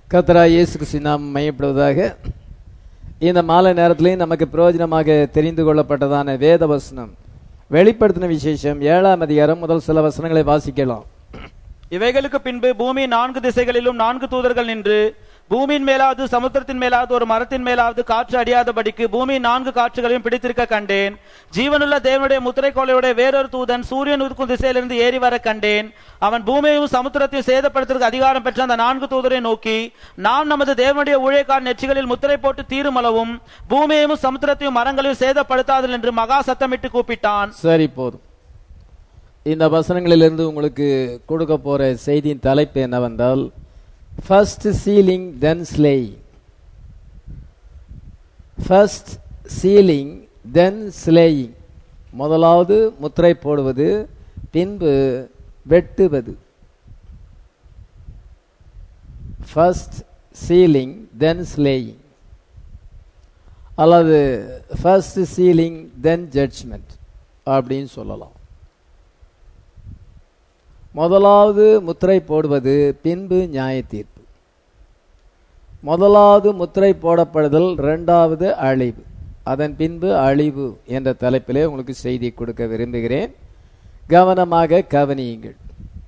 கத்தரா இயேசு கிறிஸ்து நாம் மையப்படுவதாக இந்த மாலை நேரத்திலையும் நமக்கு பிரயோஜனமாக தெரிந்து கொள்ளப்பட்டதான வேத வசனம் வெளிப்படுத்தின விசேஷம் ஏழாம் அதிகாரம் முதல் சில வசனங்களை வாசிக்கலாம் இவைகளுக்கு பின்பு பூமி நான்கு திசைகளிலும் நான்கு தூதர்கள் நின்று பூமியின் மேலாவது சமுத்திரத்தின் மேலாவது ஒரு மரத்தின் மேலாவது காற்று அடியாதபடிக்கு பூமி நான்கு காற்றுகளையும் பிடித்திருக்க கண்டேன் ஜீவனுள்ள தேவனுடைய முத்திரைக்கோளையுடைய வேறொரு தூதன் சூரியன் உதிக்கும் திசையிலிருந்து ஏறி வர கண்டேன் அவன் பூமியையும் சமுத்திரத்தையும் சேதப்படுத்துவதற்கு அதிகாரம் பெற்ற அந்த நான்கு தூதரை நோக்கி நாம் நமது தேவனுடைய ஊழியக்கார் நெற்றிகளில் முத்திரை போட்டு தீருமளவும் பூமியையும் சமுத்திரத்தையும் மரங்களையும் சேதப்படுத்தாதல் என்று மகா சத்தமிட்டு கூப்பிட்டான் சரி போதும் இந்த வசனங்களிலிருந்து உங்களுக்கு கொடுக்க போற செய்தியின் தலைப்பு என்னவென்றால் first sealing then slaying first sealing then slaying முதலாவது முத்திரை போடுவது பின்பு வெட்டுவது ஃபர்ஸ்ட் சீலிங் தென் ஸ்லேயிங் அல்லது ஃபர்ஸ்ட் சீலிங் தென் ஜட்ஜ்மெண்ட் அப்படின்னு சொல்லலாம் முதலாவது முத்திரை போடுவது பின்பு நியாய தீர்ப்பு முதலாவது முத்திரை போடப்படுதல் இரண்டாவது அழிவு அதன் பின்பு அழிவு என்ற தலைப்பிலே உங்களுக்கு செய்தி கொடுக்க விரும்புகிறேன் கவனமாக கவனியுங்கள்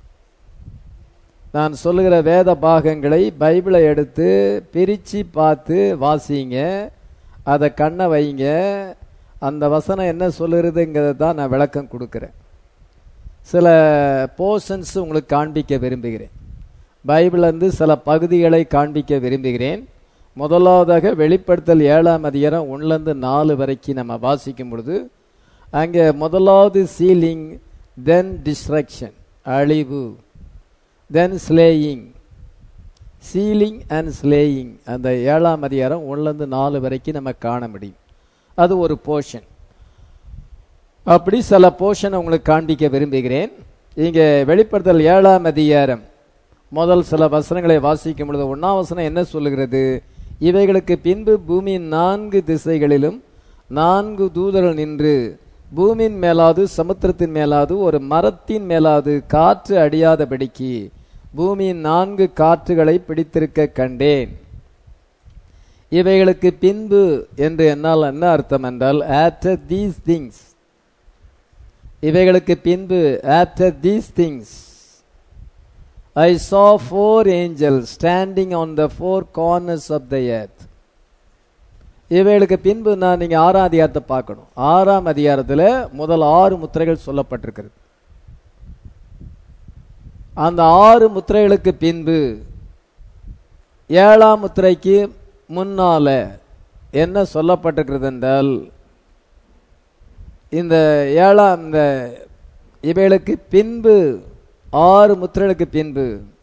நான் சொல்லுகிற வேத பாகங்களை பைபிளை எடுத்து பிரித்து பார்த்து வாசிங்க அதை கண்ணை வைங்க அந்த வசனம் என்ன சொல்லுறதுங்கிறத தான் நான் விளக்கம் கொடுக்குறேன் சில போர்ஷன்ஸ் உங்களுக்கு காண்பிக்க விரும்புகிறேன் பைபிளிலிருந்து சில பகுதிகளை காண்பிக்க விரும்புகிறேன் முதலாவதாக வெளிப்படுத்தல் ஏழாம் அதிகாரம் ஒன்றுலேருந்து நாலு வரைக்கும் நம்ம வாசிக்கும் பொழுது அங்கே முதலாவது சீலிங் தென் டிஸ்ட்ரக்ஷன் அழிவு then slaying sealing and slaying அந்த ஏழாம் அதிகாரம் ஒன்றுலேருந்து நாலு வரைக்கும் நம்ம காண முடியும் அது ஒரு போர்ஷன் அப்படி சில போர்ஷனை உங்களுக்கு காண்பிக்க விரும்புகிறேன் இங்கே வெளிப்படுத்தல் ஏழாம் அதிகாரம் முதல் சில வசனங்களை வாசிக்கும் பொழுது ஒன்றாம் வசனம் என்ன சொல்லுகிறது இவைகளுக்கு பின்பு பூமியின் நான்கு திசைகளிலும் நான்கு தூதர்கள் நின்று பூமியின் மேலாவது சமுத்திரத்தின் மேலாவது ஒரு மரத்தின் மேலாவது காற்று அடியாதபடிக்கு பூமியின் நான்கு காற்றுகளை பிடித்திருக்க கண்டேன் இவைகளுக்கு பின்பு என்று என்னால் என்ன அர்த்தம் என்றால் ஆஃப்டர் தீஸ் திங்ஸ் இவைகளுக்கு பின்பு after these things I saw four angel standing on the four corners of the earth இவைகளுக்கு பின்பு நான் நீங்க ஆறாம் அதிகாரத்தை பார்க்கணும் ஆறாம் அதிகாரத்தில் முதல் ஆறு முத்திரைகள் சொல்லப்பட்டிருக்கிறது அந்த ஆறு முத்திரைகளுக்கு பின்பு ஏழாம் முத்திரைக்கு முன்னால என்ன சொல்லப்பட்டிருக்கிறது என்றால் இந்த ஏழாம் இந்த இவைகளுக்கு பின்பு ஆறு முத்திரைகளுக்கு பின்பு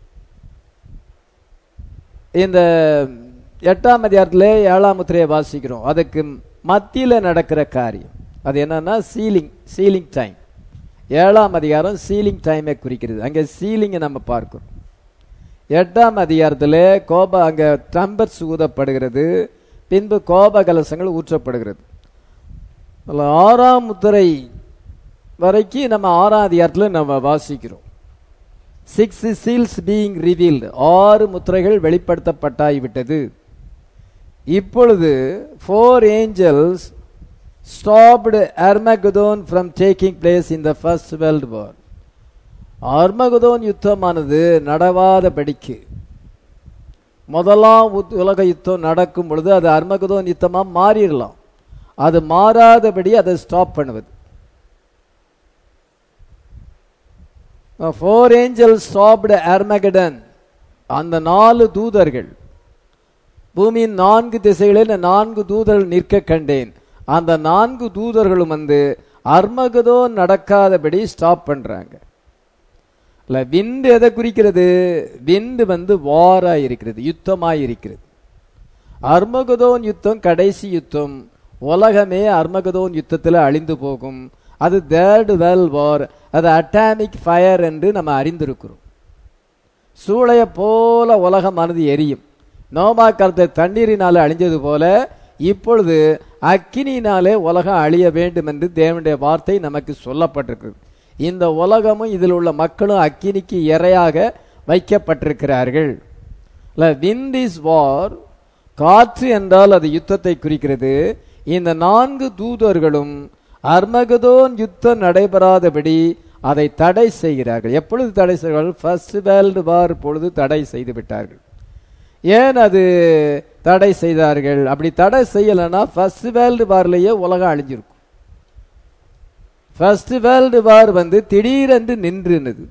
இந்த எட்டாம் அதிகாரத்தில் ஏழாம் முத்திரையை வாசிக்கிறோம் அதுக்கு மத்தியில் நடக்கிற காரியம் அது என்னன்னா சீலிங் சீலிங் டைம் ஏழாம் அதிகாரம் சீலிங் டைமை குறிக்கிறது அங்கே சீலிங்கை நம்ம பார்க்கிறோம் எட்டாம் அதிகாரத்தில் கோப அங்கே ட்ரம்பர்ஸ் ஊதப்படுகிறது பின்பு கோப கலசங்கள் ஊற்றப்படுகிறது அதில் ஆறாம் முத்திரை வரைக்கும் நம்ம ஆறாம் அதிகாரத்தில் நம்ம வாசிக்கிறோம் சிக்ஸ் சீல்ஸ் பீயிங் ரிவீல்டு ஆறு முத்திரைகள் வெளிப்படுத்தப்பட்டாய்விட்டது இப்பொழுது four angels stopped Armageddon from taking place in the first world war Armageddon யுத்தமானது நடவாதபடிக்கு முதலாம் உத்- உலக யுத்தம் நடக்கும் பொழுது அது அர்மகதோன் யுத்தமாக மாறிடலாம் அது மாறாதபடி அதை ஸ்டாப் பண்ணுவது ஃபோர் ஏஞ்சல் ஸ்டாப்டு அர்மகடன் அந்த நாலு தூதர்கள் பூமியின் நான்கு திசைகளில் நான்கு தூதர்கள் நிற்க கண்டேன் அந்த நான்கு தூதர்களும் வந்து அர்மகதோ நடக்காதபடி ஸ்டாப் பண்றாங்க இல்ல விந்து எதை குறிக்கிறது விந்து வந்து வாரா இருக்கிறது யுத்தமாய் இருக்கிறது அர்மகதோன் யுத்தம் கடைசி யுத்தம் உலகமே அர்மகதோன் யுத்தத்தில் அழிந்து போகும் அது தேர்ட் வேர்ல்ட் வார் அது அட்டாமிக் ஃபயர் என்று நம்ம அறிந்திருக்கிறோம் சூளைய போல உலகமானது எரியும் நோமா கருத்தை தண்ணீரினாலே அழிஞ்சது போல இப்பொழுது அக்கினியினாலே உலகம் அழிய வேண்டும் என்று தேவனுடைய வார்த்தை நமக்கு சொல்லப்பட்டிருக்கிறது இந்த உலகமும் இதில் உள்ள மக்களும் அக்கினிக்கு இரையாக வைக்கப்பட்டிருக்கிறார்கள் விண்ட் இஸ் வார் காற்று என்றால் அது யுத்தத்தை குறிக்கிறது இந்த நான்கு தூதர்களும் அர்மகதோன் யுத்தம் நடைபெறாதபடி அதை தடை செய்கிறார்கள் எப்பொழுது தடை செய்கிறார்கள் ஃபர்ஸ்ட் வேர்ல்டு வார் பொழுது தடை செய்து விட்டார்கள் ஏன் அது தடை செய்தார்கள் அப்படி தடை செய்யலைன்னா ஃபர்ஸ்ட் வேர்ல்டு வார்லயே உலகம் அழிஞ்சிருக்கும் ஃபர்ஸ்ட் வேர்ல்டு வார் வந்து திடீரென்று நின்றுனது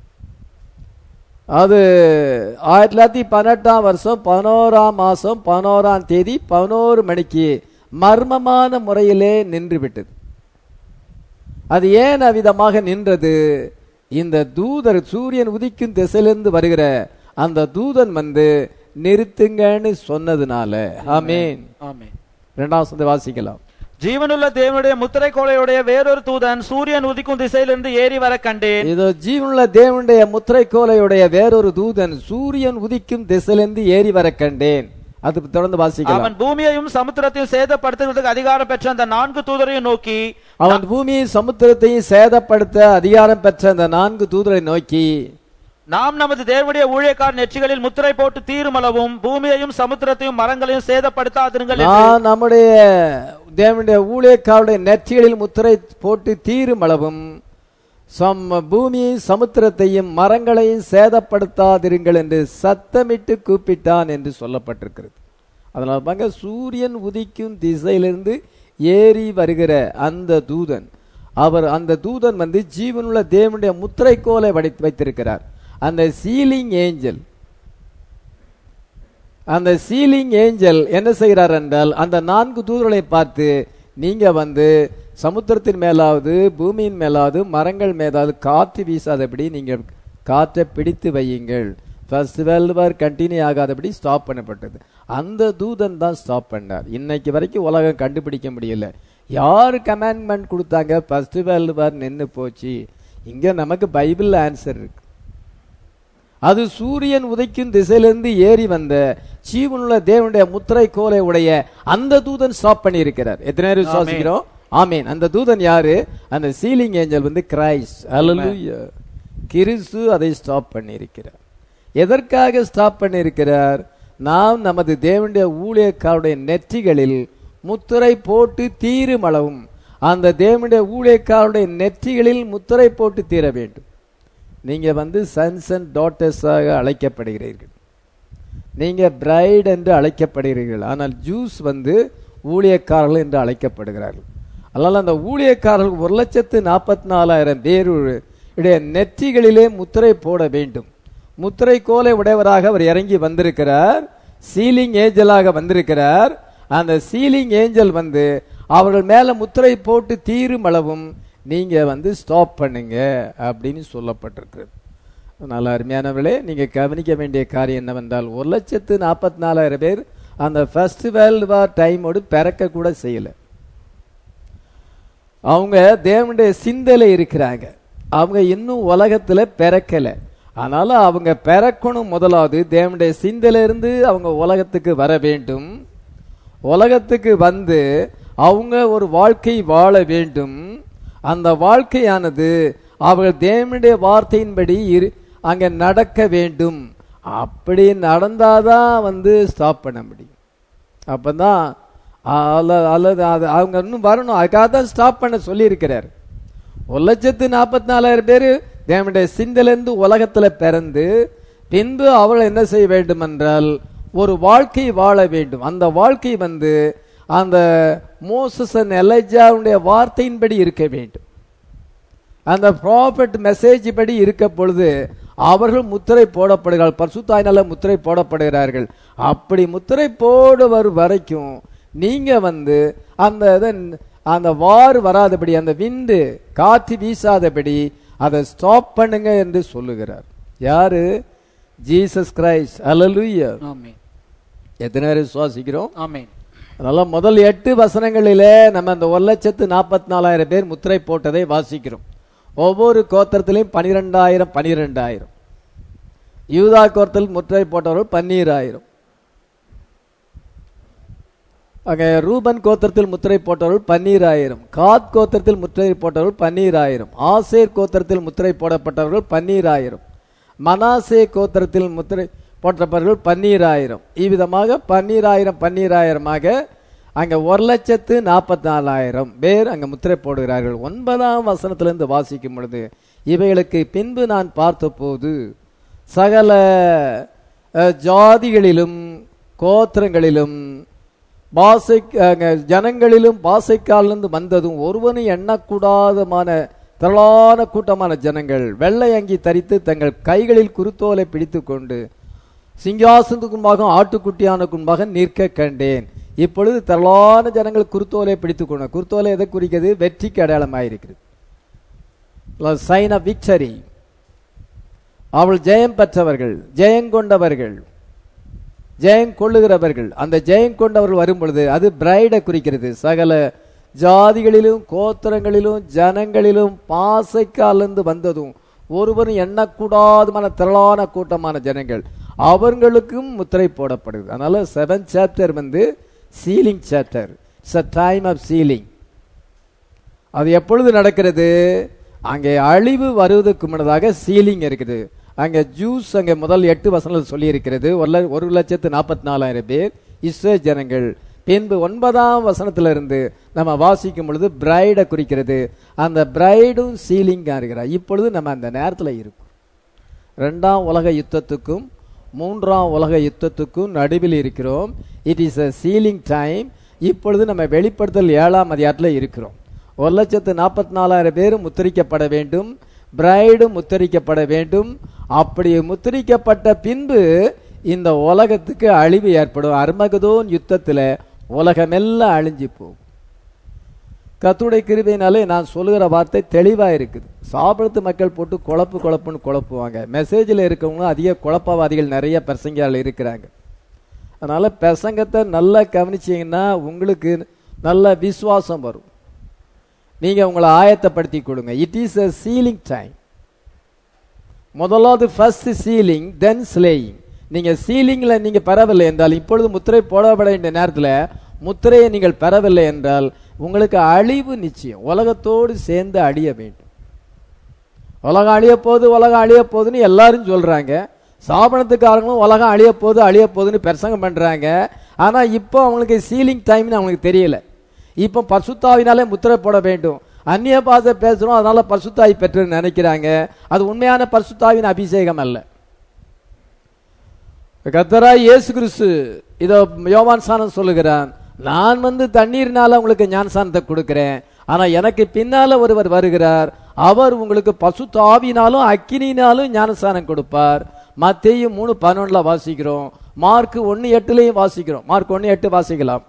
அது ஆயிரத்தி தொள்ளாயிரத்தி பதினெட்டாம் வருஷம் பதினோராம் மாசம் பதினோராம் தேதி பதினோரு மணிக்கு மர்மமான முறையிலே நின்று விட்டது அது ஏன் அவ்விதமாக நின்றது இந்த தூதர் சூரியன் உதிக்கும் திசையிலிருந்து வருகிற அந்த தூதன் வந்து நிறுத்துங்கன்னு சொன்னதுனால ஆமீன் ஆமென் இரண்டாம் வசனத்தை வாசிக்கலாம் ஜீவனுள்ள தேவனுடைய முத்திரை கோலையுடைய வேறொரு தூதன் சூரியன் உதிக்கும் திசையிலிருந்து ஏறி வர கண்டேன் இதோ ஜீவனுள்ள தேவனுடைய முத்திரை கோலையுடைய வேறொரு தூதன் சூரியன் உதிக்கும் திசையிலிருந்து ஏறி வர கண்டேன் அது தொடர்ந்து வாசிக்கலாம் அவன் பூமியையும் சமுத்திரத்தையும் சேதப்படுத்துவதற்கு அதிகாரம் பெற்ற அந்த நான்கு தூதரையும் நோக்கி அவன் பூமியை சமுத்திரத்தையும் சேதப்படுத்த அதிகாரம் பெற்ற அந்த நான்கு தூதரை நோக்கி நாம் நமது தேவனுடைய ஊழியக்கார் நெற்றிகளில் முத்திரை போட்டு தீருமளவும் பூமியையும் சமுத்திரத்தையும் மரங்களையும் சேதப்படுத்தாதிருங்கள் என்று நான் நம்முடைய தேவனுடைய ஊழியக்காருடைய நெற்றிகளில் முத்திரை போட்டு தீரும் அளவும் சம் பூமியை சமுத்திரத்தையும் மரங்களையும் சேதப்படுத்தாதிருங்கள் என்று சத்தமிட்டு கூப்பிட்டான் என்று சொல்லப்பட்டிருக்கிறது அதனால் பாங்க சூரியன் உதிக்கும் திசையிலிருந்து ஏறி வருகிற அந்த தூதன் அவர் அந்த தூதன் வந்து ஜீவனுள்ள தேவனுடைய முத்திரைக்கோலை வடி வைத்திருக்கிறார் அந்த சீலிங் ஏஞ்சல் அந்த சீலிங் ஏஞ்சல் என்ன செய்கிறார் என்றால் அந்த நான்கு தூதர்களை பார்த்து நீங்க வந்து சமுத்திரத்தின் மேலாவது பூமியின் மேலாவது மரங்கள் மேலாவது காற்று வீசாதபடி நீங்க காற்றை பிடித்து வையுங்கள் ஃபர்ஸ்ட் வேர்ல்டு வார் கண்டினியூ ஆகாதபடி ஸ்டாப் பண்ணப்பட்டது அந்த தூதன் தான் ஸ்டாப் பண்ணார் இன்னைக்கு வரைக்கும் உலகம் கண்டுபிடிக்க முடியல யார் கமாண்ட்மெண்ட் கொடுத்தாங்க ஃபர்ஸ்ட் வேர்ல்டு வார் நின்று போச்சு இங்க நமக்கு பைபிள் ஆன்சர் இருக்கு அது சூரியன் உதைக்கும் திசையிலிருந்து ஏறி வந்த ஜீவனுள்ள தேவனுடைய முத்திரை கோலை உடைய அந்த தூதன் ஸ்டாப் பண்ணி இருக்கிறார் எத்தனை பேர் விசுவாசிக்கிறோம் ஆமீன் அந்த தூதன் யாரு அந்த சீலிங் ஏஞ்சல் வந்து கிரைஸ்ட் அல்லேலூயா கிறிஸ்து அதை ஸ்டாப் பண்ணி இருக்கிறார் எதற்காக ஸ்டாப் பண்ணி இருக்கிறார் நாம் நமது தேவனுடைய ஊழியக்காருடைய நெற்றிகளில் முத்திரை போட்டு தீரும் அளவும் அந்த தேவனுடைய ஊழியக்காருடைய நெற்றிகளில் முத்திரை போட்டு தீர வேண்டும் நீங்க வந்து சன்ஸ் அண்ட் டாட்டர்ஸாக அழைக்கப்படுகிறீர்கள் நீங்க பிரைட் என்று அழைக்கப்படுகிறீர்கள் ஆனால் ஜூஸ் வந்து ஊழியக்காரர்கள் என்று அழைக்கப்படுகிறார்கள் அதனால அந்த ஊழியக்காரர்கள் ஒரு லட்சத்து நாற்பத்தி நாலாயிரம் பேர் உடைய நெற்றிகளிலே முத்திரை போட வேண்டும் முத்திரை கோலை உடையவராக அவர் இறங்கி வந்திருக்கிறார் சீலிங் ஏஞ்சலாக வந்திருக்கிறார் அந்த சீலிங் ஏஞ்சல் வந்து அவர்கள் மேல முத்திரை போட்டு தீரும் அளவும் நீங்க வந்து ஸ்டாப் பண்ணுங்க அப்படின்னு சொல்லப்பட்டிருக்கிறது நல்ல அருமையானவர்களே நீங்க கவனிக்க வேண்டிய காரியம் என்னவென்றால் ஒரு லட்சத்து நாற்பத்தி நாலாயிரம் பேர் அந்த ஃபர்ஸ்ட் வேர்ல்டு வார் டைமோடு பிறக்க கூட செய்யல அவங்க தேவனுடைய சிந்தையில இருக்கிறாங்க அவங்க இன்னும் உலகத்துல பிறக்கல அதனால அவங்க பிறக்கணும் முதலாவது தேவனுடைய சிந்தையில இருந்து அவங்க உலகத்துக்கு வர வேண்டும் உலகத்துக்கு வந்து அவங்க ஒரு வாழ்க்கை வாழ வேண்டும் அந்த வாழ்க்கையானது அவர்கள் தேவனுடைய வார்த்தையின்படி இரு அங்க நடக்க வேண்டும் அப்படி நடந்தாதான் வந்து ஸ்டாப் பண்ண முடியும் அப்பதான் அல்ல- அல்லது அது அவங்க இன்னும் வரணும் அதுக்காக தான் ஸ்டாப் பண்ண சொல்லியிருக்கிறார் ஒரு லட்சத்து நாற்பத்தி நாலாயிரம் பேர் தேவனுடைய சிந்திலிருந்து உலகத்துல பிறந்து பின்பு அவள் என்ன செய்ய வேண்டும் என்றால் ஒரு வாழ்க்கை வாழ வேண்டும் அந்த வாழ்க்கை வந்து அந்த மோசஸ் எலைஜாவுடைய வார்த்தையின்படி இருக்க வேண்டும் அந்த ப்ராஃபட் மெசேஜ் படி இருக்க பொழுது அவர்கள் முத்திரை போடப்படுகிறார்கள் பரிசுத்தாயினால முத்திரை போடப்படுகிறார்கள் அப்படி முத்திரை போடுவர் வரைக்கும் நீங்க வந்து அந்த இத- அந்த வார் வராதபடி அந்த விண்டு காற்று வீசாதபடி அதை ஸ்டாப் பண்ணுங்க என்று சொல்லுகிறார் யாரு ஜீசஸ் கிரைஸ்ட் அல்லேலூயா ஆமென் எத்தனை பேர் விசுவாசிக்கிறோம் ஆமென் அதனால முதல் எட்டு வசனங்களிலே நம்ம அந்த ஒரு லட்சத்து நாற்பத்தி நாலாயிரம் பேர் முத்திரை போட்டதை வாசிக்கிறோம் ஒவ்வொரு கோத்திரத்திலையும் பனிரெண்டாயிரம் பனிரெண்டாயிரம் யூதா கோத்திரத்தில் முத்திரை போட்டவர்கள் பன்னீராயிரம் அங்கே ரூபன் கோத்திரத்தில் முத்திரை போட்டவர்கள் பன்னீராயிரம் காத் கோத்திரத்தில் முத்திரை போட்டவர்கள் பன்னீராயிரம் ஆசேர் கோத்திரத்தில் முத்திரை போடப்பட்டவர்கள் பன்னீராயிரம் மனாசே கோத்திரத்தில் முத்திரை போற்றப்பர்கள் பன்னீராயிரம் இவ்விதமாக பன்னீராயிரம் பன்னீராயிரமாக அங்க ஒரு லட்சத்து நாற்பத்தி நாலாயிரம் பேர் அங்க முத்திரை போடுகிறார்கள் ஒன்பதாம் வசனத்திலிருந்து வாசிக்கும் பொழுது இவைகளுக்கு பின்பு நான் பார்த்தபோது சகல அஹ், ஜாதிகளிலும் கோத்திரங்களிலும் பாசை அங்க ஜனங்களிலும் பாசைக்காலிருந்து வந்ததும் ஒருவனும் எண்ணக்கூடாதமான திரளான கூட்டமான ஜனங்கள் வெள்ளை அங்கி தரித்து தங்கள் கைகளில் குருத்தோலை பிடித்து கொண்டு சிங்காசனத்துக்கு முன்பாக ஆட்டுக்குட்டியானுக்கு முன்பாக நிற்க கண்டேன் இப்பொழுது திரளான ஜனங்கள் குருத்தோலை பிடித்துக் கொண்டு குருத்தோலை எதை குறிக்கிறது வெற்றிக்கு அடையாளமாயிருக்கிறது சைன் ஆஃப் விக்டரி அவள் ஜெயம் பெற்றவர்கள் ஜெயம் கொண்டவர்கள் ஜெயம் கொள்ளுகிறவர்கள் அந்த ஜெயம் கொண்டவர்கள் வரும் பொழுது அது பிரைடை குறிக்கிறது சகல ஜாதிகளிலும் கோத்திரங்களிலும் ஜனங்களிலும் பாசைக்காலிருந்து வந்ததும் ஒருவரும் எண்ணக்கூடாதமான திரளான கூட்டமான ஜனங்கள் அவர்களுக்கும் முத்திரை போடப்படுது அதனால செவன் சாப்டர் வந்து sealing chapter it's a time of sealing அது எப்பொழுது நடக்கிறது அங்கே அழிவு வருவதற்கு முன்னதாக சீலிங் இருக்குது அங்க ஜூஸ் அங்க முதல் எட்டு வசனங்கள் சொல்லி இருக்கிறது ஒரு ல- ஒரு லட்சத்து நாற்பத்தி நாலாயிரம் பேர் இஸ்ரே ஜனங்கள் பின்பு ஒன்பதாம் வசனத்துல இருந்து நம்ம வாசிக்கும் பொழுது பிரைடை குறிக்கிறது அந்த பிரைடும் சீலிங்கா இருக்கிறார் இப்பொழுது நம்ம அந்த நேரத்துல இருக்கும் ரெண்டாம் உலக யுத்தத்துக்கும் மூன்றாம் உலக யுத்தத்துக்கும் நடுவில் இருக்கிறோம் it is a sealing time இப்பொழுது நம்ம வெளிப்படுத்தல் ஏழாம் அதிகாரத்தில் இருக்கிறோம் ஒரு லட்சத்து நாற்பத்தி நாலாயிரம் பேரும் முத்திரிக்கப்பட வேண்டும் பிரைடும் முத்திரிக்கப்பட வேண்டும் அப்படி முத்திரிக்கப்பட்ட பின்பு இந்த உலகத்துக்கு அழிவு ஏற்படும் அர்மகதோன் யுத்தத்துல உலகமெல்லாம் அழிஞ்சு போகும் கத்துடைய கிருபையினாலே நான் சொல்லுகிற வார்த்தை தெளிவா இருக்குது சாப்பிடுத்து மக்கள் போட்டு குழப்பு குழப்புன்னு குழப்புவாங்க மெசேஜில் இருக்கவங்க அதிக குழப்பவாதிகள் நிறைய பிரசங்கியால் இருக்கிறாங்க அதனால பிரசங்கத்தை நல்லா கவனிச்சீங்கன்னா உங்களுக்கு நல்ல விசுவாசம் வரும் நீங்க உங்களை ஆயத்தப்படுத்தி கொடுங்க it is a sealing time முதலாவது ஃபர்ஸ்ட் சீலிங் தென் ஸ்லேயிங் நீங்க சீலிங்ல நீங்க பெறவில்லை என்றால் இப்பொழுது முத்திரை போடப்பட வேண்டிய நேரத்தில் முத்திரையை நீங்கள் பெறவில்லை என்றால் உங்களுக்கு அழிவு நிச்சயம் உலகத்தோடு சேர்ந்து அழிய வேண்டும் உலகம் அழிய போகுது உலகம் அழிய போகுதுன்னு எல்லாரும் சொல்றாங்க சாபனத்துக்காரங்களும் உலகம் அழிய போகுது அழிய போகுதுன்னு பிரசங்கம் பண்றாங்க ஆனா இப்போ அவங்களுக்கு சீலிங் டைம்னு அவங்களுக்கு தெரியல இப்போ பரிசுத்தாவினாலே முத்திரை போட வேண்டும் அந்நிய பாஷை பேசுறோம் அதனால பரிசுத்தாவி பெற்று நினைக்கிறாங்க அது உண்மையான பரிசுத்தாவின் அபிஷேகம் அல்ல கத்தராய் இயேசு கிறிஸ்து இதோ யோவான் சானம் சொல்லுகிறான் நான் வந்து தண்ணீர்னால உங்களுக்கு ஞானசானத்தை கொடுக்கிறேன் ஆனா எனக்கு பின்னால ஒருவர் வருகிறார் அவர் உங்களுக்கு பசுத்தாவினாலும் அக்கினினாலும் ஞானசானம் கொடுப்பார் மத்தேயு மூணு பதினொன்னுல வாசிக்கிறோம் மார்க் ஒன்னு எட்டுலயும் வாசிக்கிறோம் மார்க் ஒன்னு எட்டு வாசிக்கலாம்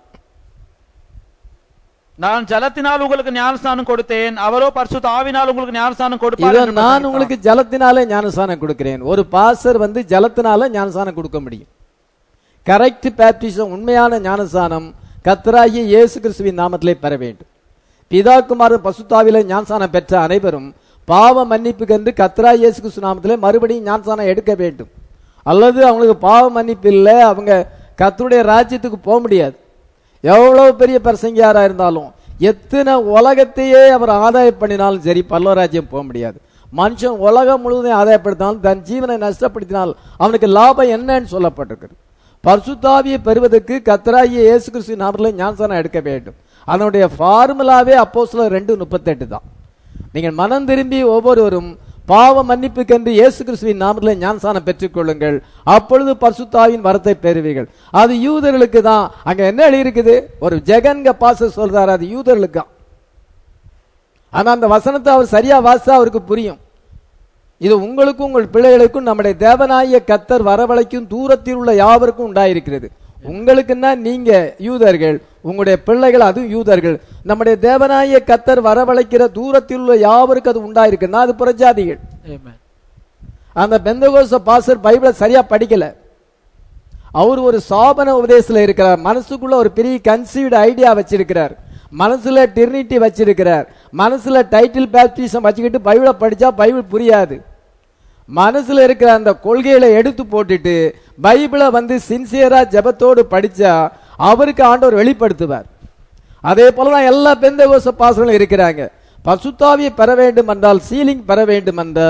நான் ஜலத்தினால் உங்களுக்கு ஞானஸ்நானம் கொடுத்தேன் அவரோ பரிசுத்த ஆவினால் உங்களுக்கு ஞானஸ்நானம் கொடுப்பார் இதோ என்று நான் பிரசங்கித்தார். உங்களுக்கு ஜலத்தினாலே ஞானசானம் கொடுக்கிறேன் ஒரு பாசர் வந்து ஜலத்தினால ஞானசானம் கொடுக்க முடியும் கரெக்ட் பேப்டிசம் உண்மையான ஞானசானம் கத்தராகிய இயேசு கிறிஸ்துவின் நாமத்திலே பெற வேண்டும் பிதாக்குமாரன் பசுத்தாவிலே ஞானசானம் பெற்ற அனைவரும் பாவ மன்னிப்புக்கென்று கத்தரா இயேசு கிறிஸ்து நாமத்திலே மறுபடியும் ஞானசானம் எடுக்க வேண்டும் அல்லது அவங்களுக்கு பாவ மன்னிப்பு இல்லை அவங்க கத்தருடைய ராஜ்யத்துக்கு போக முடியாது எவ்வளவு பெரிய பிரசங்கியாரா இருந்தாலும் எத்தனை உலகத்தையே அவர் ஆதாயம் பண்ணினாலும் சரி பல்லவராஜ்யம் போக முடியாது மனுஷன் உலகம் முழுவதும் ஆதாயப்படுத்தினாலும் தன் ஜீவனை நஷ்டப்படுத்தினால் அவனுக்கு லாபம் என்னன்னு சொல்லப்பட்டிருக்கிறது பரிசுத்தாவியை பெறுவதற்கு கத்தராகிய இயேசு கிறிஸ்து நாமத்தில் ஞானசானம் எடுக்க வேண்டும் அதனுடைய ஃபார்முலாவே அப்போ ரெண்டு முப்பத்தெட்டு தான் நீங்கள் மனம் திரும்பி ஒவ்வொருவரும் பாவ மன்னிப்புக்கென்று இயேசு கிறிஸ்துவின் நாமத்தில் ஞானசானம் பெற்றுக்கொள்ளுங்கள் அப்பொழுது பரிசுத்தாவின் வரத்தை பெறுவீர்கள் அது யூதர்களுக்கு தான் அங்க என்ன எழுதியிருக்குது ஒரு ஜெகன்க பாச சொல்றாரு அது யூதர்களுக்கு தான் ஆனா அந்த வசனத்தை அவர் சரியா வாசித்தா அவருக்கு புரியும் இது உங்களுக்கும் உங்கள் பிள்ளைகளுக்கும் நம்முடைய தேவனாய கத்தர் வரவழைக்கும் தூரத்தில் உள்ள யாவருக்கும் உண்டாயிருக்கிறது உங்களுக்குன்னா நீங்க யூதர்கள் உங்களுடைய பிள்ளைகள் அதுவும் யூதர்கள் நம்முடைய தேவனாய கத்தர் வரவழைக்கிற தூரத்தில் உள்ள யாவருக்கும் அது உண்டாயிருக்குன்னா அது புறஜாதிகள் அந்த பெந்தகோச பாசர் பைபிளை சரியா படிக்கல அவர் ஒரு சாபன உபதேசத்துல இருக்கிறார் மனசுக்குள்ள ஒரு பெரிய கன்சீவ்டு ஐடியா வச்சிருக்கிறார் மனசுல டிரினிட்டி வச்சிருக்கிறார் மனசுல டைட்டில் பேப்டிசம் வச்சுக்கிட்டு பைபிளை படிச்சா பைபிள் புரியாது மனசுல இருக்கிற அந்த கொள்கைகளை எடுத்து போட்டுட்டு பைபிளை வந்து சின்சியரா ஜெபத்தோடு படிச்சா அவருக்கு ஆண்டவர் வெளிப்படுத்துவார் அதே போலதான் எல்லா பெந்தகோச பாசங்களும் இருக்கிறாங்க பசுத்தாவியை பெற வேண்டும் என்றால் சீலிங் பெற வேண்டும் என்றால்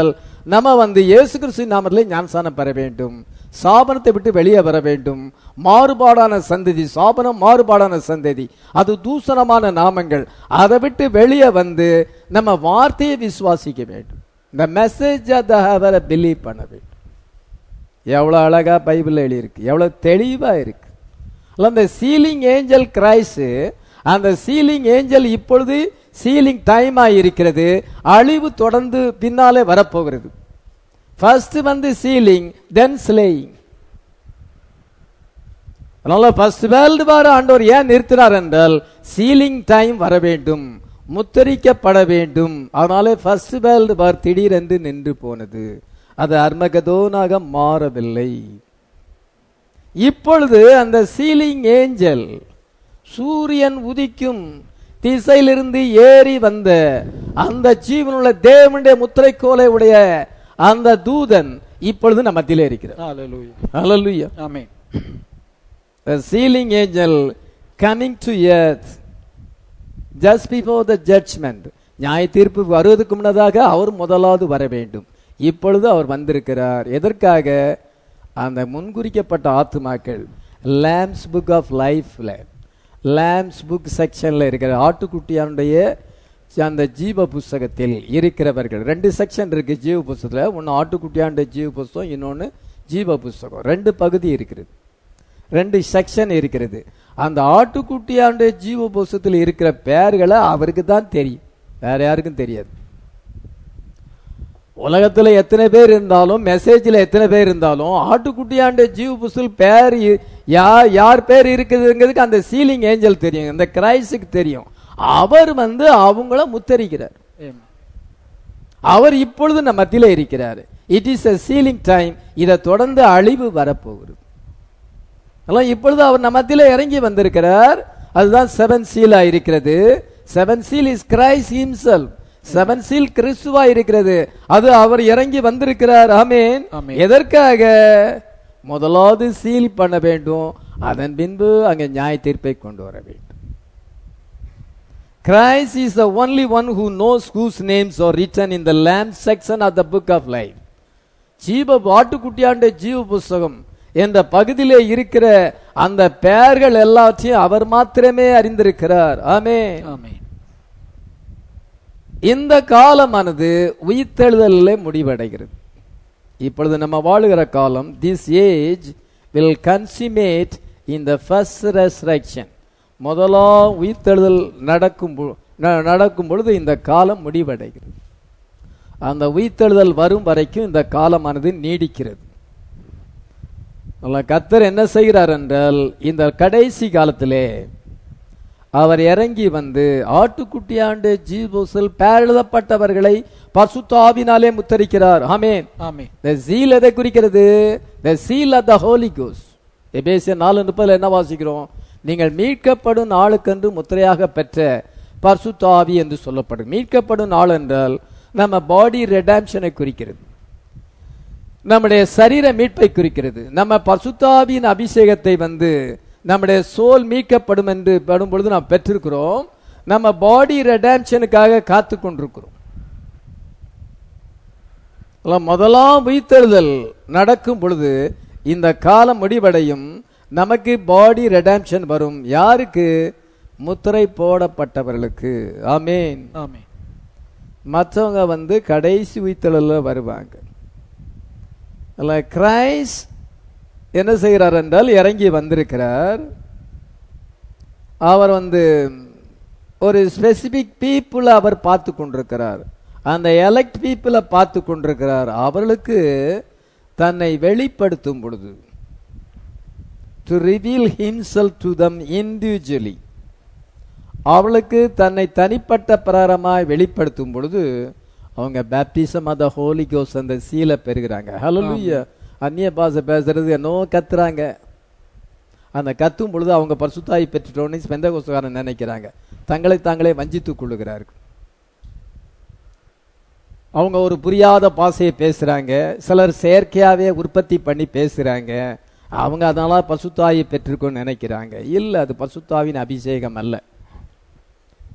நம்ம வந்து இயேசு கிறிஸ்து நாமத்திலே ஞானசானம் பெற வேண்டும் சாபனத்தை விட்டு வெளியே வர வேண்டும் மாறுபாடான சந்ததி சாபனம் மாறுபாடான சந்ததி அது தூசணமான நாமங்கள் அதை விட்டு வெளியே வந்து நம்ம வார்த்தையை விசுவாசிக்க வேண்டும் இந்த மெசேஜ் அதை பிலீவ் பண்ண வேண்டும் எவ்வளவு அழகா பைபிள் எழுதியிருக்கு எவ்வளவு தெளிவா இருக்கு அல்ல அந்த சீலிங் ஏஞ்சல் கிரைஸ் அந்த சீலிங் ஏஞ்சல் இப்பொழுது சீலிங் டைம் இருக்கிறது அழிவு தொடர்ந்து பின்னாலே வரப்போகிறது ஃபர்ஸ்ட் வந்து சீலிங் தென் ஸ்லேயிங் அதனால ஃபர்ஸ்ட் வேர்ல்டு வார் ஆண்டவர் ஏன் நிறுத்தினார் என்றால் சீலிங் டைம் வர வேண்டும் முத்தரிக்கப்பட வேண்டும் அதனாலே ஃபர்ஸ்ட் வேர்ல்டு வார் திடீரென்று நின்று போனது அது அர்மகதோனாக மாறவில்லை இப்பொழுது அந்த சீலிங் ஏஞ்சல் சூரியன் உதிக்கும் திசையிலிருந்து ஏறி வந்த அந்த ஜீவனுள்ள தேவனுடைய முத்திரைக்கோலை உடைய அந்த தூதன் இப்பொழுது நம்ம மத்தியிலே இருக்கிறார் Hallelujah. Hallelujah. Amen. The sealing angel coming to earth just before the judgment நியாய தீர்ப்பு வருவதற்கு முன்னதாக அவர் முதலாவது வர வேண்டும் இப்பொழுது அவர் வந்திருக்கிறார் எதற்காக அந்த முன்குறிக்கப்பட்ட ஆத்துமாக்கள் லேம்ஸ் புக் ஆஃப் லைஃப்ல லேம்ஸ் புக் செக்ஷன்ல இருக்கிற ஆட்டுக்குட்டியானுடைய அந்த ஜீவ புஸ்தகத்தில் இருக்கிறவர்கள் ரெண்டு செக்ஷன் இருக்கு ஜீவ புஸ்தகத்தில் ஒன்று ஆட்டுக்குட்டியாண்ட ஜீவ புஸ்தகம் இன்னொன்று ஜீவ புஸ்தகம் ரெண்டு பகுதி இருக்கிறது ரெண்டு செக்ஷன் இருக்கிறது அந்த ஆட்டுக்குட்டியாண்ட ஜீவ புஸ்தகத்தில் இருக்கிற பெயர்களை அவருக்கு தான் தெரியும் வேற யாருக்கும் தெரியாது உலகத்துல எத்தனை பேர் இருந்தாலும் மெசேஜ்ல எத்தனை பேர் இருந்தாலும் ஆட்டுக்குட்டியாண்ட ஜீவ புஸ்தல் பேர் இ- யார் யார் பேர் இருக்குதுங்கிறதுக்கு அந்த சீலிங் ஏஞ்சல் தெரியும் அந்த கிரைஸுக்கு தெரியும் அவர் வந்து அவங்கள முத்தரிக்கிறார் Amen. அவர் இப்பொழுது நம்ம மத்தியில இருக்கிறார் it is a sealing time இதை தொடர்ந்து அழிவு வரப்போகிறது அதெல்லாம் இப்பொழுது அவர் நம்ம மத்தியில இறங்கி வந்திருக்கிறார் அதுதான் செவன் சீலா இருக்கிறது seven seal is Christ himself seven seal கிறிஸ்துவா இருக்கிறது அது அவர் இறங்கி வந்திருக்கிறார் ஆமென் ஆமென். எதற்காக முதலாவது சீல் பண்ண வேண்டும் அதன் பின்பு அங்கே நியாய தீர்ப்பை கொண்டு வர வேண்டும் Christ is the only one who knows whose names are written in the Lamb section of the book of life. ஜீவ ஆட்டுக்குட்டியாண்ட ஜீவ புஸ்தகம் என்ற பகுதியிலே இருக்கிற அந்த பெயர்கள் எல்லாத்தையும் அவர் மாத்திரமே அறிந்திருக்கிறார் ஆமே Amen. இந்த காலமானது உயிர்த்தெழுதலிலே முடிவடைகிறது இப்பொழுது நம்ம வாழுகிற காலம் this age will consummate in the first resurrection முதலாம் உயிர்த்தெழுதல் நடக்கும் பொ- ந- நடக்கும் பொழுது இந்த காலம் முடிவடைகிறது அந்த உயிர்த்தெழுதல் வரும் வரைக்கும் இந்த காலமானது நீடிக்கிறது அல்ல கத்தர் என்ன செய்கிறார் என்றால் இந்த கடைசி காலத்திலே அவர் இறங்கி வந்து ஆட்டுக்குட்டியாண்டு ஜீபோசல் பேரெழுதப்பட்டவர்களை பசுத்தாவினாலே முத்தரிக்கிறார் ஆமென் Amen. the seal எதை குறிக்கிறது the seal of the holy ghost எபேசிய நாலு முப்பதுல என்ன வாசிக்கிறோம் நீங்கள் மீட்கப்படும் நாளுக்கென்று முத்திரையாக பெற்ற பரிசுத்தாவி என்று சொல்லப்படும் மீட்கப்படும் நாள் என்றால் நம்ம பாடி ரெடாம்ஷனை குறிக்கிறது நம்முடைய சரீர மீட்பை குறிக்கிறது நம்ம பசுத்தாவியின் அபிஷேகத்தை வந்து நம்முடைய சோல் மீட்கப்படும் என்று படும் பொழுது நாம் பெற்றிருக்கிறோம் நம்ம பாடி ரெடாம்ஷனுக்காக காத்து கொண்டிருக்கிறோம் அல்ல, முதலாம் உயிர்த்தெழுதல் நடக்கும் பொழுது இந்த காலம் முடிவடையும் நமக்கு பாடி ரெடாம்ஷன் வரும் யாருக்கு முத்திரை போடப்பட்டவர்களுக்கு ஆமேன் Amen. மற்றவங்க வந்து கடைசி உயிர்த்தெழுல வருவாங்க அல்ல கிரைஸ் என்ன செய்கிறார் என்றால் இறங்கி வந்திருக்கிறார் அவர் வந்து ஒரு ஸ்பெசிபிக் பீப்புளை அவர் பார்த்து கொண்டிருக்கிறார் அந்த எலெக்ட் பீப்புளை பார்த்து கொண்டிருக்கிறார் அவர்களுக்கு தன்னை வெளிப்படுத்தும் பொழுது to reveal himself to them individually அவளுக்கு தன்னை தனிப்பட்ட பிரகாரமாய் வெளிப்படுத்தும் பொழுது அவங்க பேப்டிசம் அந்த ஹோலி கோஸ் அந்த சீலை பெறுகிறாங்க ஹalleluya அந்நிய பாஷை பேசுறது என்னவோ கத்துறாங்க அந்த கத்தும் பொழுது அவங்க பரிசுத்தாய் பெற்றுட்டோன்னு ஸ்பெந்த கோசக்காரன் நினைக்கிறாங்க தங்களை தாங்களே வஞ்சித்துக் கொள்ளுகிறார்கள் அவங்க ஒரு புரியாத பாசையை பேசுறாங்க சிலர் செயற்கையாவே உற்பத்தி பண்ணி பேசுறாங்க அவங்க அதனால பசுத்தாயை பெற்றிருக்கோன்னு நினைக்கிறாங்க இல்ல அது பசுத்தாவின் அபிஷேகம் அல்ல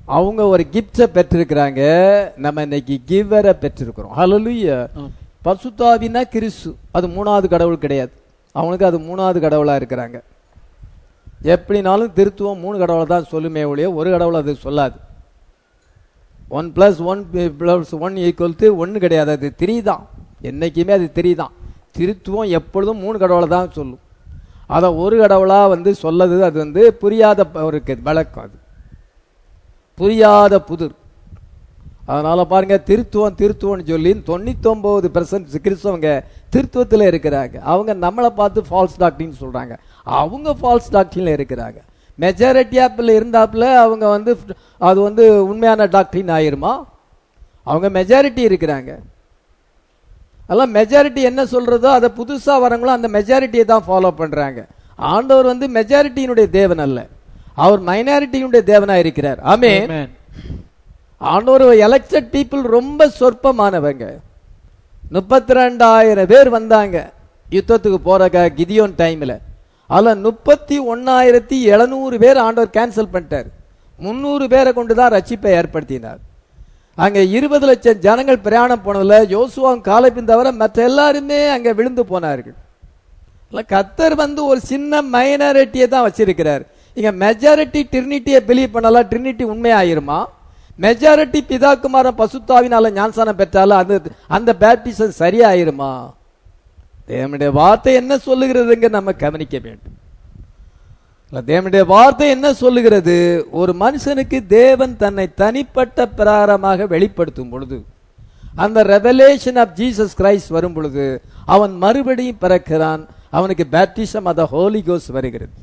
அவங்க ஒரு கிஃப்டை பெற்றிருக்கிறாங்க நம்ம இன்னைக்கு கிவரை பெற்றிருக்கிறோம் ஹalleluya பசுத்தாவினா கிறிஸ்து அது மூணாவது கடவுள் கிடையாது அவனுக்கு அது மூணாவது கடவுளா இருக்கிறாங்க எப்படினாலும் திருத்துவம் மூணு கடவுளை தான் சொல்லுமே ஒழிய ஒரு கடவுள் அது சொல்லாது one plus one plus one equal to ஒன்று கிடையாது அது த்ரீ தான் என்னைக்குமே அது த்ரீ தான் திருத்துவம் எப்பொழுதும் மூணு கடவுளை தான் சொல்லும் அதை ஒரு கடவுளா வந்து சொல்லது அது வந்து புரியாத ப- ஒரு க- வழக்கம் அது புரியாத புதிர் அதனால பாருங்க திருத்துவம் திருத்துவம்னு சொல்லி தொண்ணூத்தொன்பது பெர்சன்ட் கிறிஸ்தவங்க திருத்துவத்தில் இருக்கிறாங்க அவங்க நம்மளை பார்த்து ஃபால்ஸ் டாக்டின்னு சொல்றாங்க அவங்க ஃபால்ஸ் டாக்டின்ல இருக்கிறாங்க மெஜாரிட்டி ஆப்பில் இருந்தாப்புல அவங்க வந்து அது வந்து உண்மையான டாக்டின் ஆயிருமா அவங்க மெஜாரிட்டி இருக்கிறாங்க அதெல்லாம் மெஜாரிட்டி என்ன சொல்றதோ அதை புதுசா வரவங்களும் அந்த மெஜாரிட்டியை தான் ஃபாலோ பண்றாங்க ஆண்டவர் வந்து மெஜாரிட்டியினுடைய தேவன் அல்ல அவர் மைனாரிட்டியினுடைய தேவனா இருக்கிறார் ஆமே Amen. ஆண்டவர் எலெக்டட் பீப்புள் ரொம்ப சொற்பமானவங்க முப்பத்தி ரெண்டாயிரம் பேர் வந்தாங்க யுத்தத்துக்கு போறாங்க கிதியோன் டைம்ல அதுல முப்பத்தி ஒன்னாயிரத்தி எழுநூறு பேர் ஆண்டவர் கேன்சல் பண்ணிட்டார் முன்னூறு பேரை கொண்டு தான் ரட்சிப்பை ஏற்படுத்தினார் அங்க இருபது லட்சம் ஜனங்கள் பிரயாணம் போனதுல யோசுவாவும் காலைப்பின் தவிர மற்ற எல்லாருமே அங்க விழுந்து போனார்கள் இல்ல கத்தர் வந்து ஒரு சின்ன மைனாரிட்டியை தான் வச்சிருக்கிறார் இங்க மெஜாரிட்டி ட்ரினிட்டியை பிலீவ் பண்ணலாம் ட்ரினிட்டி உண்மையாயிருமா மெஜாரிட்டி பிதாக்குமாரன் பசுத்தாவினால ஞானசானம் பெற்றாலும் அது அந்த பேப்டிசம் சரியாயிருமா தேவனுடைய வார்த்தை என்ன சொல்லுகிறதுங்க நம்ம கவனிக்க வேண்டும் இல்ல, தேவனுடைய வார்த்தை என்ன சொல்லுகிறது ஒரு மனுஷனுக்கு தேவன் தன்னை தனிப்பட்ட பிரகாரமாக வெளிப்படுத்தும் பொழுது அந்த ரெவலேஷன் ஆஃப் ஜீசஸ் கிரைஸ்ட் வரும் பொழுது அவன் மறுபடியும் பிறக்கிறான் அவனுக்கு பேப்டிசம் அத ஹோலி கோஸ் வருகிறது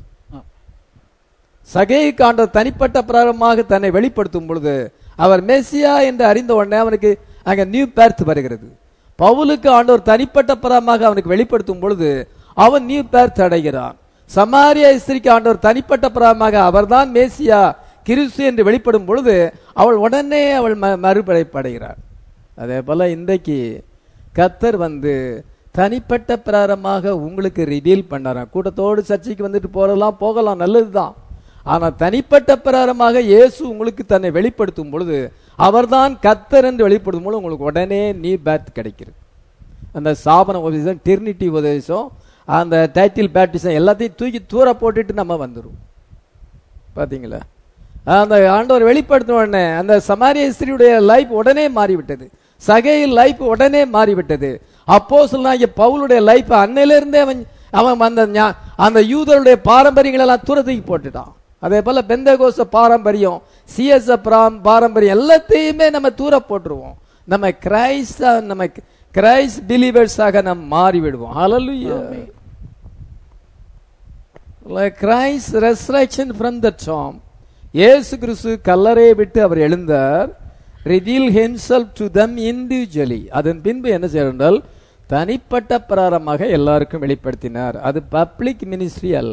சகை காண்ட தனிப்பட்ட பிரகாரமாக தன்னை வெளிப்படுத்தும் பொழுது அவர் மெஸ்ஸியா என்று அறிந்த உடனே அவனுக்கு அங்க நியூ பேர்த் வருகிறது பவுலுக்கு ஆண்டவர் தனிப்பட்ட பிரகாரமாக அவனுக்கு வெளிப்படுத்தும் பொழுது அவன் நியூ பேர்த் அடைகிறான் சமாரியா ஸ்திரிக்கு ஆண்டவர் தனிப்பட்ட பிரகாரமாக அவர்தான் மேசியா கிறிஸ்து என்று வெளிப்படும் பொழுது அவள் உடனே அவள் ம- மறுபடைப்படைகிறாள் அதே போல இன்றைக்கு கத்தர் வந்து தனிப்பட்ட பிரகாரமாக உங்களுக்கு ரிவீல் பண்ணாராம் கூட்டத்தோடு சர்ச்சைக்கு வந்துட்டு போறதெல்லாம் போகலாம் நல்லதுதான் ஆனா தனிப்பட்ட பிரகாரமாக இயேசு உங்களுக்கு தன்னை வெளிப்படுத்தும் பொழுது அவர்தான் கத்தர் என்று வெளிப்படுத்தும் பொழுது உங்களுக்கு உடனே நீ பேத் கிடைக்கிறது அந்த சாபன உபதேசம் டெர்னிட்டி உபதேசம் அந்த டைட்டில் பேப்டிசம் எல்லாத்தையும் தூக்கி தூர போட்டுட்டு நம்ம வந்துரும் பாத்தீங்களா அந்த ஆண்டவர் வெளிப்படுத்தின உடனே அந்த சமாரிய ஸ்திரியுடைய லைஃப் உடனே மாறிவிட்டது சகையில் லைஃப் உடனே மாறிவிட்டது அப்போ சொல்லாங்க பவுலுடைய லைஃப் அன்னையிலிருந்தே அவன் அவன் அந்த ஞா- அந்த யூதருடைய பாரம்பரியங்கள் எல்லாம் தூரத்துக்கு போட்டுட்டான் அதே போல பெந்தகோச பாரம்பரியம் சிஎஸ் பாரம்பரியம் எல்லாத்தையுமே நம்ம தூர போட்டுருவோம் நம்ம கிரைஸ்ட் நம்ம கிரைஸ்ட் பிலீவர்ஸாக நம்ம மாறி விடுவோம் ஹalleluya like Christ's resurrection from the tomb இயேசு கிறிஸ்து கல்லறையை விட்டு அவர் எழுந்தார் reveal himself to them individually அதன் பின்பு என்ன செய்தால் தனிப்பட்ட பிரகாரமாக எல்லாருக்கும் வெளிப்படுத்தினார் அது பப்ளிக் மினிஸ்ட்ரி அல்ல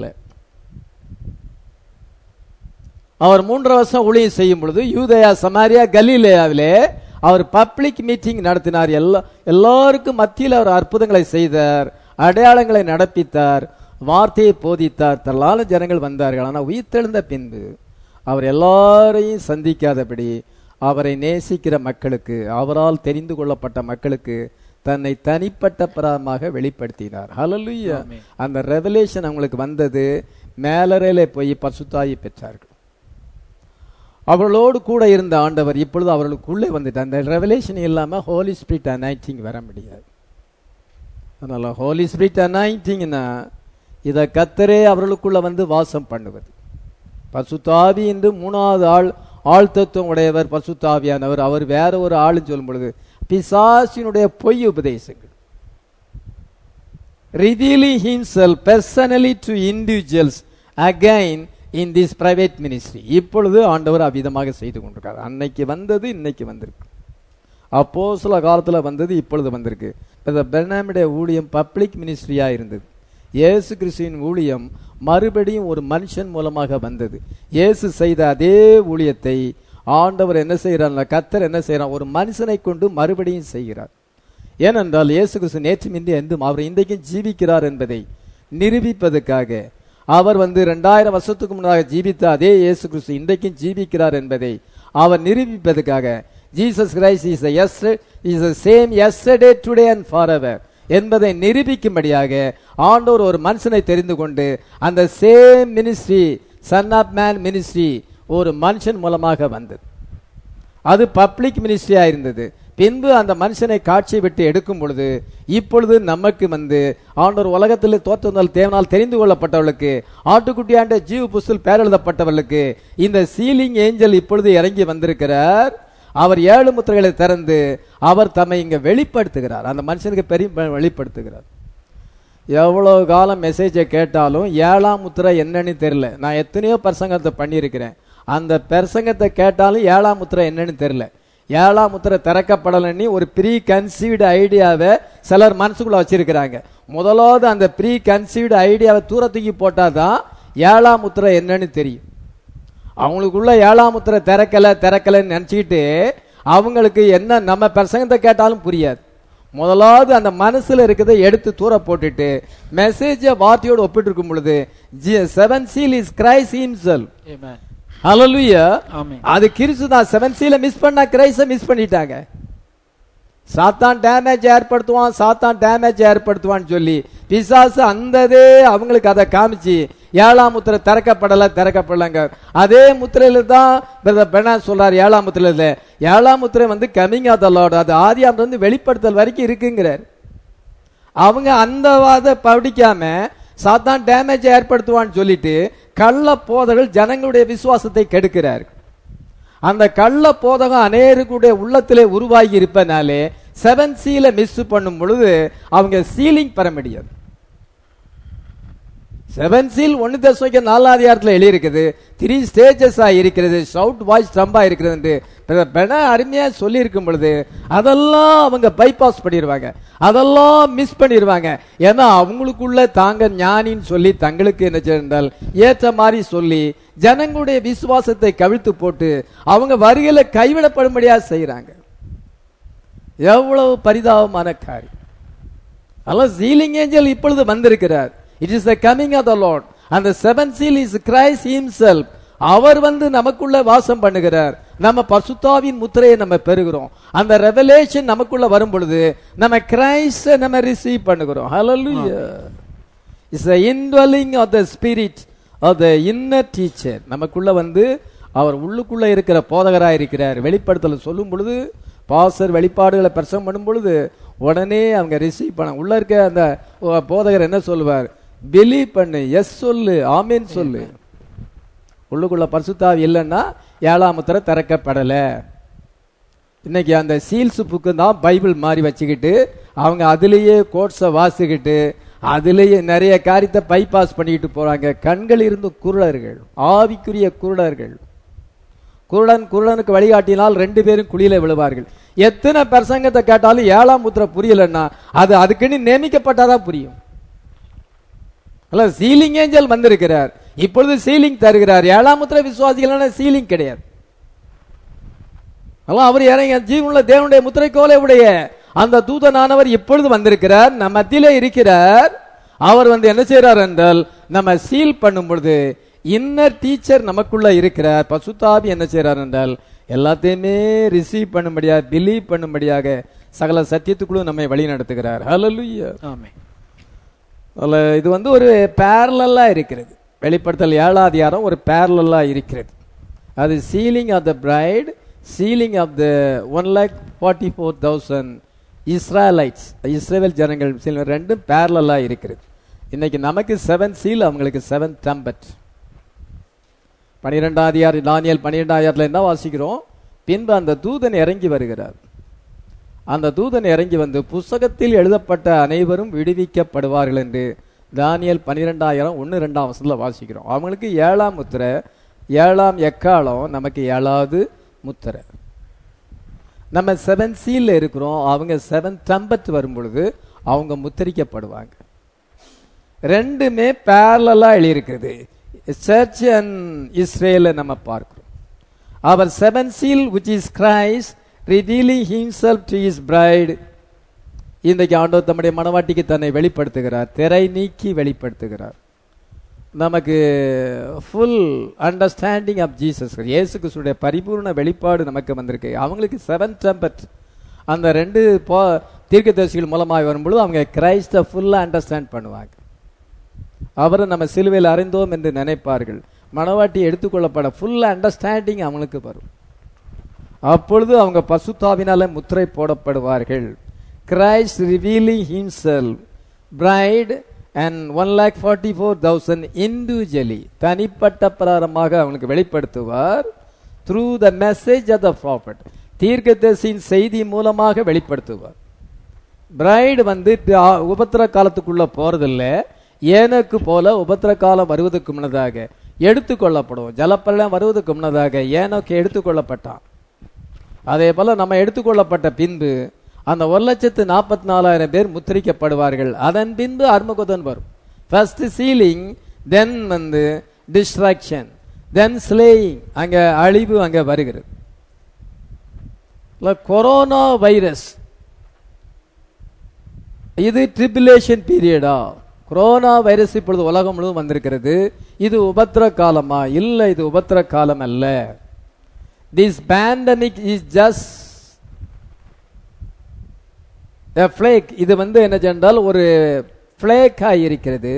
அவர் மூன்று வருஷம் ஊழியம் செய்யும் பொழுது யூதயா சமாரியா கலீலேயாவிலே அவர் பப்ளிக் மீட்டிங் நடத்தினார் எல்லா எல்லாருக்கும் மத்தியில் அவர் அற்புதங்களை செய்தார் அடையாளங்களை நடப்பித்தார் வார்த்தையை போதித்தார் திரளான ஜனங்கள் வந்தார்கள் ஆனால் உயிர்த்தெழுந்த பின்பு அவர் எல்லாரையும் சந்திக்காதபடி அவரை நேசிக்கிற மக்களுக்கு அவரால் தெரிந்து கொள்ளப்பட்ட மக்களுக்கு தன்னை தனிப்பட்ட பிரமாக வெளிப்படுத்தினார் ஹalleluya அந்த ரெவலேஷன் அவங்களுக்கு வந்தது மேலறையிலே போய் பசுத்தாயி பெற்றார்கள் அவர்களோடு கூட இருந்த ஆண்டவர் இப்பொழுது அவர்களுக்குள்ளே வந்துட்டார் அந்த ரெவலேஷன் இல்லாம ஹோலி ஸ்பிரிட் அனைட்டிங் வர முடியாது அதனால ஹோலி ஸ்பிரிட் அனைட்டிங்னா இத கத்தரே அவர்களுக்குள்ள வந்து வாசம் பண்ணுவது பசுத்தாவி என்று மூணாவது ஆள் ஆள் தத்துவம் உடையவர் பசுத்தாவியானவர் அவர் வேற ஒரு ஆளுன்னு சொல்லும் பொழுது பிசாசினுடைய பொய் உபதேசங்கள் revealing himself personally to individuals again in this private ministry இப்பொழுது ஆண்டவர் அவ்விதமாக செய்து கொண்டிருக்கார் அன்னைக்கு வந்தது இன்னைக்கு வந்திருக்கு அப்போ சில காலத்துல வந்தது இப்பொழுது வந்திருக்கு பெர்னாமிடைய ஊழியம் பப்ளிக் மினிஸ்ட்ரியா இருந்தது இயேசு கிறிஸ்துவின் ஊழியம் மறுபடியும் ஒரு மனுஷன் மூலமாக வந்தது இயேசு செய்த அதே ஊழியத்தை ஆண்டவர் என்ன செய்யறார் கத்தர் என்ன செய்யறார் ஒரு மனுஷனை கொண்டு மறுபடியும் செய்கிறார் ஏனென்றால் இயேசு கிறிஸ்து நேற்றுமின்றி என்றும் அவர் இன்றைக்கும் ஜீவிக்கிறார் என்பதை நிரூபிப்பதற்காக அவர் வந்து ரெண்டாயிரம் வருஷத்துக்கு முன்னாக ஜீவித்த அதே இயேசு கிறிஸ்து இன்றைக்கும் ஜீவிக்கிறார் என்பதை அவர் நிரூபிப்பதற்காக Jesus Christ is as is same yesterday today and for ever என்பதை நிரூபிக்கும்படியாக ஆண்டோர் ஒரு மனுஷனை தெரிந்து கொண்டு அந்த same ministry son of man ministry ஒரு மனுஷன் மூலமாக வந்தது அது பப்ளிக் மினிஸ்ட்ரியா இருந்தது பின்பு அந்த மனுஷனை காட்சி விட்டு எடுக்கும் பொழுது இப்பொழுது நமக்கு வந்து ஆண்டவர் உலகத்தில் தோற்றுவதால் தேவனால் தெரிந்து கொள்ளப்பட்டவர்களுக்கு ஆட்டுக்குட்டியாண்ட ஜீவ புஸ்தல் பேரெழுதப்பட்டவர்களுக்கு இந்த சீலிங் ஏஞ்சல் இப்பொழுது இறங்கி வந்திருக்கிறார் அவர் ஏழு முத்திரைகளை திறந்து அவர் தம்மை இங்க வெளிப்படுத்துகிறார் அந்த மனுஷனுக்கு பெரிய வெளிப்படுத்துகிறார் எவ்வளவு காலம் மெசேஜை கேட்டாலும் ஏழாம் முத்திரை என்னன்னு தெரியல நான் எத்தனையோ பிரசங்கத்தை பண்ணியிருக்கிறேன் அந்த பிரசங்கத்தை கேட்டாலும் ஏழாம் முத்திரை என்னன்னு தெரியல ஏழாம் முத்திரை திறக்கப்படலைன்னு ஒரு ப்ரீ கன்சீவ்டு ஐடியாவை சிலர் மனசுக்குள்ள வச்சிருக்கிறாங்க முதலாவது அந்த ப்ரீ கன்சீவ்டு ஐடியாவை தூரத்துக்கு போட்டாதான் ஏழாம் முத்திரை என்னன்னு தெரியும் அவங்களுக்குள்ள ஏழாம் முத்திரை திறக்கல திறக்கலன்னு நினைச்சுக்கிட்டு அவங்களுக்கு என்ன நம்ம பிரசங்கத்தை கேட்டாலும் புரியாது முதலாவது அந்த மனசுல இருக்கிறதை எடுத்து தூர போட்டுட்டு மெசேஜ வார்த்தையோடு ஒப்பிட்டு இருக்கும் பொழுது seven seal is Christ himself Amen. Hallelujah ஆமென். அது கிறிஸ்து தான் செவன் சீல மிஸ் பண்ணா கிரைஸ மிஸ் பண்ணிட்டாங்க சாத்தான் டேமேஜ் ஏற்படுத்துவான் சாத்தான் டேமேஜ் ஏற்படுத்துவான்னு சொல்லி பிசாசு அந்ததே அவங்களுக்கு அதை காமிச்சு ஏழாம் முத்திரை திறக்கப்படல திறக்கப்படலங்க அதே முத்திரையில தான் பிரதர் பெனா சொல்றாரு ஏழாம் முத்திரையில ஏழாம் முத்திரை வந்து கமிங் ஆஃப் த லார்ட் அது ஆதியாம் வந்து வெளிப்படுத்தல் வரைக்கும் இருக்குங்கிறார் அவங்க அந்த வாத படிக்காம சாத்தான் டேமேஜ் ஏற்படுத்துவான்னு சொல்லிட்டு கள்ள போதகள் ஜனங்களுடைய விசுவாசத்தை கெடுக்கிறார் அந்த கள்ள போதகம் அநேருடைய உள்ளத்திலே உருவாகி இருப்பனாலே செவன் சீல மிஸ் பண்ணும் பொழுது அவங்க சீலிங் பெற முடியாது செவன் சீல் ஒன்னு தசமிக்க நாலாதிகாரத்தில் எழுதியிருக்குது த்ரீ ஸ்டேஜஸ் இருக்கிறது ஷவுட் வாய்ஸ் ட்ரம்பா இருக்கிறது என்று பெண அருமையா சொல்லி இருக்கும் பொழுது அதெல்லாம் அவங்க பைபாஸ் பண்ணிடுவாங்க அதெல்லாம் மிஸ் பண்ணிடுவாங்க ஏன்னா அவங்களுக்குள்ள தாங்க ஞானின்னு சொல்லி தங்களுக்கு என்ன செய்தால் ஏற்ற மாதிரி சொல்லி ஜனங்களுடைய விசுவாசத்தை கவிழ்த்து போட்டு அவங்க வருகையில கைவிடப்படும்படியா செய்யறாங்க எவ்வளவு பரிதாபமான காரியம் அல்ல சீலிங் ஏஞ்சல் இப்பொழுது வந்திருக்கிறார் it is the coming of the Lord அந்த seven seal is Christ himself அவர் வந்து நமக்குள்ள வாசம் பண்ணுகிறார் நம்ம பசுத்தாவின் முத்திரையை நம்ம பெறுகிறோம் அந்த ரெவலேஷன் நமக்குள்ள வரும் பொழுது நம்ம கிரைஸ்ட நம்ம ரிசீவ் பண்ணுகிறோம் hallelujah is the indwelling of the spirit of the inner teacher நமக்குள்ள வந்து அவர் உள்ளுக்குள்ள இருக்கிற போதகராக இருக்கிறார் வெளிப்படுத்தல சொல்லும் பொழுது பாசர் வெளிப்பாடுகளை பிரசவம் பண்ணும் பொழுது உடனே அவங்க ரிசீவ் பண்ண உள்ள இருக்க அந்த போதகர் என்ன சொல்லுவார் பிலீவ் பண்ணு எஸ் சொல்லு ஆமேன் சொல்லு உள்ளுக்குள்ள பரிசுத்தாவி இல்லைன்னா ஏழாம் முத்திரை திறக்கப்படல இன்னைக்கு அந்த சீல்ஸ் புக்கு தான் பைபிள் மாதிரி வச்சுக்கிட்டு அவங்க அதுலேயே கோட்ஸை வாசிக்கிட்டு அதுலேயே நிறைய காரியத்தை பைபாஸ் பண்ணிக்கிட்டு போறாங்க கண்கள் இருந்து குருடர்கள் ஆவிக்குரிய குருடர்கள் குருடன் குருடனுக்கு வழிகாட்டினால் ரெண்டு பேரும் குழியில விழுவார்கள் எத்தனை பிரசங்கத்தை கேட்டாலும் ஏழாம் முத்திரை புரியலன்னா அது அதுக்குன்னு நியமிக்கப்பட்டாதான் புரியும் அல்ல சீலிங் ஏஞ்சல் வந்திருக்கிறார் இப்பொழுது சீலிங் தருகிறார் ஏழாம் முத்திரை விசுவாசிகள் சீலிங் கிடையாது அல்ல அவர் இறங்க ஜீவனுள்ள தேவனுடைய முத்திரைக்கோலை உடைய அந்த தூதனானவர் இப்பொழுது வந்திருக்கிறார் நம்ம மத்தியிலே இருக்கிறார் அவர் வந்து என்ன செய்யறார் என்றால் நம்ம சீல் பண்ணும் பொழுது இன்னர் டீச்சர் நமக்குள்ள இருக்கிறார் பசுத்தாபி என்ன செய்யறார் என்றால் எல்லாத்தையுமே ரிசீவ் பண்ணும்படியாக பிலீவ் பண்ணும்படியாக சகல சத்தியத்துக்குள்ளும் நம்மை வழி நடத்துகிறார் ஹalleluya ஆமென். அதுல இது வந்து ஒரு பேரலா இருக்கிறது வெளிப்படுத்தல் ஏழாம் அதிகாரம் ஒரு பேரலா இருக்கிறது அது sealing of the bride sealing of the one lakh forty four thousand Israelites Israel ஜனங்கள் seal ரெண்டும் பேரலா இருக்கிறது இன்னைக்கு நமக்கு செவன் சீல் அவங்களுக்கு செவன் டம்பட் பனிரெண்டாம் அதிகாரம் தானியல் பன்னிரெண்டாம் அதிகாரத்தில் என்ன வாசிக்கிறோம் பின்பு அந்த தூதன் இறங்கி வருகிறார் அந்த தூதன் இறங்கி வந்து புஸ்தகத்தில் எழுதப்பட்ட அனைவரும் விடுவிக்கப்படுவார்கள் என்று தானியல் பன்னிரெண்டாயிரம் ஒன்று ரெண்டாம் வசதியில் வாசிக்கிறோம் அவங்களுக்கு ஏழாம் முத்திரை ஏழாம் எக்காலம் நமக்கு ஏழாவது முத்திரை நம்ம செவன் சீல்ல இருக்கிறோம் அவங்க செவன் டம்பட் வரும் பொழுது அவங்க முத்திரிக்கப்படுவாங்க ரெண்டுமே பேரலா எழுதியிருக்குது சர்ச் அண்ட் இஸ்ரேல நம்ம பார்க்கிறோம் அவர் seven seal which is Christ revealing himself to his bride இன்றைக்கு ஆண்டவர் தம்முடைய மனவாட்டிக்கு தன்னை வெளிப்படுத்துகிறார் திரை நீக்கி வெளிப்படுத்துகிறார் நமக்கு ஃபுல் அண்டர்ஸ்டாண்டிங் ஆஃப் ஜீசஸ் இயேசு கிறிஸ்துடைய பரிபூர்ண வெளிப்பாடு நமக்கு வந்திருக்கு அவங்களுக்கு செவன் டெம்பட் அந்த ரெண்டு போ தீர்க்கதரிசிகள் மூலமாக வரும்பொழுது அவங்க கிரைஸ்ட ஃபுல்லாக அண்டர்ஸ்டாண்ட் பண்ணுவாங்க அவரை நம்ம சிலுவையில் அறிந்தோம் என்று நினைப்பார்கள் மனவாட்டி எடுத்துக்கொள்ளப்பட ஃபுல் அண்டர்ஸ்டாண்டிங் அவங்களுக்கு வரும் அப்பொழுது அவங்க பசுத்தாவினால முத்திரை போடப்படுவார்கள் Christ revealing himself bride and one lakh forty four thousand individually தனிப்பட்ட பிரகாரமாக அவங்களுக்கு வெளிப்படுத்துவார் through the message of the prophet தீர்க்கதரிசியின் செய்தி மூலமாக வெளிப்படுத்துவார் பிரைடு வந்து ஆ- உபத்திர காலத்துக்குள்ள போறதில்ல ஏனக்கு போல உபத்திர காலம் வருவதற்கு முன்னதாக எடுத்துக்கொள்ளப்படும் ஜலப்பள்ளம் வருவதற்கு முன்னதாக ஏனோக்கு எடுத்துக்கொள்ளப்பட்டான் அதே போல நம்ம எடுத்துக்கொள்ளப்பட்ட பின்பு அந்த ஒரு லட்சத்து நாற்பத்தி நாலாயிரம் பேர் முத்திரிக்கப்படுவார்கள் அதன் பின்பு அர்மகுதன் வரும் ஃபர்ஸ்ட் சீலிங் தென் வந்து டிஸ்ட்ராக்ஷன் தென் ஸ்லேயிங் அங்க அழிவு அங்க வருகிறது கொரோனா வைரஸ் இது ட்ரிபிலேஷன் பீரியடா கொரோனா வைரஸ் இப்பொழுது உலகம் முழுவதும் வந்திருக்கிறது இது உபத்திர காலமா இல்ல இது உபத்திர காலம் அல்ல this pandemic is just plague இது வந்து என்ன சென்றால் ஒரு ஃபிளேக்காக இருக்கிறது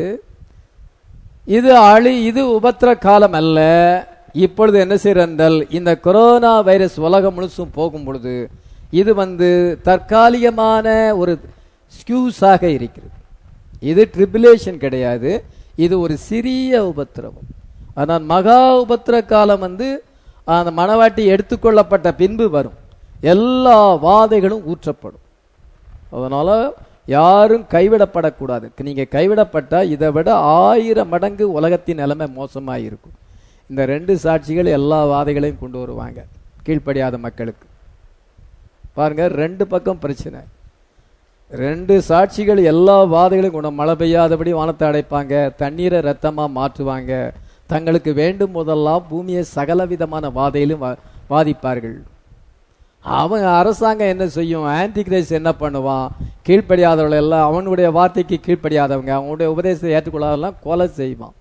இது அழி இது உபத்திர காலம் அல்ல இப்பொழுது என்ன செய்யறால் இந்த கொரோனா வைரஸ் உலகம் முழுசும் போகும் பொழுது இது வந்து தற்காலிகமான ஒரு ஸ்கியூஸாக இருக்கிறது இது ட்ரிபிலேஷன் கிடையாது இது ஒரு சிறிய உபத்திரவம் ஆனால் மகா உபத்திர காலம் வந்து அந்த மணவாட்டி எடுத்துக்கொள்ளப்பட்ட பின்பு வரும் எல்லா வாதைகளும் ஊற்றப்படும் அதனால யாரும் கைவிடப்படக்கூடாது நீங்க கைவிடப்பட்டா இதை விட ஆயிரம் மடங்கு உலகத்தின் நிலைமை மோசமாக இருக்கும் இந்த ரெண்டு சாட்சிகள் எல்லா வாதைகளையும் கொண்டு வருவாங்க கீழ்ப்படியாத மக்களுக்கு பாருங்க ரெண்டு பக்கம் பிரச்சனை ரெண்டு சாட்சிகள் எல்லா வாதைகளையும் கொண்டு மழை பெய்யாதபடி வானத்தை அடைப்பாங்க தண்ணீரை ரத்தமா மாற்றுவாங்க தங்களுக்கு வேண்டும் போதெல்லாம் பூமியை சகல விதமான வாதையிலும் வா- வாதிப்பார்கள் அவன் அரசாங்கம் என்ன செய்யும் ஆன்டி கிரைஸ்ட் என்ன பண்ணுவான் கீழ்ப்படியாதவர்கள் எல்லாம் அவனுடைய வார்த்தைக்கு கீழ்ப்படியாதவங்க அவனுடைய உபதேசத்தை ஏற்றுக்கொள்ளாதெல்லாம் கொலை செய்வான்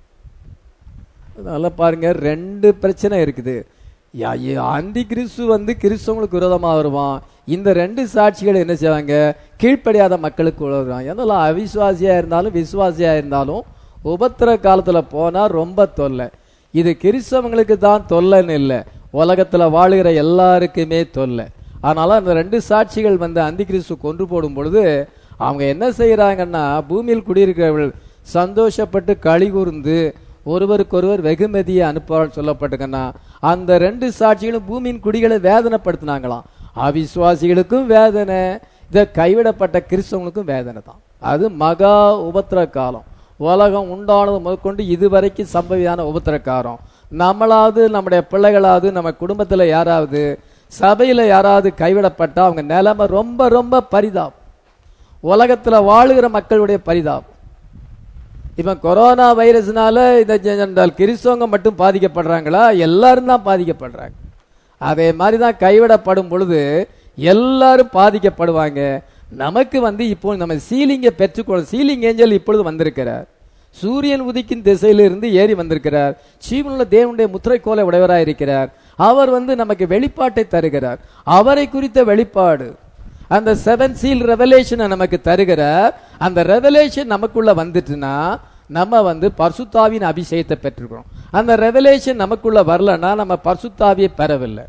அதனால பாருங்க ரெண்டு பிரச்சனை இருக்குது அந்தி கிறிஸ்து வந்து கிறிஸ்தவங்களுக்கு விரோதமா வருவான் இந்த ரெண்டு சாட்சிகள் என்ன செய்வாங்க கீழ்ப்படியாத மக்களுக்கு வருவான் எதெல்லாம் அவிசுவாசியா இருந்தாலும் விசுவாசியா இருந்தாலும் உபத்திர காலத்துல போனா ரொம்ப தொல்லை இது கிறிஸ்தவங்களுக்கு தான் தொல்லைன்னு இல்லை உலகத்துல வாழுகிற எல்லாருக்குமே தொல்லை அதனால அந்த ரெண்டு சாட்சிகள் வந்து அந்தி கிறிஸ்து கொன்று போடும் பொழுது அவங்க என்ன செய்யறாங்கன்னா பூமியில் குடியிருக்கிறவர்கள் சந்தோஷப்பட்டு களி கூர்ந்து ஒருவருக்கொருவர் வெகுமதியை அனுப்புவான்னு சொல்லப்பட்டுங்கன்னா அந்த ரெண்டு சாட்சிகளும் பூமியின் குடிகளை வேதனைப்படுத்தினாங்களாம் அவிசுவாசிகளுக்கும் வேதனை இதை கைவிடப்பட்ட கிறிஸ்தவங்களுக்கும் வேதனை தான் அது மகா உபத்திர காலம் உலகம் உண்டானது முதற்கொண்டு இதுவரைக்கும் சம்பவியான உபத்திர காலம் நம்மளாவது நம்முடைய பிள்ளைகளாவது நம்ம குடும்பத்துல யாராவது சபையில யாராவது கைவிடப்பட்டா அவங்க நிலைமை ரொம்ப ரொம்ப பரிதாபம் உலகத்துல வாழுகிற மக்களுடைய பரிதாபம் இப்ப கொரோனா வைரஸ்னால இந்த ஜெனரல் கிறிஸ்தவங்க மட்டும் பாதிக்கப்படுறாங்களா எல்லாரும் தான் பாதிக்கப்படுறாங்க அதே மாதிரி தான் கைவிடப்படும் பொழுது எல்லாரும் பாதிக்கப்படுவாங்க நமக்கு வந்து இப்போ நம்ம சீலிங்கை பெற்றுக்கொள்ள சீலிங் ஏஞ்சல் இப்பொழுது வந்திருக்கிறார் சூரியன் உதிக்கும் திசையிலிருந்து ஏறி வந்திருக்கிறார் ஜீவனுள்ள தேவனுடைய முத்திரைக்கோலை உடையவராய் இருக்கிறார் அவர் வந்து நமக்கு வெளிப்பாட்டை தருகிறார் அவரை குறித்த வெளிப்பாடு அந்த செவன் சீல் ரெவலேஷனை நமக்கு தருகிறார் அந்த ரெவலேஷன் நமக்குள்ள வந்துட்டுனா நம்ம வந்து பர்சுத்தாவின் அபிஷேகத்தை பெற்றிருக்கிறோம் அந்த ரெவலேஷன் நமக்குள்ள வரலன்னா நம்ம பர்சுத்தாவியை பெறவில்லை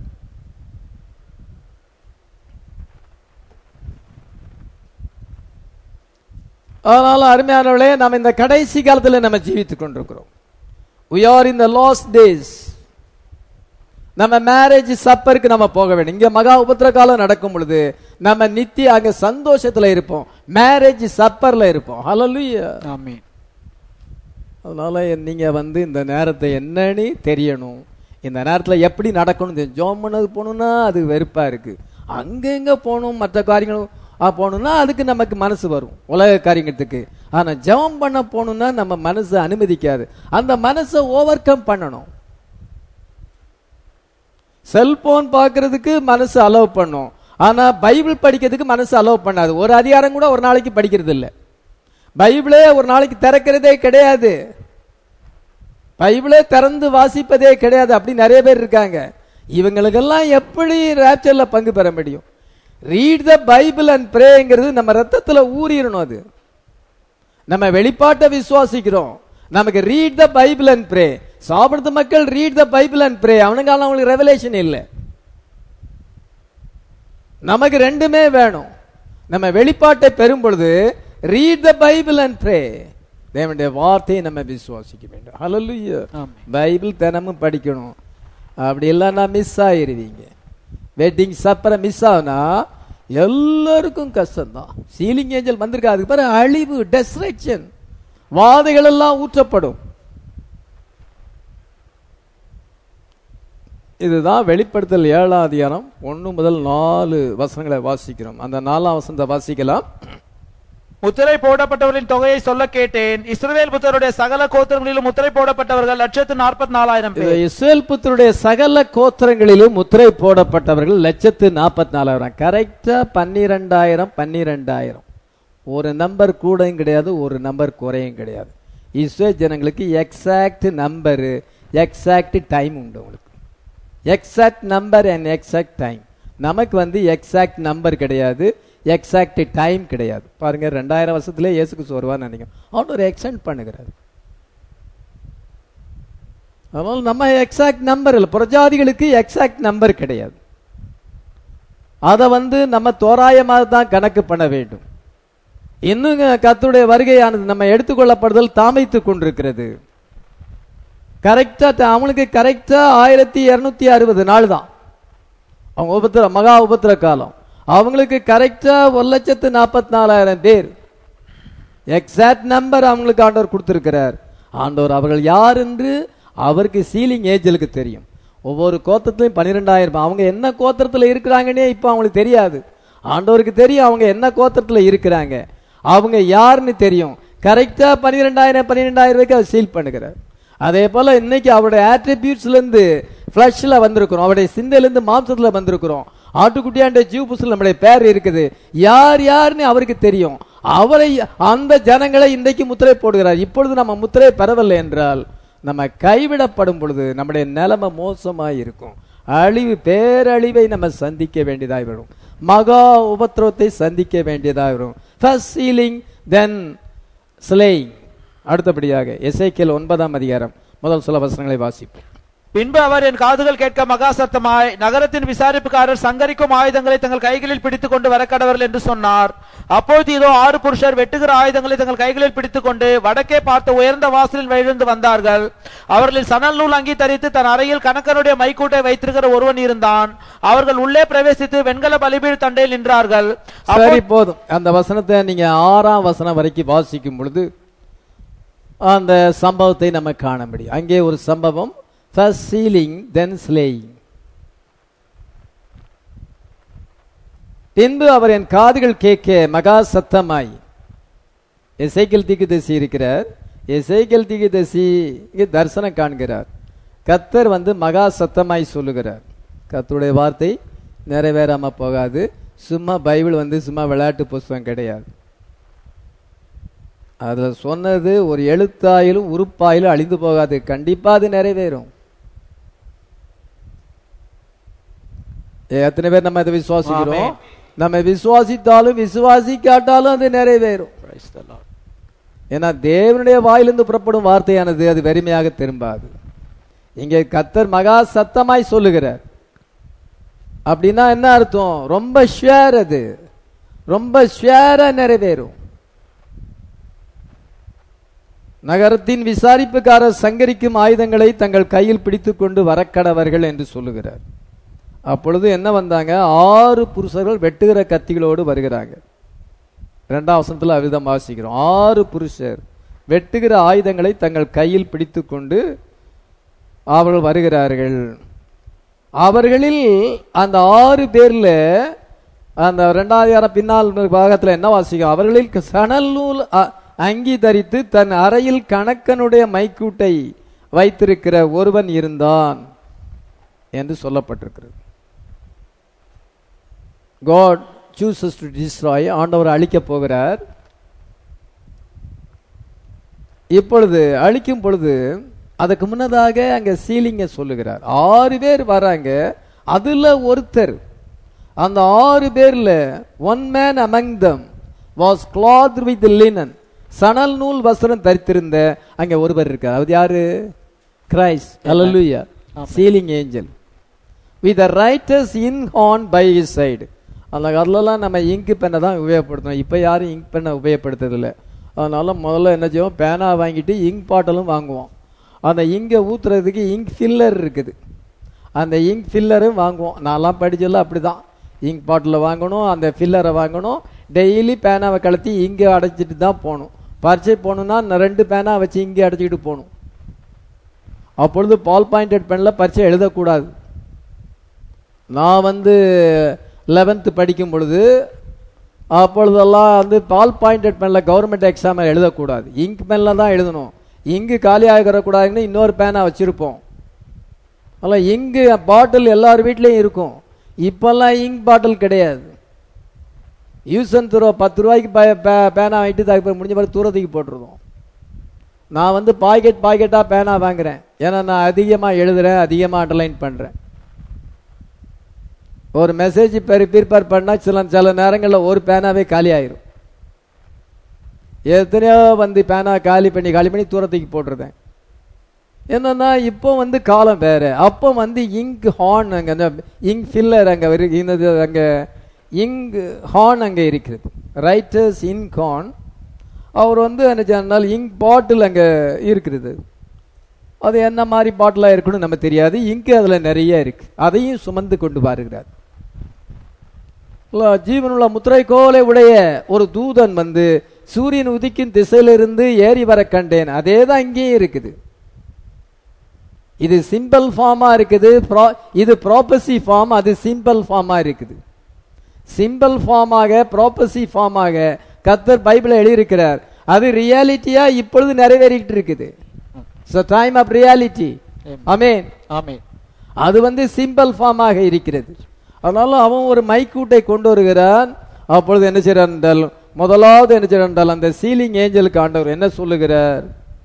அதனால அருமையானவர்களே நம்ம இந்த கடைசி காலத்துல நம்ம ஜீவித்துக் கொண்டிருக்கிறோம் we are in the last days நம்ம மேரேஜ் சப்பருக்கு நம்ம போக வேண்டும் இங்க மகா உபத்திர காலம் நடக்கும் பொழுது நம்ம நித்திய அங்க சந்தோஷத்துல இருப்போம் மேரேஜ் சப்பர்ல இருப்போம் ஹalleluya ஆமென் அதனால நீங்க வந்து இந்த நேரத்தை என்னன்னு தெரியணும் இந்த நேரத்துல எப்படி நடக்கணும் தெரியும். ஜெபம் பண்ணது போகணும்னா அது வெறுப்பா இருக்கு அங்கங்க போகணும் மற்ற காரியங்களும் ஆ, போகணும்னா அதுக்கு நமக்கு மனசு வரும் உலக காரியத்துக்கு ஆனா ஜெபம் பண்ண போகணும்னா நம்ம மனசு அனுமதிக்காது அந்த மனசை ஓவர் கம் பண்ணணும் செல்போன் பார்க்கிறதுக்கு மனசு அலோவ் பண்ணும் ஆனா பைபிள் படிக்கிறதுக்கு மனசு அலோவ் பண்ணாது ஒரு அதிகாரம் கூட ஒரு நாளைக்கு படிக்கிறது இல்ல பைபிளே ஒரு நாளைக்கு திறக்கிறதே கிடையாது பைபிளே திறந்து வாசிப்பதே கிடையாது அப்படி நிறைய பேர் இருக்காங்க இவங்களுக்கெல்லாம் எப்படி ரேப்சர்ல பங்கு பெற முடியும் ரீட் த பைபிள் அண்ட் பிரேங்கிறது நம்ம ரத்தத்துல ஊறிடணும் அது நம்ம வெளிப்பாட்டை விசுவாசிக்கிறோம் நமக்கு read the Bible and pray சாப்பிடுற மக்கள் read the Bible and pray அவனுக்கால அவங்களுக்கு ரெவலேஷன் இல்லை நமக்கு ரெண்டுமே வேணும் நம்ம வெளிப்பாட்டை பெறும் பொழுது read the Bible and pray தேவனுடைய வார்த்தையை நம்ம விசுவாசிக்க வேண்டும் ஹalleluya ஆமென். பைபிள் தினமும் படிக்கணும் அப்படி இல்லைன்னா மிஸ் ஆயிருவீங்க வெட்டிங் சப்பரை மிஸ் ஆகுனா எல்லாருக்கும் கஷ்டம்தான் சீலிங் ஏஞ்சல் வந்திருக்கா அதுக்கு பிறகு அழிவு டெஸ்ட்ரக்ஷன் வாதைகள் எல்லாம் ஊற்றப்படும் இதுதான் வெளிப்படுத்தல் ஏழாம் அதிகாரம் ஒன்று முதல் நாலு வசனங்களை வாசிக்கிறோம் அந்த நாலாம் வசனத்தை வாசிக்கலாம் முத்திரை போடப்பட்டவர்களின் தொகையை சொல்ல கேட்டேன் இஸ்ரவேல் புத்தருடைய சகல கோத்திரங்களிலும் முத்திரை போடப்பட்டவர்கள் லட்சத்து நாற்பத்தி நாலாயிரம் இது பேர் இஸ்ரேல் புத்தருடைய சகல கோத்திரங்களிலும் முத்திரை போடப்பட்டவர்கள் லட்சத்து நாற்பத்தி நாலாயிரம் கரெக்டா பன்னிரெண்டாயிரம் பன்னிரெண்டாயிரம் ஒரு நம்பர் கூடயும் கிடையாது ஒரு நம்பர் குறையும் கிடையாது இஸ்ரேல் ஜனங்களுக்கு எக்ஸாக்ட் நம்பரு எக்ஸாக்ட் டைம் உண்டு உங்களுக்கு exact number and exact time நமக்கு வந்து எக்ஸாக்ட் நம்பர் கிடையாது எக்ஸாக்ட் டைம் கிடையாது பாருங்க ரெண்டாயிரம் வருஷத்துல இயேசுக்கு வருவான்னு நினைக்கிறோம் அவன் ஒரு எக்ஸ்டெண்ட் பண்ணுகிறார் அதனால நம்ம எக்ஸாக்ட் நம்பர் இல்லை புரஜாதிகளுக்கு எக்ஸாக்ட் நம்பர் கிடையாது அதை வந்து நம்ம தோராயமாக தான் கணக்கு பண்ண வேண்டும் இன்னும் கத்துடைய வருகையானது நம்ம எடுத்துக்கொள்ளப்படுதல் தாமைத்துக் கொண்டிருக்கிறது கரெக்டா அவனுக்கு கரெக்டா ஆயிரத்தி இருநூத்தி அறுபது நாள் தான் அவங்க உபத்திர மகா உபத்திர காலம் அவங்களுக்கு கரெக்டா ஒரு லட்சத்து நாற்பத்தி நாலாயிரம் பேர் எக்ஸாக்ட் நம்பர் அவங்களுக்கு ஆண்டவர் கொடுத்திருக்கிறார் ஆண்டவர் அவர்கள் யார் என்று அவருக்கு சீலிங் ஏஜலுக்கு தெரியும் ஒவ்வொரு கோத்திரத்திலையும் பன்னிரெண்டாயிரம் அவங்க என்ன கோத்திரத்தில் இருக்கிறாங்கன்னே இப்போ அவங்களுக்கு தெரியாது ஆண்டவருக்கு தெரியும் அவங்க என்ன கோத்திரத்தில் இருக்கிறாங்க அவங்க யாருன்னு தெரியும் கரெக்டா பன்னிரெண்டாயிரம் பன்னிரெண்டாயிரம் ரூபாய்க்கு அவர் சீல் பண்ணுகிறார் அதே போல இன்னைக்கு அவருடைய ஆட்ரிபியூட்ஸ்ல இருந்து ஃபிளஷ்ல வந்திருக்கிறோம் அவருடைய சிந்தையில இருந்து மாம்சத்துல வந்திருக்கிறோம் ஆட்டுக்குட்டியாண்ட ஜீவ புஸ்தல் நம்முடைய பேர் இருக்குது யார் யாருன்னு அவருக்கு தெரியும் அவரை அந்த ஜனங்களை இன்றைக்கு முத்திரை போடுகிறார் இப்பொழுது நம்ம முத்திரை பெறவில்லை என்றால் நம்ம கைவிடப்படும் பொழுது நம்முடைய நிலைமை மோசமாய் இருக்கும் அழிவு பேரழிவை நம்ம சந்திக்க வேண்டியதாய் வரும் மகா உபத்திரவத்தை சந்திக்க வேண்டியதாக வரும் ஃபர்ஸ்ட் சீலிங் தென் ஸ்லேயிங் அடுத்தபடியாக எசேக்கியேல் ஒன்பதாம் அதிகாரம் முதல் சில வசனங்களை வாசிப்போம் பின்பு அவர் என் காதுகள் கேட்க மகா சத்தமாய் நகரத்தின் விசாரிப்புக்காரர் சங்கரிக்கும் ஆயுதங்களை தங்கள் கைகளில் பிடித்துக் கொண்டு வரக்கடவர்கள் என்று சொன்னார் அப்பொழுது இதோ ஆறு புருஷர் வெட்டுகிற ஆயுதங்களை தங்கள் கைகளில் பிடித்துக் கொண்டு வடக்கே பார்த்த உயர்ந்த வாசலில் வழிந்து வந்தார்கள் அவர்களில் சணல் நூல் அங்கி தரித்து தன் அறையில் கணக்கனுடைய மைக்கூட்டை வைத்திருக்கிற ஒருவன் இருந்தான் அவர்கள் உள்ளே பிரவேசித்து வெண்கல பலிபீட தண்டையில் நின்றார்கள் சரி போதும் அந்த வசனத்தை நீங்க ஆறாம் வசனம் வரைக்கும் வாசிக்கும் பொழுது அந்த சம்பவத்தை நம்ம காண முடியும் அங்கே ஒரு சம்பவம் ஃபர்ஸ்ட் சீலிங் தென் ஸ்லேயிங் பின்பு அவர் என் காதுகள் கேட்க மகா சத்தமாய் எசைக்கல் தீக்குதசி இருக்கிறார் எசைக்கல் தீக்குதசி இங்கே தரிசனம் காண்கிறார் கத்தர் வந்து மகா சத்தமாய் சொல்லுகிறார் கத்தருடைய வார்த்தை நிறைவேறாம போகாது சும்மா பைபிள் வந்து சும்மா விளையாட்டு புஸ்தகம் கிடையாது அதுல சொன்னது ஒரு எழுத்தாயிலும் உறுப்பாயிலும் அழிந்து போகாது கண்டிப்பா அது நிறைவேறும் எத்தனை பேர் நம்ம இதை விசுவாசிக்கிறோம் நம்ம விசுவாசித்தாலும் விசுவாசிக்காட்டாலும் அது நிறைவேறும் ஏன்னா தேவனுடைய வாயிலிருந்து புறப்படும் வார்த்தையானது அது வெறுமையாக திரும்பாது இங்கே கத்தர் மகா சத்தமாய் சொல்லுகிறார் அப்படின்னா என்ன அர்த்தம் ரொம்ப ஷுவர் அது ரொம்ப ஷுவரா நிறைவேறும் நகரத்தின் விசாரிப்புக்காரர் சங்கரிக்கும் ஆயுதங்களை தங்கள் கையில் பிடித்துக்கொண்டு வரக்கடவர்கள் என்று சொல்லுகிறார் அப்பொழுது என்ன வந்தாங்க ஆறு புருஷர்கள் வெட்டுகிற கத்திகளோடு வருகிறாங்க இரண்டாம் வசனத்தில் அவிதம் வாசிக்கிறோம் ஆறு புருஷர் வெட்டுகிற ஆயுதங்களை தங்கள் கையில் பிடித்துக்கொண்டு அவர்கள் வருகிறார்கள் அவர்களில் அந்த ஆறு பேர்ல அந்த ரெண்டாயிரம் பின்னால் பாகத்தில் என்ன வாசிக்கும் அவர்களில் சணல் நூல் அ- அங்கி தரித்து தன் அறையில் கணக்கனுடைய மைக்கூட்டை வைத்திருக்கிற ஒருவன் இருந்தான் என்று சொல்லப்பட்டிருக்கிறது காட் சூசஸ் டு டிஸ்ட்ராய் ஆண்டவர் அழிக்கப் போகிறார் இப்பொழுது அழிக்கும் பொழுது அதுக்கு முன்னதாக அங்க சீலிங்க சொல்லுகிறார் ஆறு பேர் வராங்க அதுல ஒருத்தர் அந்த ஆறு பேர்ல one man among them was clothed with linen சணல் நூல் வஸ்திரம் தரித்திருந்த அங்க ஒருவர் இருக்கார் அது யாரு கிரைஸ்ட் அல்லேலூயா sealing angel with writer's inkhorn by his side அந்த காலத்துலலாம் நம்ம இங்க் பெண்ணை தான் உபயோகப்படுத்தணும் இப்போ யாரும் இங்க் பெண்ணை உபயோகப்படுத்துறதில்ல அதனால முதல்ல என்ன செய்வோம் பேனா வாங்கிட்டு இங்க் பாட்டிலும் வாங்குவோம் அந்த இங்கை ஊத்துறதுக்கு இங்க் ஃபில்லர் இருக்குது அந்த இங்க் ஃபில்லரும் வாங்குவோம் நான்லாம் படிச்சதில்ல அப்படி தான் இங்க் பாட்டில் வாங்கணும் அந்த ஃபில்லரை வாங்கணும் டெய்லி பேனாவை கலத்தி இங்கே அடைச்சிட்டு தான் போகணும் பரீட்சை போகணுன்னா நான் ரெண்டு பேனா வச்சு இங்கே அடைச்சிக்கிட்டு போகணும் அப்பொழுது பால் பாயிண்டட் பெனில் பரீட்சை எழுதக்கூடாது நான் வந்து லெவன்த்து படிக்கும் பொழுது அப்பொழுதெல்லாம் வந்து பால் பாயிண்டட் பெனில் கவர்மெண்ட் எக்ஸாம் எழுதக்கூடாது இங்க் பெனில் தான் எழுதணும் இங்கு காலியாகிறக்கூடாதுன்னு இன்னொரு பேனா வச்சுருப்போம் அதெல்லாம் இங்கு பாட்டில் எல்லார் வீட்லேயும் இருக்கும் இப்போல்லாம் இங்க் பாட்டில் கிடையாது யூஸ் அண்ட் த்ரோ பத்து ரூபாய்க்கு பே- பே- பேனா வாங்கிட்டு அதுக்கு முடிஞ்ச மாதிரி தூரத்துக்கு போட்டுருந்தோம் நான் வந்து பாக்கெட் பாக்கெட்டாக பேனா வாங்குறேன் ஏன்னா நான் அதிகமாக எழுதுறேன் அதிகமாக அண்டர்லைன் பண்ணுறேன் ஒரு மெசேஜ் ப்ரிப்பேர் பண்ணால் சில சில நேரங்களில் ஒரு பேனாவே காலி ஆயிரும் எத்தனையோ வந்து பேனா காலி பண்ணி காலி பண்ணி தூரத்துக்கு போட்டுருந்தேன் என்னன்னா இப்போ வந்து காலம் வேற அப்போ வந்து இங்க் ஹார்ன் அங்கே அந்த இங்க் ஃபில்லர் அங்கே இருந்தது அங்கே இங்க் ஹார்ன் அங்கே இருக்கிறது ரைட்டர்ஸ் இங்க் ஹார்ன் அவர் வந்து என்ன சொன்னால் இங்க் பாட்டில் அங்கே இருக்கிறது அது என்ன மாதிரி பாட்டிலாக இருக்குன்னு நம்ம தெரியாது இங்கு அதில் நிறைய இருக்கு அதையும் சுமந்து கொண்டு வருகிறார் இல்ல, ஜீவனுள்ள முத்திரை கோலை உடைய ஒரு தூதன் வந்து சூரியன் உதிக்கும் திசையிலிருந்து ஏறி வர கண்டேன் அதே தான் இங்கேயும் இருக்குது இது சிம்பிள் ஃபார்மா இருக்குது pro- இது ப்ராப்பசி ஃபார்ம் அது சிம்பிள் ஃபார்மா இருக்குது சிம்பிள் ஃபார்மாக ப்ராப்பசி ஃபார்மாக கத்தர் பைபிளை எழுதியிருக்கிறார் அது ரியாலிட்டியா இப்பொழுது நிறைவேறிட்டு இருக்குது டைம் ஆஃப் ரியாலிட்டி அமேன் ஆமென் அது வந்து சிம்பிள் ஃபார்மாக இருக்கிறது அதனால அவன் ஒரு மைக்கூட்டை கொண்டு வருகிறான் அப்பொழுது என்ன செய்றான் என்றால் முதலாவது என்ன செய்றான் என்றால் அந்த சீலிங் ஏஞ்சலுக்கு ஆண்டவர் என்ன சொல்லுகிறார்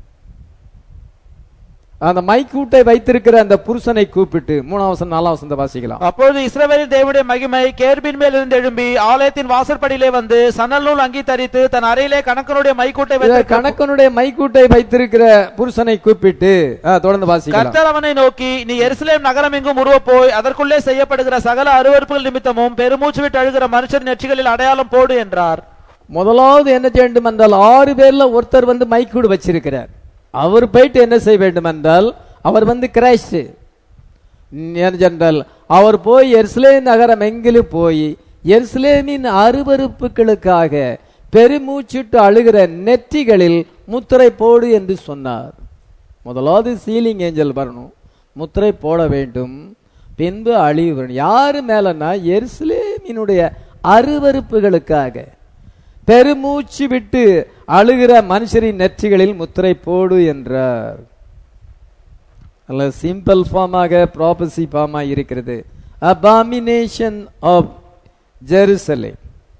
அந்த மைக்கூட்டை வைத்திருக்கிற அந்த புருஷனை கூப்பிட்டு மூணாம் வசனம் நாலாம் வசனத்தை வாசிக்கலாம் அப்பொழுது இஸ்ரவேலின் தேவனுடைய மகிமை கேர்பின் மேல் இருந்து எழும்பி ஆலயத்தின் வாசற்படியிலே வந்து சணல் நூல் அங்கி தரித்து தன் அறையிலே கணக்கனுடைய மைக்கூட்டை இத வைத்திருக்க கணக்கனுடைய மைக்கூட்டை வைத்திருக்கிற புருஷனை கூப்பிட்டு ஆ, தொடர்ந்து வாசிக்கலாம் கர்த்தர் அவனை நோக்கி நீ எருசலேம் நகரம் எங்கும் உருவ போய் அதற்குள்ளே செய்யப்படுகிற சகல அருவருப்புகள் நிமித்தமும் பெருமூச்சு விட்டு அழுகிற மனுஷர் நெற்றிகளில் அடையாளம் போடு என்றார் முதலாவது என்ன செய்ய வேண்டும் என்றால் ஆறு பேர்ல ஒருத்தர் வந்து மைக்கூடு வச்சிருக்கிறார் அவர் போயிட்டு என்ன செய்ய வேண்டும் என்றால் அவர் வந்து கிரைஸ்ட் என்றால் அவர் போய் எருசலேம் நகரம் எங்கிலும் போய் எருசலேமின் அருவருப்புகளுக்காக பெருமூச்சிட்டு அழுகிற நெற்றிகளில் முத்திரை போடு என்று சொன்னார் முதலாவது சீலிங் ஏஞ்சல் வரணும் முத்திரை போட வேண்டும் பின்பு அழிவு வரணும் யாரு மேலன்னா எருசலேமினுடைய அருவருப்புகளுக்காக பெருமூச்சு விட்டு அழுகிற மனுஷரின் நெற்றிகளில் முத்திரை போடு என்றார் அல்ல சிம்பிள் ஃபார்மாக ப்ராபசி ஃபார்மாக இருக்கிறது abomination of Jerusalem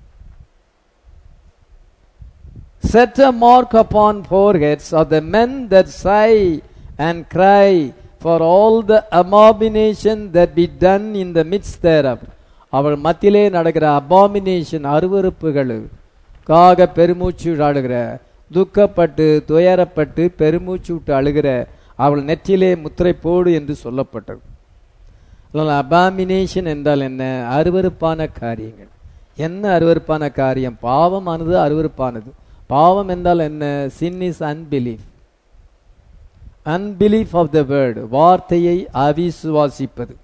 set a mark upon foreheads of the men that sigh and cry for all the abomination that be done in the midst thereof அவள் மத்தியிலே நடக்கிற அபாமினேஷன் அருவருப்புகளுக்காக பெருமூச்சு விட்டு அழுகிற துக்கப்பட்டு துயரப்பட்டு பெருமூச்சு விட்டு அழுகிற அவள் நெற்றிலே முத்திரை போடு என்று சொல்லப்பட்டது அபாமினேஷன் என்றால் என்ன அருவருப்பான காரியங்கள் என்ன அருவருப்பான காரியம் பாவமானது அருவருப்பானது பாவம் என்றால் என்ன sin is unbelief unbelief of the word வார்த்தையை அவிசுவாசிப்பது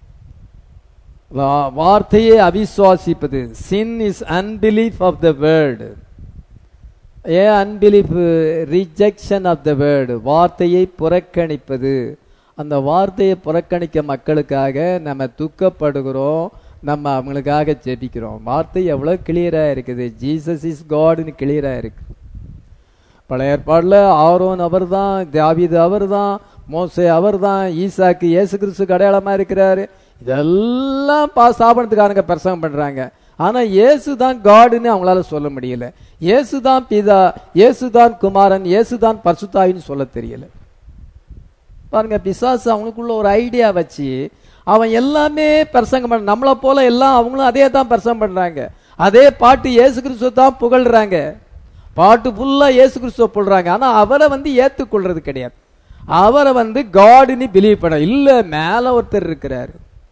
வா- வார்த்தையை அவிசுவாசிப்பது sin is unbelief of the word a unbelief rejection of the word வார்த்தையை புறக்கணிப்பது அந்த வார்த்தையை புறக்கணிக்க மக்களுக்காக நம்ம துக்கப்படுகிறோம் நம்ம அவங்களுக்காக ஜெபிக்கிறோம் வார்த்தை எவ்வளோ கிளியராக இருக்குது ஜீசஸ் இஸ் காட்னு கிளியராக இருக்கு பழைய ஏற்பாடில் ஆரோன் அவர் தான் தாவீது அவர் தான் மோசே அவர் தான் ஈசாக்கு இயேசு கிறிஸ்துக்கு அடையாளமாக இருக்கிறாரு இதெல்லாம் பா ஸ்தாபனத்துக்காரங்க பிரசங்கம் பண்ணுறாங்க ஆனால் இயேசு தான் காடுன்னு அவங்களால சொல்ல முடியல இயேசு தான் பிதா இயேசு தான் குமாரன் இயேசு தான் பரிசுத்தாயின்னு சொல்ல தெரியல பாருங்க பிசாசு அவனுக்குள்ள ஒரு ஐடியா வச்சு அவன் எல்லாமே பிரசங்கம் பண்ண நம்மளை போல எல்லாம் அவங்களும் அதே தான் பிரசங்கம் பண்றாங்க அதே பாட்டு இயேசு கிறிஸ்துவ தான் புகழ்றாங்க பாட்டு ஃபுல்லா இயேசு கிறிஸ்துவ புகழ்றாங்க ஆனா அவரை வந்து ஏத்துக்கொள்றது கிடையாது அவரை வந்து காடுன்னு பிலீவ் பண்ண இல்ல மேல ஒருத்தர் இருக்கிறாரு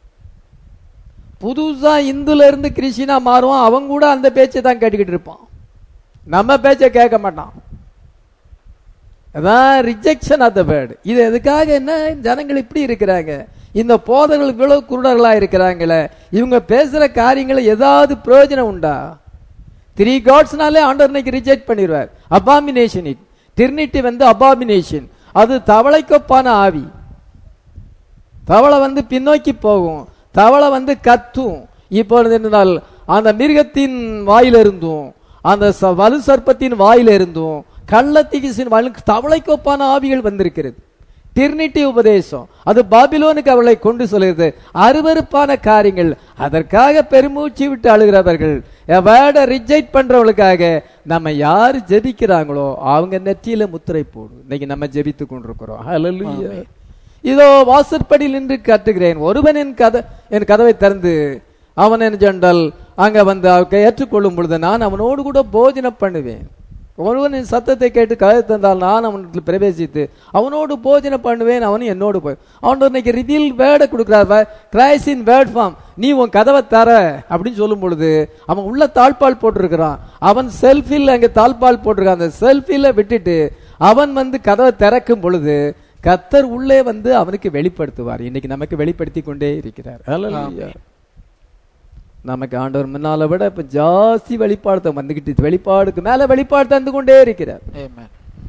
புதுசா இந்துல இருந்து கிறிஸ்டினா மாறுவான் அவன் கூட அந்த பேச்சை தான் கேட்டுக்கிட்டு இருப்பான் நம்ம பேச்சை கேட்க மாட்டான் அதான் ரிஜெக்ஷன் ஆஃப் த வேர்டு இது எதுக்காக என்ன ஜனங்கள் இப்படி இருக்கிறாங்க இந்த போதர்கள் இவ்வளவு குருடர்களா இருக்கிறாங்களே இவங்க பேசுற காரியங்களை ஏதாவது பிரயோஜனம் உண்டா த்ரீ காட்ஸ்னாலே ஆண்டவர் இன்னைக்கு ரிஜெக்ட் பண்ணிடுவார் அபாமினேஷன் இட் டிர்னிட்டி வந்து அபாமினேஷன் அது தவளைக்கொப்பான ஆவி தவளை வந்து பின்னோக்கி போகும் தவளை வந்து கத்தும் இப்பொழுது இருந்தால் அந்த மிருகத்தின் வாயிலிருந்தும் அந்த ச- வலு சர்ப்பத்தின் வாயிலிருந்தும் கள்ளத்திகிசின் வாயில் தவளைக்கொப்பான ஆவிகள் வந்திருக்கிறது டிர்னிட்டி உபதேசம் அது பாபிலோனுக்கு அவளை கொண்டு செல்கிறது அருவருப்பான காரியங்கள் அதற்காக பெருமூச்சு விட்டு அழுகிறவர்கள் வேர்டை ரிஜெக்ட் பண்றவங்களுக்காக நம்ம யார் ஜெபிக்கிறாங்களோ அவங்க நெற்றியில முத்திரை போடும் இன்னைக்கு நம்ம ஜெபித்து கொண்டிருக்கிறோம் ஹalleluya இதோ வாசற்படியில் நின்று கட்டுகிறேன் ஒருவன் என் கதை என் கதவை திறந்து அவன் என்ன சொன்னால் அங்க வந்து அவ- ஏற்றுக்கொள்ளும் பொழுது நான் அவனோடு கூட போஜனம் பண்ணுவேன் ஒருவன் என் சத்தத்தை கேட்டு கதை தந்தால் நான் அவனிடத்தில் பிரவேசித்து அவனோடு போஜனம் பண்ணுவேன் அவனும் என்னோடு போய் அவன் இன்னைக்கு ரிவீல் வேர்டை கொடுக்குறார் கிரைஸ் இன் வேர்ட் ஃபார்ம் நீ உன் கதவை தர அப்படின்னு சொல்லும் பொழுது அவன் உள்ள தாழ்பால் போட்டிருக்கிறான் அவன் செல்ஃபில் அங்க தாழ்பால் போட்டிருக்கான் அந்த செல்ஃபில விட்டுட்டு அவன் வந்து கதவை திறக்கும் பொழுது கத்தர் உள்ளே வந்து அவனுக்கு வெளிப்படுத்துவார் இன்னைக்கு நமக்கு வெளிப்படுத்தி கொண்டே இருக்கிறார் ஹalleluya. நமக்கு ஆண்டவர் முன்னால விட இப்ப ஜாஸ்தி வெளிப்பாடு தான் வந்துகிட்டு வெளிப்பாடுக்கு மேல வெளிப்பாடு தந்து கொண்டே இருக்கிறார் Amen.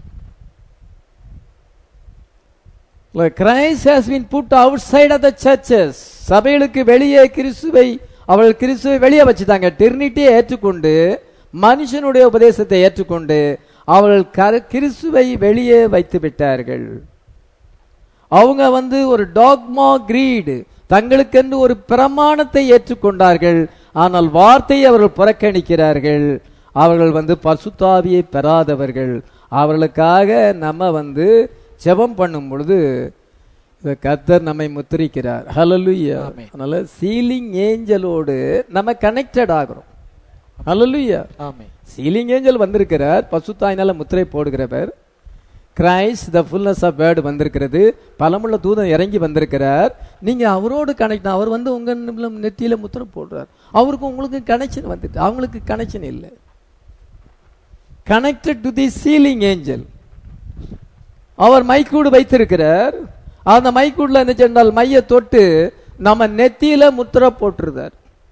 Christ has been put outside of the churches சபைகளுக்கு வெளியே கிறிஸ்துவை அவள் கிறிஸ்துவை வெளியே வச்சுட்டாங்க டெர்னிட்டியை ஏற்றுக்கொண்டு மனுஷனுடைய உபதேசத்தை ஏற்றுக்கொண்டு அவள் கர- கிறிஸ்துவை வெளியே வைத்து விட்டார்கள் அவங்க வந்து ஒரு டாக்மா கிரீடு தங்களுக்கென்று ஒரு பிரமாணத்தை ஏற்றுக்கொண்டார்கள் ஆனால் வார்த்தையை அவர்கள் புறக்கணிக்கிறார்கள் அவர்கள் வந்து பசுத்தாவியை பெறாதவர்கள் அவர்களுக்காக நம்ம வந்து ஜெபம் பண்ணும் பொழுது இந்த கர்த்தர் நம்மை முத்திரிக்கிறார் ஹalleluya ஆமென். அதனால சீலிங் ஏஞ்சலோடு நம்ம கனெக்டட் ஆகிறோம் ஹalleluya Amen. சீலிங் ஏஞ்சல் வந்திருக்கிறார் பசுத்தாயினால முத்திரை போடுகிறவர் Christ the fullness of word வந்திருக்கிறது பலமுள்ள தூதன் இறங்கி வந்திருக்கிறார் நீங்க அவரோடு கனெக்ட் அவர் வந்து உங்க நிமிடம் நெத்தியில முத்திரை போடுறார் அவருக்கு உங்களுக்கு கனெக்ஷன் வந்துட்டு அவங்களுக்கு கனெக்ஷன் இல்லை connected to the sealing angel அவர் மைக்கூடு வைத்திருக்கிறார் அந்த மைக்கூடுல என்ன சொன்னால் மைய தொட்டு நம்ம நெத்தியில முத்திரை போட்டுருந்தார்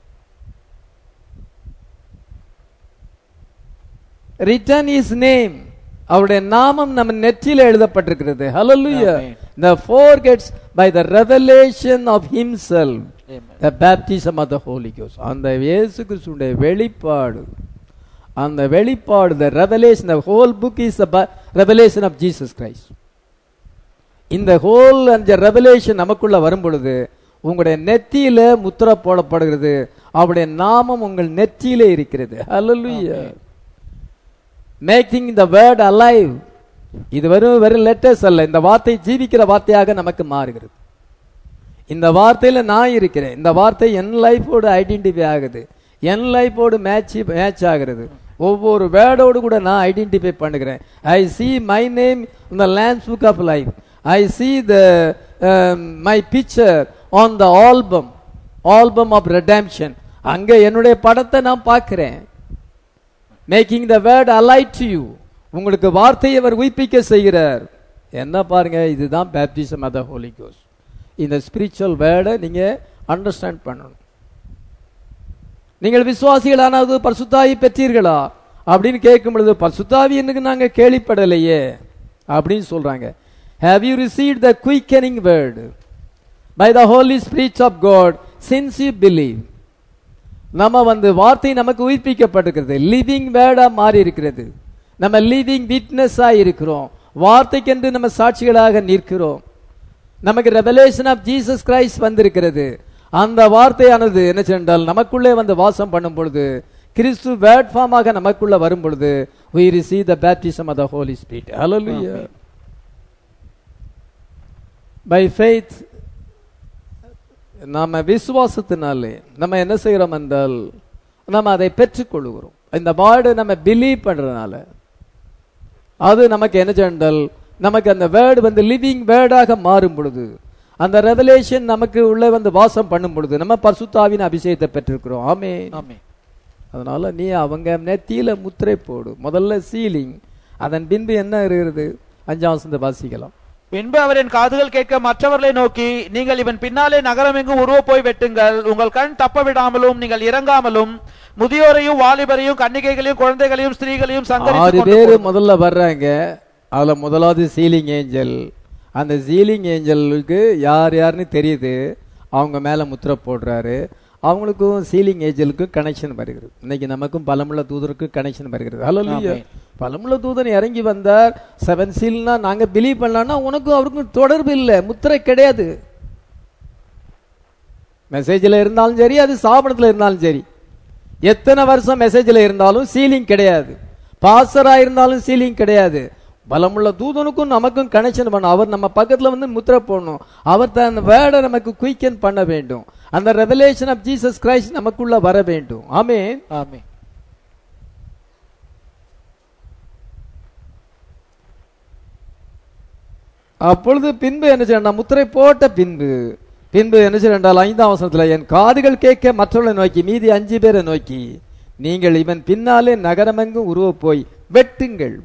ரிட்டன் இஸ் நேம் அவருடைய நாமம் நம்ம நெற்றியில எழுதப்பட்டிருக்கிறது ஹalleluya Amen. the four gets by the revelation of himself Amen. the baptism of the holy ghost அந்த இயேசு கிறிஸ்துடைய வெளிப்பாடு அந்த வெளிப்பாடு the revelation the whole book is the ba- revelation of jesus christ இந்த ஹோல் அந்த ரெவலேஷன் நமக்குள்ள வரும் பொழுது உங்களுடைய நெத்தியில முத்திரை போடப்படுகிறது அவருடைய நாமம் உங்கள் நெற்றியிலே இருக்கிறது hallelujah making the word alive இது வெறும் வெறும் லெட்டர்ஸ் அல்ல இந்த வார்த்தை ஜீவிக்கிற வார்த்தையாக நமக்கு மாறுகிறது இந்த வார்த்தையில நான் இருக்கிறேன் இந்த வார்த்தை என் லைஃபோடு ஐடென்டிஃபை ஆகுது என் லைஃபோடு மேட்ச் மேட்ச் ஆகிறது ஒவ்வொரு வேர்டோடு கூட நான் ஐடென்டிஃபை பண்ணுகிறேன் I see my name in the lamps book of life I see the um, my picture on the album album of redemption அங்க என்னுடைய படத்தை நான் பார்க்கிறேன் making the word alive to you உங்களுக்கு வார்த்தையை அவர் உயிர்ப்பிக்க செய்கிறார் என்ன பாருங்க இதுதான் பேப்டிசம் ஆஃப் த ஹோலி கோஸ் இந்த ஸ்பிரிச்சுவல் வேர்டை நீங்க அண்டர்ஸ்டாண்ட் பண்ணணும் நீங்கள் விசுவாசிகளானது பரிசுத்தாவி பெற்றீர்களா அப்படின்னு கேட்கும் பொழுது பரிசுத்தாவி எனக்கு நாங்க கேள்விப்படலையே அப்படின்னு சொல்றாங்க have you receive the quickening word by the Holy Spirit of God since you believe நம்ம வந்து வார்த்தை நமக்கு உயிர்ப்பிக்கப்பட்டிருக்கிறது லிவிங் வேர்டா மாறி இருக்கிறது நம்ம லிவிங் விட்னஸா இருக்கிறோம் வார்த்தைக்கென்று நம்ம சாட்சிகளாக நிற்கிறோம் நமக்கு ரெவலேஷன் ஆஃப் ஜீசஸ் கிரைஸ்ட் வந்திருக்கிறது அந்த வார்த்தையானது என்ன சென்றால் நமக்குள்ளே வந்து வாசம் பண்ணும் பொழுது கிறிஸ்து வேர்ட் ஃபார்மாக நமக்குள்ள வரும் பொழுது we receive the baptism of the holy spirit hallelujah by faith நாம விசுவாசத்தினாலே நம்ம என்ன செய்கிறோம் என்றால் நம்ம அதை பெற்றுக்கொள்கிறோம் இந்த வேர்டு நம்ம பிலீவ் பண்றதுனால அது நமக்கு என்ன சென்றால் நமக்கு அந்த வேர்டு வந்து லிவிங் வேர்டாக மாறும் பொழுது அந்த ரெவலேஷன் நமக்கு உள்ள வந்து வாசம் பண்ணும் பொழுது நம்ம பரிசுத்தாவின் அபிஷேகத்தை பெற்றிருக்கிறோம் ஆமே ஆமென் அதனால நீ அவங்க நெத்தியில முத்திரை போடு முதல்ல சீலிங் அதன் பின்பு என்ன இருக்கிறது அஞ்சாம் வசந்த வாசிக்கலாம் பின்பு அவர் என் காதுகள் கேட்க மற்றவர்களை நோக்கி நீங்கள் இவன் பின்னாலே நகரமெங்கும் உருவ போய் வெட்டுங்கள் உங்கள் கண் தப்ப விடாமலும் நீங்கள் இறங்காமலும் முதியோரையும் வாலிபரையும் கன்னிகைகளையும் குழந்தைகளையும் ஸ்திரீகளையும் ஆறு சங்கரித்து பேர் முதல்ல வர்றாங்க அதுல முதலாவது சீலிங் ஏஞ்சல் அந்த சீலிங் ஏஞ்சலுக்கு யார் யாருன்னு தெரியுது அவங்க மேல முத்திரை போடுறாரு அவங்களுக்கும் சீலிங் ஏஞ்சலுக்கும் கனெக்ஷன் வருகிறது இன்னைக்கு நமக்கும் பலமுள்ள தூதருக்கும் கனெக்ஷன் வருகிறது ஹalleluya ஆமென். பலமுள்ள தூதன் இறங்கி வந்தார் செவன் சீல்னா நாங்க பிலீவ் பண்ணலாம்னா உனக்கும் அவருக்கும் தொடர்பு இல்லை முத்திரை கிடையாது மெசேஜில் இருந்தாலும் சரி அது சாபனத்தில் இருந்தாலும் சரி எத்தனை வருஷம் மெசேஜில் இருந்தாலும் சீலிங் கிடையாது பாசரா இருந்தாலும் சீலிங் கிடையாது பலமுள்ள தூதனுக்கும் நமக்கும் கனெக்ஷன் பண்ண அவர் நம்ம பக்கத்துல வந்து முத்திரை போடணும் அவர் தன் வேர்டை நமக்கு குயிக்கன் பண்ண வேண்டும் அந்த ரெவலேஷன் ஆஃப் ஜீசஸ் கிரைஸ்ட் நமக்குள்ள வர வேண்டும் ஆமென் ஆமென் அப்பொழுது பின்பு என்ன செய்யணும் முத்திரை போட்ட பின்பு பின்பு என்ன செய்யறால் ஐந்தாம் வசனத்துல என் காதுகள் கேட்க மற்றவர்களை நோக்கி மீதி அஞ்சு பேரை நோக்கி நீங்கள் இவன் பின்னாலே நகரமெங்கும் உருவ போய் வெட்டுங்கள்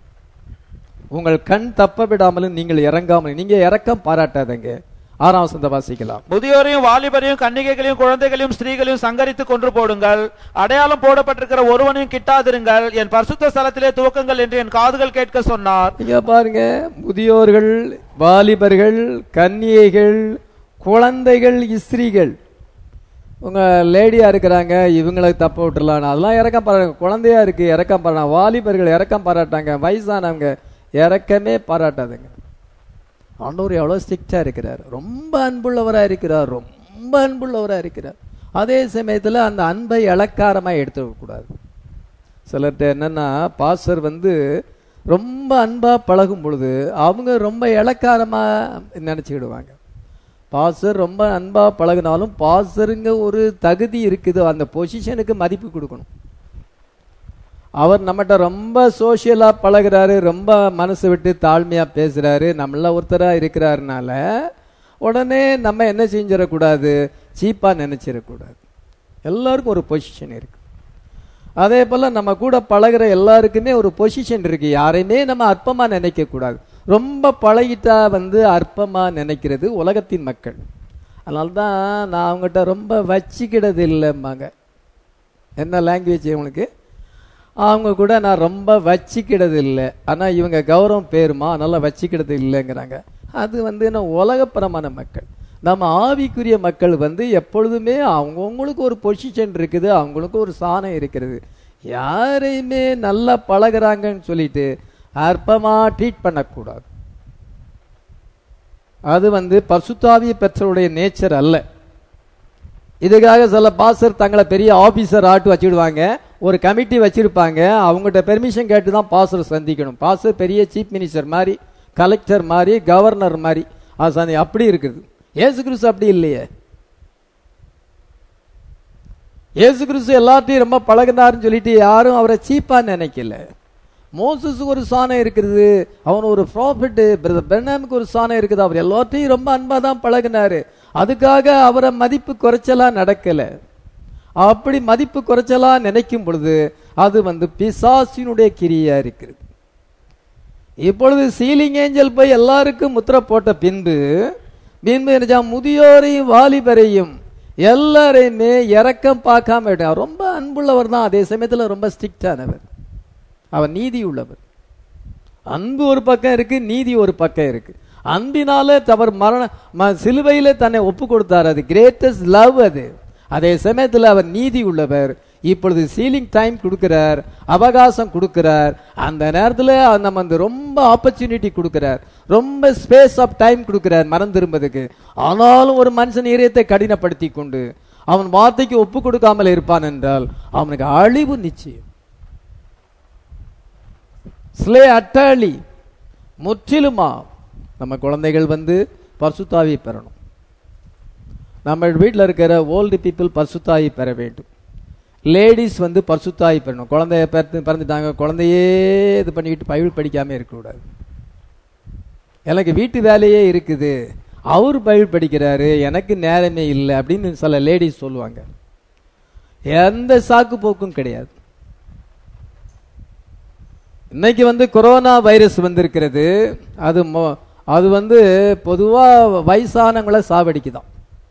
உங்கள் கண் தப்ப விடாமலும் நீங்கள் இறங்காமலும் நீங்க இறக்கம் பாராட்டாதங்க ஆறாம் வசனத்தை வாசிக்கலாம் முதியோரையும் வாலிபரையும் கன்னிகைகளையும் குழந்தைகளையும் ஸ்திரீகளையும் சங்கரித்து கொன்று போடுங்கள் அடையாளம் போடப்பட்டிருக்கிற ஒருவனையும் கிட்டாதிருங்கள் என் பரிசுத்த ஸ்தலத்திலே துவக்குங்கள் என்று என் காதுகள் கேட்க சொன்னார் இங்க பாருங்க முதியோர்கள் வாலிபர்கள் கன்னிகைகள் குழந்தைகள் ஸ்திரீகள் உங்க லேடியா இருக்கிறாங்க இவங்களை தப்ப விட்டுறலாம் அதெல்லாம் இறக்கம் பாராட்டாங்க குழந்தையா இருக்கு இறக்கம் பாராட்டாங்க வாலிபர்கள் இறக்கம் பாராட்டாங்க வயசானவங்க இறக்கமே பாராட்டாதுங்க ஆண்டவர் எவ்வளோ ஸ்ட்ரிக்டா இருக்கிறார் ரொம்ப அன்புள்ளவரா இருக்கிறார் ரொம்ப அன்புள்ளவரா இருக்கிறார் அதே சமயத்துல அந்த அன்பை இளக்காரமா எடுத்துக்கூடாது சிலர்கிட்ட என்னன்னா பாஸ்டர் வந்து ரொம்ப அன்பா பழகும் பொழுது அவங்க ரொம்ப இளக்காரமா நினைச்சுக்கிடுவாங்க பாஸ்டர் ரொம்ப அன்பா பழகினாலும் பாஸ்டருங்க ஒரு தகுதி இருக்குது அந்த பொசிஷனுக்கு மதிப்பு கொடுக்கணும் அவர் நம்மகிட்ட ரொம்ப சோஷியலா பழகுறாரு ரொம்ப மனசு விட்டு தாழ்மையா பேசுறாரு நம்மள ஒருத்தரா இருக்கிறாருனால உடனே நம்ம என்ன செஞ்சிடக்கூடாது சீப்பா நினைச்சிடக்கூடாது எல்லாருக்கும் ஒரு பொசிஷன் இருக்கு அதே போல நம்ம கூட பழகுற எல்லாருக்குமே ஒரு பொசிஷன் இருக்கு யாரையுமே நம்ம அற்பமா நினைக்க கூடாது ரொம்ப பழகிட்டா வந்து அற்பமா நினைக்கிறது உலகத்தின் மக்கள் அதனால தான் நான் அவங்ககிட்ட ரொம்ப வச்சிக்கிடது இல்லைம்பாங்க என்ன லாங்குவேஜ் உங்களுக்கு அவங்க கூட நான் ரொம்ப வச்சிக்கிடது இல்லை ஆனால் இவங்க கௌரவம் பேருமா அதனால வச்சிக்கிடது இல்லைங்கிறாங்க அது வந்து என்ன உலகப்பரமான மக்கள் நம்ம ஆவிக்குரிய மக்கள் வந்து எப்பொழுதுமே அவங்கவுங்களுக்கு ஒரு பொசிஷன் இருக்குது அவங்களுக்கு ஒரு சாணம் இருக்கிறது யாரையுமே நல்லா பழகுறாங்கன்னு சொல்லிட்டு அற்பமா ட்ரீட் பண்ணக்கூடாது அது வந்து பசுத்தாவிய பெற்றோருடைய நேச்சர் அல்ல இதுக்காக சில பாசர் தங்களை பெரிய ஆபீசர் ஆட்டு வச்சிடுவாங்க ஒரு கமிட்டி வச்சிருப்பாங்க அவங்ககிட்ட பெர்மிஷன் கேட்டு தான் பாசர் சந்திக்கணும் பாசர் பெரிய சீஃப் மினிஸ்டர் மாதிரி கலெக்டர் மாதிரி கவர்னர் மாதிரி அது சந்தி அப்படி இருக்குது ஏசு கிறிஸ்து அப்படி இல்லையே ஏசு கிறிஸ்து எல்லாத்தையும் ரொம்ப பழகினாருன்னு சொல்லிட்டு யாரும் அவரை சீப்பா நினைக்கல மோசஸுக்கு ஒரு சாணம் இருக்குது அவன் ஒரு ப்ராஃபிட் பெர்னாமுக்கு ஒரு சாணம் இருக்குது அவர் எல்லாத்தையும் ரொம்ப அன்பா தான் பழகினாரு அதுக்காக அவரை மதிப்பு குறைச்சலா நடக்கல அப்படி மதிப்பு குறைச்சலா நினைக்கும் பொழுது அது வந்து பிசாசினுடைய கிரியா இருக்கிறது இப்பொழுது சீலிங் ஏஞ்சல் போய் எல்லாருக்கும் முத்திரை போட்ட பின்பு பின்பு என்ன முதியோரையும் வாலிபரையும் எல்லாரையுமே இறக்கம் பார்க்காம விட்டார் ரொம்ப அன்புள்ளவர் தான் அதே சமயத்துல ரொம்ப ஸ்ட்ரிக்டானவர் அவர் நீதி உள்ளவர் அன்பு ஒரு பக்கம் இருக்கு நீதி ஒரு பக்கம் இருக்கு அன்பினால அவர் மரண ம- சிலுவையில தன்னை ஒப்பு கொடுத்தார் அது கிரேட்டஸ்ட் லவ் அது அதே சமயத்துல அவர் நீதி உள்ளவர் இப்பொழுது சீலிங் டைம் கொடுக்கிறார் அவகாசம் கொடுக்கிறார் அந்த நேரத்துல நம்ம வந்து ரொம்ப ஆப்பர்ச்சுனிட்டி கொடுக்கிறார் ரொம்ப ஸ்பேஸ் ஆஃப் டைம் கொடுக்கிறார் மனம் திரும்பதுக்கு ஆனாலும் ஒரு மனுஷன் இதயத்தை கடினப்படுத்தி கொண்டு அவன் வார்த்தைக்கு ஒப்பு கொடுக்காமல் இருப்பான் என்றால் அவனுக்கு அழிவு நிச்சயம் ஸ்லே அட்டாலி முற்றிலுமா நம்ம குழந்தைகள் வந்து பரிசுத்தாவி பெறணும் நம்ம வீட்டில் இருக்கிற ஓல்டு பீப்புள் பரிசுத்தாவி பெற வேண்டும் லேடிஸ் வந்து பரிசுத்தாவி பெறணும் குழந்தைய பிறந்து பிறந்துட்டாங்க குழந்தையே இது பண்ணிக்கிட்டு பைபிள் படிக்காம இருக்கக்கூடாது எனக்கு வீட்டு வேலையே இருக்குது அவர் பைபிள் படிக்கிறாரு எனக்கு நேரமே இல்லை அப்படின்னு சில லேடிஸ் சொல்லுவாங்க எந்த சாக்கு போக்கும் கிடையாது இன்னைக்கு வந்து கொரோனா வைரஸ் வந்திருக்கிறது அது மொ- அது வந்து பொதுவா வயசானவங்கள சாவடிக்குதாம்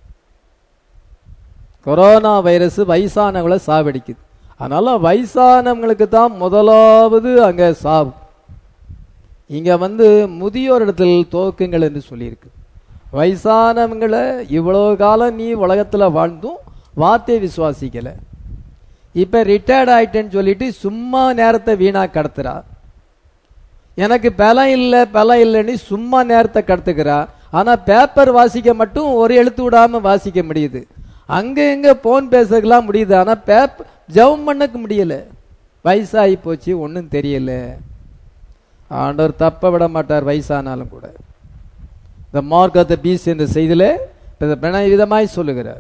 கொரோனா வைரஸ் வயசானவங்கள சாவடிக்குது அதனால வயசானவங்களுக்கு தான் முதலாவது அங்க சாவு இங்க வந்து முதியோர் இடத்தில் துவக்குங்கள் என்று சொல்லியிருக்கு வயசானவங்களை இவ்வளவு காலம் நீ உலகத்துல வாழ்ந்தும் வார்த்தையை விசுவாசிக்கல இப்ப ரிட்டையர்ட் ஆயிட்டேன்னு சொல்லிட்டு சும்மா நேரத்தை வீணா கடத்துறா எனக்கு பலம் இல்லை பலம் இல்லைன்னு சும்மா நேரத்தை கடத்துக்கிறா ஆனா பேப்பர் வாசிக்க மட்டும் ஒரு எழுத்து விடாம வாசிக்க முடியுது அங்க எங்க போன் பேசலாம் முடியுது ஆனா பேப் ஜெபம் பண்ணக்க முடியல வயசாகி போச்சு ஒன்றும் தெரியல ஆண்டவர் தப்ப விட மாட்டார் வயசானாலும் கூட இந்த மார்க் ஆஃப் த பீஸ் என்ற செய்தியில பிணை விதமாய் சொல்லுகிறார்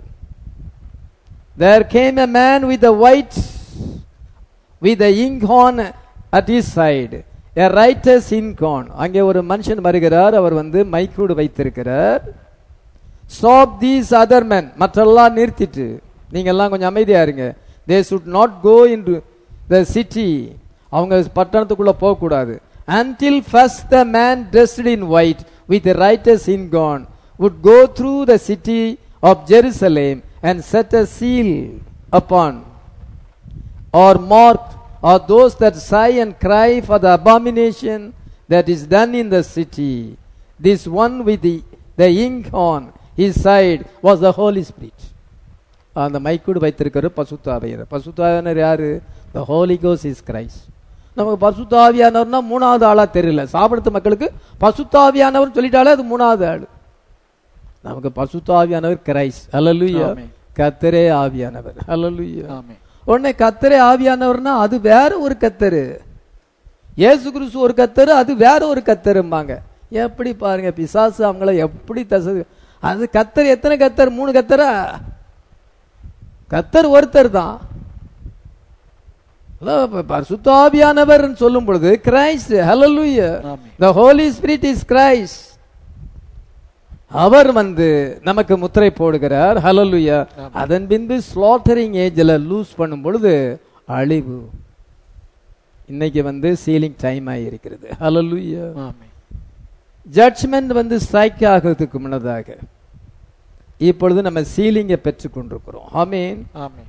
There came a man with a white, with a inkhorn at his side, a righteous inkhorn. அங்கே ஒரு மனுஷன் வருகிறார் அவர் வந்து மைக்கூடு வைத்திருக்கிறார் stop these other men மற்றெல்லாம் நிறுத்திட்டு நீங்க எல்லாம் கொஞ்சம் அமைதியா இருங்க they should not go into the city அவங்க பட்டணத்துக்குள்ள போக கூடாது until first the man dressed in white with a righteous inkhorn would go through the city of Jerusalem and set a seal upon or marked are those that sigh and cry for the abomination that is done in the city. This one with the, the ink on his side was the Holy Spirit. அந்த மைக்கூடு வைத்திருக்கிற பசுத்தாவியர் பசுத்தாவியனர் யாரு the Holy கோஸ் is Christ நமக்கு பசுத்தாவியானவர்னா மூணாவது ஆளா தெரியல சாப்பிடுத்த மக்களுக்கு பசுத்தாவியானவர் சொல்லிட்டாலே அது மூணாவது ஆள் நமக்கு பசுத்தாவியானவர் கிரைஸ்ட் அல்லலுயா ஆமென். கத்தரே ஆவியானவர் அல்லலுயா ஆமென். உடனே கத்தரே ஆவியானவர்னா அது வேற ஒரு கத்தரு இயேசு கிறிஸ்து ஒரு கத்தரு அது வேற ஒரு கத்தரும்பாங்க எப்படி பாருங்க பிசாசு அவங்கள எப்படி தச அது கத்தர் எத்தனை கத்தர் மூணு கத்தரா கத்தர் ஒருத்தர் தான் பரிசுத்தாவியானவர் சொல்லும் பொழுது கிரைஸ்ட் ஹalleluya ஆமென். the holy spirit is christ அவர் வந்து நமக்கு முத்திரை போடுகிறார் ஹalleluya அதன் பின்பு ஸ்லாட்டரிங் ஏஜ்ல லூஸ் பண்ணும் பொழுது அழிவு இன்னைக்கு வந்து சீலிங் டைம் ஆகியிருக்கிறது ஹalleluya ஆமென். ஜட்ஜ்மெண்ட் வந்து ஸ்ட்ரைக் ஆகிறதுக்கு முன்னதாக இப்பொழுது நம்ம சீலிங்கை பெற்றுக் கொண்டிருக்கிறோம் ஆமீன் ஆமென்.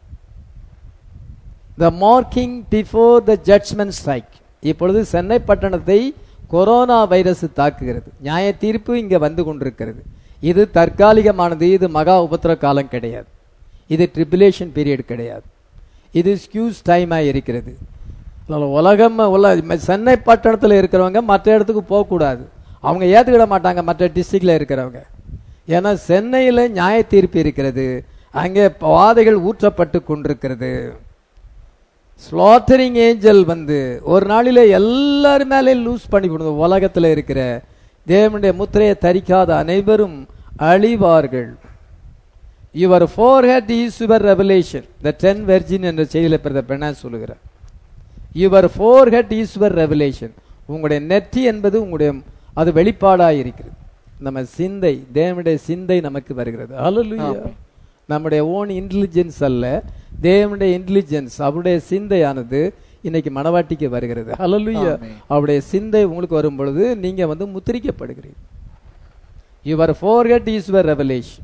The marking before the judgment strike இப்பொழுது சென்னை பட்டணத்தை கொரோனா வைரஸ் தாக்குகிறது நியாய தீர்ப்பு இங்க வந்து கொண்டிருக்கிறது இது தற்காலிகமானது இது மகா உபத்திர காலம் கிடையாது இது ட்ரிபிலேஷன் பீரியட் கிடையாது இது ஸ்கியூஸ் டைமாக இருக்கிறது அதனால உலகம் உல சென்னை பட்டணத்தில் இருக்கிறவங்க மற்ற இடத்துக்கு போகக்கூடாது அவங்க ஏற்றுக்கிட மாட்டாங்க மற்ற டிஸ்ட்ரிக்ட்ல இருக்கிறவங்க ஏன்னா சென்னையில் நியாய தீர்ப்பு இருக்கிறது அங்கே பாதைகள் ஊற்றப்பட்டு கொண்டிருக்கிறது ஸ்லாட்டரிங் ஏஞ்சல் வந்து ஒரு நாளில எல்லாரும் மேலே லூஸ் பண்ணி விடுங்க உலகத்தில் இருக்கிற தேவனுடைய முத்திரையை தரிக்காத அனைவரும் அழிவார்கள் your forehead is your revelation the ten virgin என்ற செய்தியில் பிறந்த பெண்ணா சொல்லுகிறார் your forehead is your revelation உங்களுடைய நெற்றி என்பது உங்களுடைய அது வெளிப்பாடாக இருக்கிறது நம்ம சிந்தை தேவனுடைய சிந்தை நமக்கு வருகிறது ஹalleluya ஆமென். நம்முடைய ஓன் இன்டெலிஜென்ஸ் அல்ல தேவனுடைய இன்டெலிஜென்ஸ் அவருடைய சிந்தையானது இன்னைக்கு மனவாட்டிக்கு வருகிறது ஹalleluya ஆமென். அவருடைய சிந்தை உங்களுக்கு வரும் பொழுது நீங்க வந்து முத்திரிக்கப்படுகிறீர்கள் your forehead is your revelation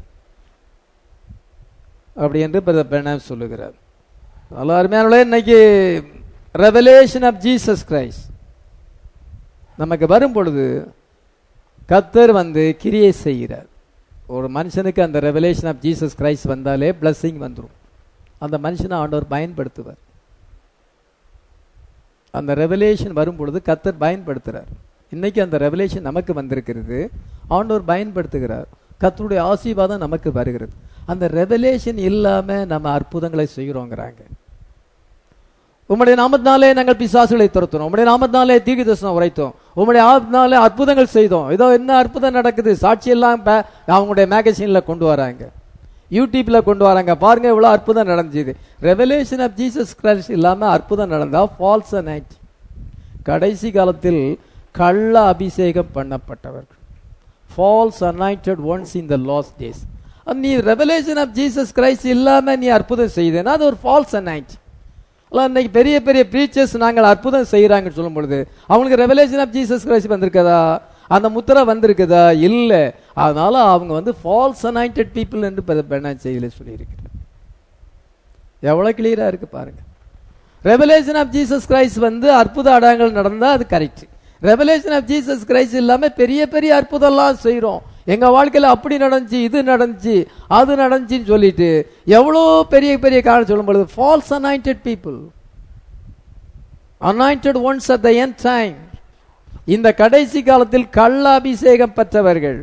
அப்படி என்று பிரதர் பிரணாம் சொல்லுகிறார் நல்லா அருமையானவர்களே இன்னைக்கு ரெவலேஷன் ஆஃப் ஜீசஸ் கிரைஸ்ட் நமக்கு வரும் பொழுது கத்தர் வந்து கிரியை செய்கிறார் ஒரு மனுஷனுக்கு அந்த ரெவலேஷன் ஆஃப் ஜீசஸ் கிரைஸ்ட் வந்தாலே blessing வந்துரும் அந்த மனுஷனை ஆண்டவர் பயன்படுத்துவார் அந்த ரெவலேஷன் வரும் பொழுது கத்தர் பயன்படுத்துறார் இன்னைக்கு அந்த ரெவலேஷன் நமக்கு வந்திருக்கிறது ஆண்டவர் பயன்படுத்துகிறார் கத்தருடைய ஆசீர்வாதம் நமக்கு வருகிறது அந்த ரெவலேஷன் இல்லாம நம்ம அற்புதங்களை செய்கிறோங்கிறாங்க உம்முடைய நாமத்தினாலே நாங்கள் பிசாசுகளை துரத்தினோம் உம்முடைய நாமத்தினாலே தீர்க்க தரிசனம் உரைத்தோம் உங்களுடைய ஆத்னால அற்புதங்கள் செய்தோம் இதோ என்ன அற்புதம் நடக்குது சாட்சி எல்லாம் ப- அவங்களுடைய மேகசின்ல கொண்டு வராங்க யூடியூப்ல கொண்டு வராங்க பாருங்க இவ்வளவு அற்புதம் நடந்துச்சு ரெவலேஷன் ஆஃப் ஜீசஸ் கிரைஸ்ட் இல்லாம அற்புதம் நடந்தா ஃபால்ஸ் நைட் கடைசி காலத்தில் கள்ள அபிஷேகம் பண்ணப்பட்டவர்கள் false anointed ones in the last days நீ ரெவலேஷன் ஆஃப் ஜீசஸ் கிரைஸ்ட் இல்லாம நீ அற்புதம் செய்தேன்னா அது ஒரு ஃபால்ஸ் அனாயிண்ட் இன்னைக்கு பெரிய பெரிய பிரீச்சர்ஸ் நாங்கள் அற்புதம் செய்யறாங்கன்னு சொல்லும் பொழுது அவங்களுக்கு ரெவலேஷன் ஆஃப் ஜீசஸ் கிரைஸ்ட் வந்திருக்கதா அந்த முத்திரை வந்திருக்குதா இல்ல அதனால அவங்க வந்து ஃபால்ஸ் அனாயிண்டட் பீப்புள் என்று பெண்ணா செய்தியில சொல்லியிருக்கிறார் எவ்வளவு கிளியரா இருக்கு பாருங்க ரெவலேஷன் ஆஃப் ஜீசஸ் கிரைஸ்ட் வந்து அற்புத அடங்கள் நடந்தா அது correct revelation of Jesus Christ இல்லாம பெரிய பெரிய அற்புதம்லாம் செய்றோம் எங்க வாழ்க்கையில அப்படி நடந்துச்சு இது நடந்துச்சு அது நடந்துச்சுன்னு சொல்லிட்டு எவ்வளோ பெரிய பெரிய காரணம் சொல்லும் பொழுது false anointed people anointed ones at the end time இந்த கடைசி காலத்தில் கள்ள அபிஷேகம் பெற்றவர்கள்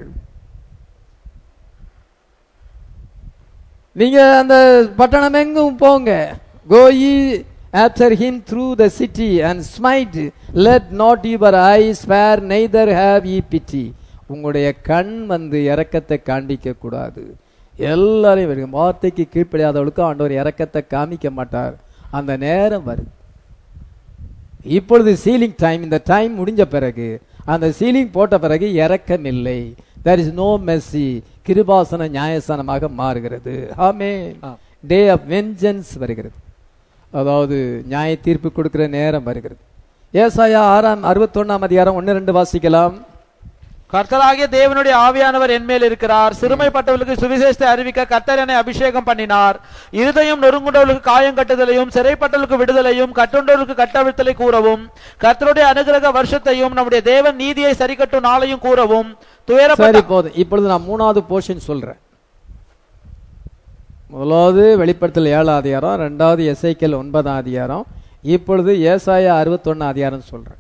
நீங்க அந்த பட்டணம் எங்கும் போங்க கோ ye after him through the city and smite let not your eyes spare neither have ye pity உங்களுடைய கண் வந்து இரக்கத்தை காண்பிக்க கூடாது எல்லாரையும் வருங்க வார்த்தைக்கு கீழ்ப்படியாதவளுக்கு ஆண்டவர் இரக்கத்தை காமிக்க மாட்டார் அந்த நேரம் வருது இப்பொழுது சீலிங் டைம் இந்த டைம் முடிஞ்ச பிறகு அந்த சீலிங் போட்ட பிறகு இரக்கம் இல்லை தேர் இஸ் நோ மெஸ்ஸி கிருபாசன நியாயசனமாக மாறுகிறது ஆமே டே ஆஃப் வெஞ்சன்ஸ் வருகிறது அதாவது நியாய தீர்ப்பு கொடுக்கிற நேரம் வருகிறது ஏசாயா ஆறாம் அறுபத்தொன்னாம் அதிகாரம் ஒன்று ரெண்டு வாசிக்கலாம் கர்த்தராகிய தேவனுடைய ஆவியானவர் என்மேல் இருக்கிறார் சிறுமைப்பட்டவர்களுக்கு சுவிசேஷத்தை அறிவிக்க கர்த்தர் என்னை அபிஷேகம் பண்ணினார் இருதயம் நொறுங்குண்டவர்களுக்கு காயம் கட்டுதலையும் சிறைப்பட்டவர்களுக்கு விடுதலையும் கட்டுண்டவர்களுக்கு கட்டவிழ்த்தலை கூறவும் கர்த்தருடைய அனுகிரக வருஷத்தையும் நம்முடைய தேவன் நீதியை சரிக்கட்டும் நாளையும் கூறவும் சரி துயரப்பட்ட போதும் இப்பொழுது நான் மூணாவது போர்ஷன் சொல்றேன் முதலாவது வெளிப்படுத்தல் ஏழாம் அதிகாரம் ரெண்டாவது எஸ்ஐக்கல் ஒன்பதாம் அதிகாரம் இப்பொழுது ஏசாயா அறுபத்தொன்னு அதிகாரம் சொல்றேன்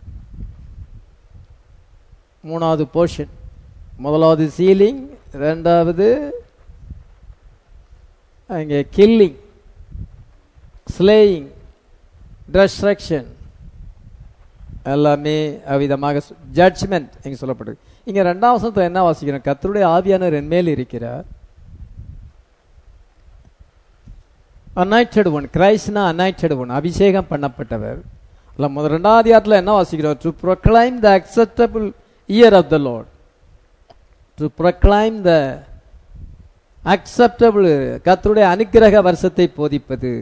மூணாவது போர்ஷன் முதலாவது சீலிங் ரெண்டாவது அங்கே கில்லிங் ஸ்லேயிங் டிஸ்ட்ரக்ஷன் எல்லாமே அவ்விதமாக ஜட்ஜ்மெண்ட் இங்க சொல்லப்படுது இங்க ரெண்டாம் வசனத்துல என்ன வாசிக்கிறோம் கர்த்தருடைய ஆவியானவர் என் மேல் இருக்கிறார் அனாய்டட் ஒன் கிரைஸ்ட்னா அனாய்டட் ஒன் அபிஷேகம் பண்ணப்பட்டவர் இல்ல முதல் ரெண்டாவது அதிகாரத்துல என்ன வாசிக்கிறோம் to proclaim the acceptable year of the Lord to proclaim the acceptable கர்த்தருடைய அனுக்கிரக வருஷத்தை போதிப்பது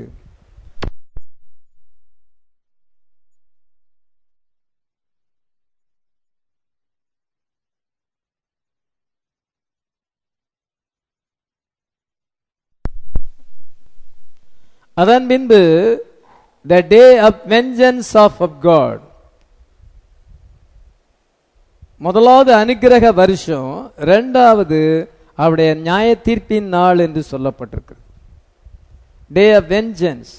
அதன் பின்பு the day of vengeance of of God முதலாவது அனுக்கிரக வருஷம் ரெண்டாவது அவருடைய நியாய தீர்ப்பின் நாள் என்று சொல்லப்பட்டிருக்கு day of vengeance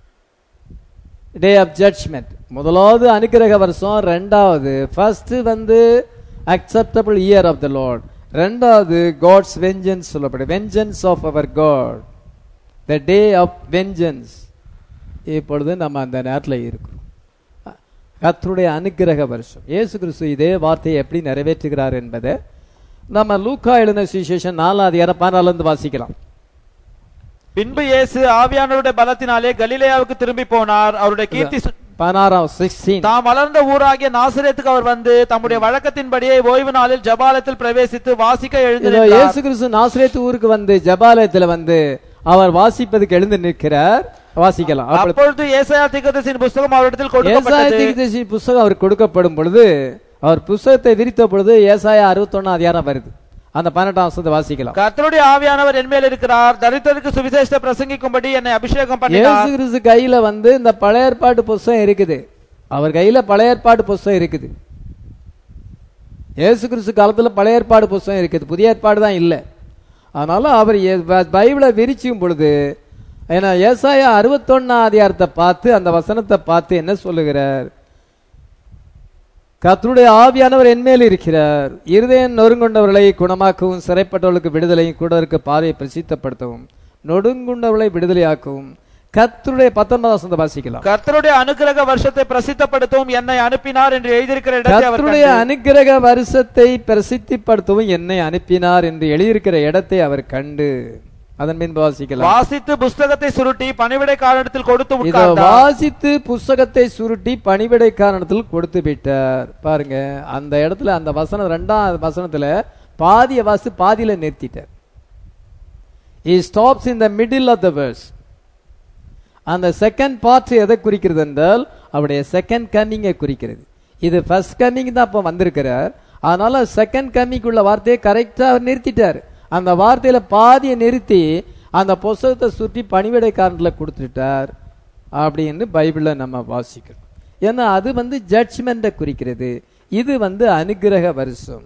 day of judgment முதலாவது அனுக்கிரக வருஷம் ரெண்டாவது ஃபர்ஸ்ட் வந்து acceptable year of the Lord ரெண்டாவது காட்ஸ் வெஞ்சன்ஸ் சொல்லப்படுது வெஞ்சன்ஸ் ஆஃப் அவர் God the day of vengeance இப்பொழுது நம்ம அந்த நேரத்தில் இருக்கிறோம் கர்த்தருடைய அனுக்கிரக வருஷம் இயேசு கிறிஸ்து இதே வார்த்தையை எப்படி நிறைவேற்றுகிறார் என்பதை நம்ம லூக்கா எழுதின சுவிசேஷன் நாலாம் அதிகாரம் பதினாலிருந்து வாசிக்கலாம் பின்பு இயேசு ஆவியானவருடைய பலத்தினாலே கலிலேயாவுக்கு திரும்பி போனார் அவருடைய கீர்த்தி சு- பதினாறாம் சிக்ஸ்டீன் தாம் வளர்ந்த ஊராகிய நாசரேத்துக்கு அவர் வந்து தம்முடைய வழக்கத்தின்படியே ஓய்வு நாளில் ஜபாலத்தில் பிரவேசித்து வாசிக்க எழுந்து இதோ நின்றார். இயேசு கிறிஸ்து நாசரேத்து ஊருக்கு வந்து ஜபாலயத்துல வந்து அவர் வாசிப்பதுக்கு எழுந்து நிற்கிறார் வாசிக்கலாம் அப்பொழுது அப்பொழுது ஏசாயா தீர்க்கதரிசியின் புஸ்தகம் அவரிடத்தில் ஏசாயா கொடுக்கப்பட்டது தீர்க்கதரிசி புஸ்தகம் அவர் கொடுக்கப்படும் பொழுது அவர் புஸ்தகத்தை விரித்த பொழுது ஏசாயா அறுபத்தொன்னு அதிகாரம் வருது அந்த பன்னெண்டாம் வசனத்தை வாசிக்கலாம் கர்த்தருடைய ஆவியானவர் என்மேல் இருக்கிறார் தரித்திரருக்கு சுவிசேஷத்தை பிரசங்கிக்கும்படி என்னை அபிஷேகம் இயேசு பண்ணினார் கிறிஸ்து கையில வந்து இந்த பழைய ஏற்பாட்டு புஸ்தகம் இருக்குது அவர் கையில பழைய ஏற்பாடு புஸ்தகம் இருக்குது இயேசு கிறிஸ்து காலத்துல பழைய ஏற்பாடு புஸ்தகம் இருக்குது புதிய ஏற்பாடு தான் இல்லை அதனால அவர் எ- ப- பைபிளை விரிச்சும் பொழுது ஏன்னா ஏசாயா அறுபத்தொன்னாம் அதிகாரத்தை பார்த்து அந்த வசனத்தை பார்த்து என்ன சொல்லுகிறார் கர்த்தருடைய ஆவியானவர் என்மேல் இருக்கிறார் இருதயம் நொறுங்குண்டவர்களை குணமாக்கவும் சிறைப்பட்டவர்களுக்கு விடுதலையும் கூட இருக்க பாதையை பிரசித்தப்படுத்தவும் நொடுங்குண்டவர்களை விடுதலையாக்கவும் கர்த்தருடைய பத்தொன்பதாம் வசனத்தை வாசிக்கலாம் கர்த்தருடைய அனுக்கிரக வருஷத்தை பிரசித்தப்படுத்தவும் என்னை அனுப்பினார் என்று எழுதியிருக்கிற இடத்தை அவர் கர்த்தருடைய கண்டு, அனுக்கிரக வருஷத்தை பிரசித்திப்படுத்தவும் என்னை அனுப்பினார் என்று எழுதியிருக்கிற இடத்தை அவர் கண்டு அதன் பின்பு வாசிக்கலாம் வாசித்து புஸ்தகத்தை சுருட்டி பணிவிடை காரணத்தில் கொடுத்து இத உட்கார்ந்தார் வாசித்து புஸ்தகத்தை சுருட்டி பணிவிடை காரணத்தில் கொடுத்து விட்டார் பாருங்க அந்த இடத்துல அந்த வசனம் ரெண்டாம் வசனத்துல பாதிய வாசி பாதியில நிறுத்திட்டார் he stops in the middle of the verse அந்த செகண்ட் பார்ட் எதை குறிக்கிறது என்றால் அவருடைய செகண்ட் கம்மிங்கை குறிக்கிறது இது ஃபர்ஸ்ட் கம்மிங் தான் அப்போ வந்திருக்கிறார் அதனால செகண்ட் கம்மிங்குள்ள வார்த்தையை கரெக்டா அவர் நிறுத்திட்டார் அந்த வார்த்தையில பாதியை நிறுத்தி அந்த புஸ்தகத்தை சுற்றி பணிவிடை காரணத்தில் கொடுத்துட்டார் அப்படின்னு பைபிள்ல நம்ம வாசிக்கிறோம் ஏன்னா அது வந்து ஜட்ஜ்மெண்ட்டை குறிக்கிறது இது வந்து அனுக்கிரக வருஷம்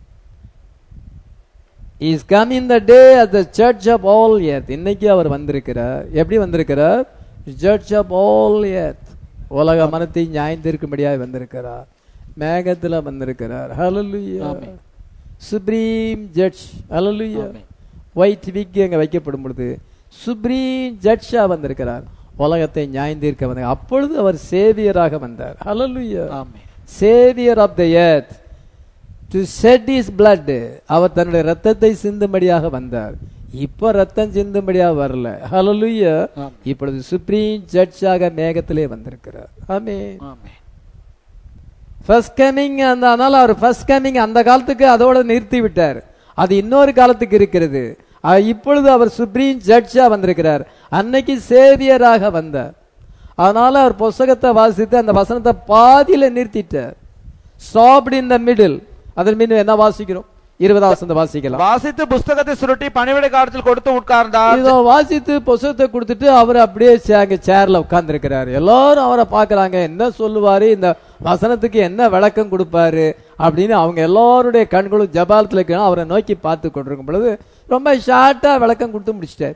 is come in the day at the church of all earth இன்னைக்கு அவர் வந்திருக்கிறார் எப்படி வந்திருக்கிறார் சர்ச் ஆஃப் ஆல் எர்த் உலக மனத்தை நியாயந்திருக்கும்படியாக வந்திருக்கிறார் மேகத்துல வந்திருக்கிறார் hallelujah supreme judge hallelujah white wig அங்க வைக்கப்படும் பொழுது சுப்ரீம் ஜட்ஜா வந்திருக்கிறார் உலகத்தை நியாயந்தீர்க்க வந்தார் அப்பொழுது அவர் சேவியராக வந்தார் hallelujah amen. Saviour of the earth to shed his blood அவர் தன்னுடைய ரத்தத்தை சிந்தும்படியாக வந்தார் இப்ப ரத்தம் சிந்தும்படியாக வரல ஹalleluya ஆமென். இப்பொழுது சுப்ரீம் ஜட்ஜாக மேகத்திலே வந்திருக்கிறார் ஆமென் ஆமென். ஃபர்ஸ்ட் கமிங் அந்த அதனால அவர் ஃபர்ஸ்ட் கமிங் அந்த காலத்துக்கு அதோட நிறுத்தி விட்டார் அது இன்னொரு காலத்துக்கு இருக்கிறது அஹ் இப்பொழுது அவர் சுப்ரீம் ஜட்ஜா வந்திருக்கிறார் அன்னைக்கு சேவியராக வந்தார் அதனால அவர் புஸ்தகத்தை வாசித்து அந்த வசனத்தை பாதியில நிறுத்திட்டார் ஸ்டாப்ட் இன் த மிடில் அதன் மீது என்ன வாசிக்கிறோம் இருபதாம் வசனத்தை வாசிக்கலாம் வாசித்து புஸ்தகத்தை சுருட்டி பணிவிடை காலத்தில் கொடுத்து உட்கார்ந்தார் இதோ வாசித்து புஸ்தகத்தை கொடுத்துட்டு அவர் அப்படியே சே- அங்க சேர்ல உட்கார்ந்து இருக்கிறாரு எல்லாரும் அவரை பாக்குறாங்க என்ன சொல்லுவாரு இந்த வசனத்துக்கு என்ன விளக்கம் கொடுப்பாரு அப்படின்னு அவங்க எல்லாருடைய கண்களும் ஜபாலத்துல இருக்க அவரை நோக்கி பார்த்து கொண்டிருக்கும் பொழுது ரொம்ப ஷார்ட்டா விளக்கம் கொடுத்து முடிச்சிட்டார்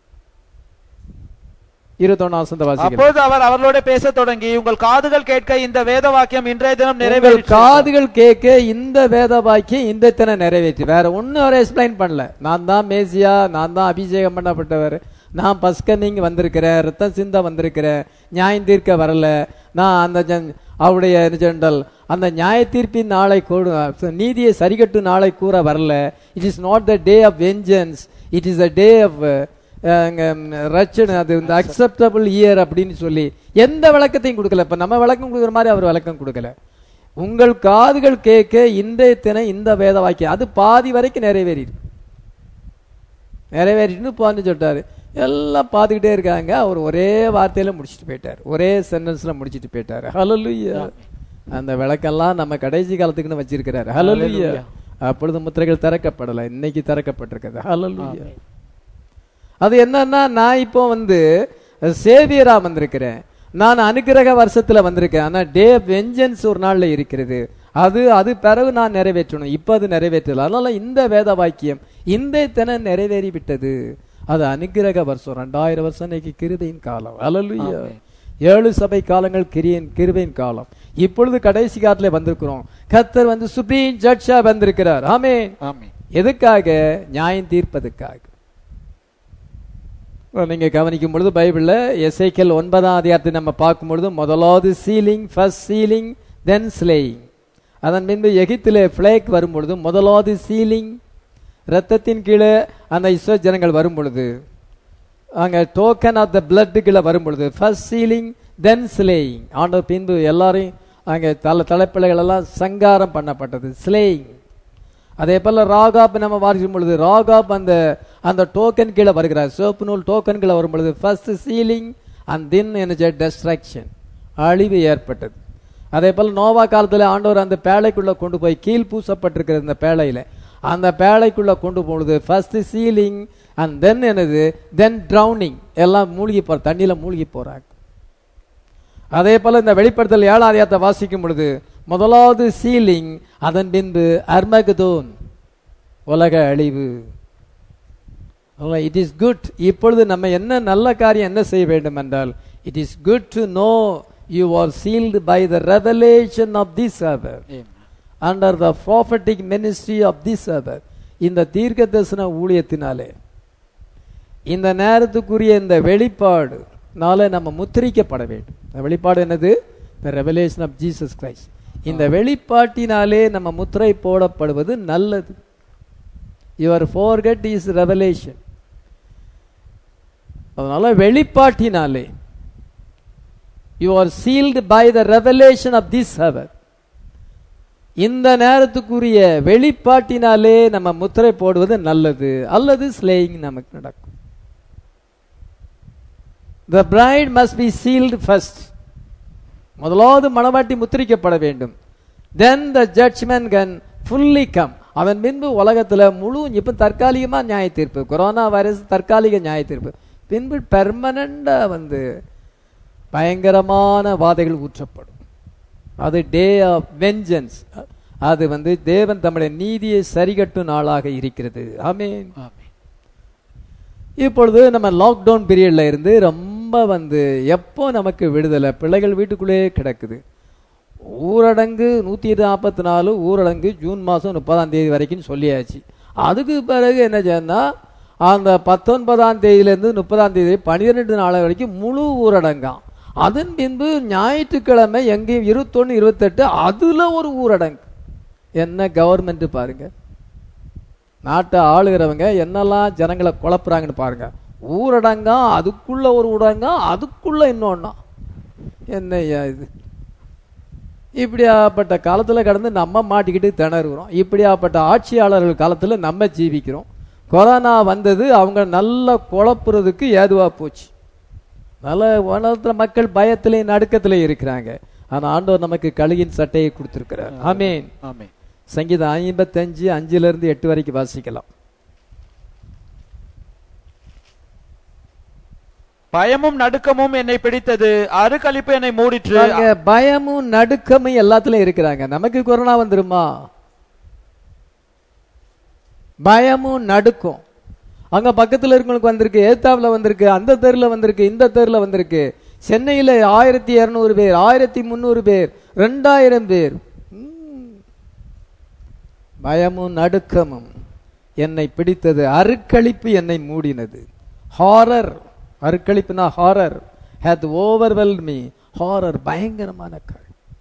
இருபத்தொன்னாம் வசனத்தை வாசிக்கலாம் அப்பொழுது அவர் அவர்களோட பேசத் தொடங்கி உங்கள் காதுகள் கேட்க இந்த வேத வாக்கியம் இன்றைய தினம் உங்கள் நிறைவேறிற்று காதுகள் கேட்க இந்த வேத வாக்கியம் இந்த தினம் நிறைவேற்றி வேற ஒன்னும் அவர் எக்ஸ்பிளைன் பண்ணல நான் தான் மேசியா நான் தான் அபிஷேகம் பண்ணப்பட்டவர் நான் பஸ்கனிங் வந்திருக்கிறேன் ரத்தம் சிந்த வந்திருக்கிறேன் நியாயம் தீர்க்க வரல நான் அந்த ஜன்- அவருடைய என்ன சொன்னால், அந்த நியாய தீர்ப்பின் நாளை கூடு நீதியை சரிகட்டு நாளை கூற வரல it is not the day of vengeance it is a day of ration அது இந்த அக்செப்டபிள் இயர் அப்படின்னு சொல்லி எந்த விளக்கத்தையும் கொடுக்கல இப்ப நம்ம விளக்கம் கொடுக்குற மாதிரி அவர் விளக்கம் கொடுக்கல உங்கள் காதுகள் கேட்க இன்றைய தினம் இந்த வேத வாக்கியம் அது பாதி வரைக்கும் நிறைவேறிடு நிறைவேறிட்டுன்னு போன்னு சொல்லிட்டாரு எல்லாம் பார்த்துக்கிட்டே இருக்காங்க அவர் ஒரே வார்த்தையில முடிச்சிட்டு போயிட்டார் ஒரே சென்டென்ஸ்ல முடிச்சிட்டு போயிட்டார் ஹalleluya அந்த விளக்கெல்லாம் நம்ம கடைசி காலத்துக்குன்னு வச்சிருக்கிறாரு ஹalleluya அப்பொழுது முத்திரைகள் திறக்கப்படல இன்னைக்கு திறக்கப்பட்டிருக்கிறது ஹalleluya அது என்னன்னா நான் இப்போ வந்து சேவியரா வந்திருக்கிறேன் நான் அனுக்கிரக வருஷத்துல வந்திருக்கேன் ஆனா டே வெஞ்சன்ஸ் ஒரு நாள்ல இருக்கிறது அது அது பிறகு நான் நிறைவேற்றணும் இப்ப அது நிறைவேற்றல அதனால இந்த வேத வாக்கியம் இந்த தினம் நிறைவேறி விட்டது அது அனுக்கிரக வருஷம் ரெண்டாயிரம் வருஷம் இன்னைக்கு கிருபையின் காலம் அல்லலுயா ஏழு சபை காலங்கள் கிரியன் கிருபையின் காலம் இப்பொழுது கடைசி காலத்துல வந்திருக்கிறோம் கர்த்தர் வந்து சுப்ரீம் ஜட்ஜா வந்திருக்கிறார் ஆமென் ஆமென். எதுக்காக நியாயம் தீர்ப்பதற்காக நீங்க கவனிக்கும் பொழுது பைபிள்ல எசைக்கல் ஒன்பதாம் அதிகாரத்தை நம்ம பார்க்கும் பொழுது முதலாவது sealing first sealing then slaying அதன் பின்பு எகிப்திலே பிளேக் வரும் பொழுது முதலாவது சீலிங் ரத்தத்தின் கீழே அந்த இஸ்ரோ ஜனங்கள் வரும் பொழுது அங்க டோக்கன் ஆஃப் த பிளட் கீழே வரும் பொழுது ஃபர்ஸ்ட் சீலிங் தென் ஸ்லேயிங் ஆண்டவர் பின்பு எல்லாரையும் அங்க தலை தலைப்பிள்ளைகள் எல்லாம் சங்காரம் பண்ணப்பட்டது ஸ்லேயிங் அதே போல ராகாப் நம்ம வாசிக்கும் பொழுது ராகாப் அந்த அந்த டோக்கன் கீழே வருகிறார் சிவப்பு நூல் டோக்கன் கீழே வரும் பொழுது ஃபர்ஸ்ட் சீலிங் அண்ட் தென் என்ன டெஸ்ட்ரக்ஷன் அழிவு ஏற்பட்டது அதே போல நோவா காலத்துல ஆண்டவர் அந்த பேழைக்குள்ள கொண்டு போய் கீழ் பூசப்பட்டிருக்கிறது இந்த பேழையில அந்த பேழைக்குள்ள கொண்டு போனது ஃபர்ஸ்ட் சீலிங் அண்ட் தென் என்னது தென் ட்ரௌனிங் எல்லாம் மூழ்கி போற தண்ணியில மூழ்கி போறாங்க அதே போல இந்த வெளிப்படுத்தல் ஏழாம் அதிகாரத்தை வாசிக்கும் பொழுது முதலாவது சீலிங் அதன் பின்பு அர்மகதோன் உலக அழிவு இட் இஸ் குட் இப்பொழுது நம்ம என்ன நல்ல காரியம் என்ன செய்ய வேண்டும் என்றால் it is good to know you are sealed by the revelation of this hour Amen. Under the prophetic ministry of this hour இந்த தீர்க்க தரிசன ஊழியத்தினாலே இந்த நேரத்துக்குரிய இந்த வெளிப்பாடு நால நம்ம முத்திரிக்கப்பட வேண்டும் இந்த வெளிப்பாடு என்னது the revelation of Jesus Christ இந்த வெளிப்பாட்டினாலே நம்ம முத்திரை போடப்படுவது நல்லது யுவர் ஃபோர்கெட் இஸ் ரெவலேஷன் அதனால வெளிப்பாட்டினாலே you are sealed by the revelation of this hour இந்த நேரத்துக்குரிய வெளிப்பாட்டினாலே நம்ம முத்திரை போடுவது நல்லது அல்லது ஸ்லேயிங் நமக்கு நடக்கும் the bride must be sealed first முதலாவது மணவாட்டி முத்திரிக்கப்பட வேண்டும் then the judgment can fully come அதன் பின்பு உலகத்துல முழு இப்ப தற்காலிகமா நியாய தீர்ப்பு கொரோனா வைரஸ் தற்காலிக நியாய தீர்ப்பு பின்பு பெர்மனண்டா வந்து பயங்கரமான வாதைகள் ஊற்றப்படும் அது டே ஆஃப் வெஞ்சன்ஸ் அது வந்து தேவன் தம்முடைய நீதியை சரிகட்டும் நாளாக இருக்கிறது ஆமென் இப்பொழுது நம்ம லாக்டவுன் பீரியட்ல இருந்து ரொம்ப வந்து எப்போ நமக்கு விடுதலை பிள்ளைகள் வீட்டுக்குள்ளேயே கிடக்குது ஊரடங்கு நூற்றி நாற்பத்தி நாலு ஊரடங்கு ஜூன் மாதம் முப்பதாம் தேதி வரைக்கும் சொல்லியாச்சு அதுக்கு பிறகு என்ன செய்யணும்னா அந்த பத்தொன்பதாம் தேதியிலேருந்து முப்பதாம் தேதி பன்னிரெண்டு நாள் வரைக்கும் முழு ஊரடங்காம் அதன் பின்பு ஞாயிற்றுக்கிழமை எங்கேயும் இருபத்தொன்று இருபத்தெட்டு அதில் ஒரு ஊரடங்கு என்ன கவர்மெண்ட் பாருங்க நாட்டை ஆளுகிறவங்க என்னெல்லாம் ஜனங்களை குழப்புறாங்கன்னு பாருங்க ஊரடங்கா அதுக்குள்ள ஒரு ஊரடங்கா அதுக்குள்ள இன்னொன்னா என்னய்யா இது இப்படியாப்பட்ட காலத்தில் கடந்து நம்ம மாட்டிக்கிட்டு திணறுகிறோம் இப்படியாப்பட்ட ஆட்சியாளர்கள் காலத்தில் நம்ம ஜீவிக்கிறோம் கொரோனா வந்தது அவங்க நல்லா குழப்புறதுக்கு ஏதுவா போச்சு நல்ல உலகத்துல மக்கள் பயத்திலையும் நடுக்கத்திலையும் இருக்கிறாங்க ஆனா ஆண்டவர் நமக்கு கழுகின் சட்டையை கொடுத்திருக்கிறார் ஆமீன் ஆமென் சங்கீதம் ஐம்பத்தஞ்சு அஞ்சுல இருந்து எட்டு வரைக்கும் வாசிக்கலாம் பயமும் நடுக்கமும் என்னை பிடித்தது அருக்களிப்பு என்னை மூடிற்று பாருங்க, பயமும் நடுக்கமும் எல்லாத்துலயும் இருக்கிறாங்க நமக்கு கொரோனா வந்துருமா பயமும் நடுக்கம் அங்க பக்கத்துல இருக்கவங்களுக்கு வந்திருக்கு ஏத்தாவுல வந்திருக்கு அந்த தெருல வந்திருக்கு இந்த தெருல வந்திருக்கு சென்னையில ஆயிரத்தி இருநூறு பேர் ஆயிரத்தி முந்நூறு பேர் ரெண்டாயிரம் பேர் ம். பயமும் நடுக்கமும் என்னை பிடித்தது அருக்களிப்பு என்னை மூடினது ஹாரர் அருக்களிப்புனா ஹாரர் ஹேத் ஓவர்வெல் மீ ஹாரர் பயங்கரமான கால்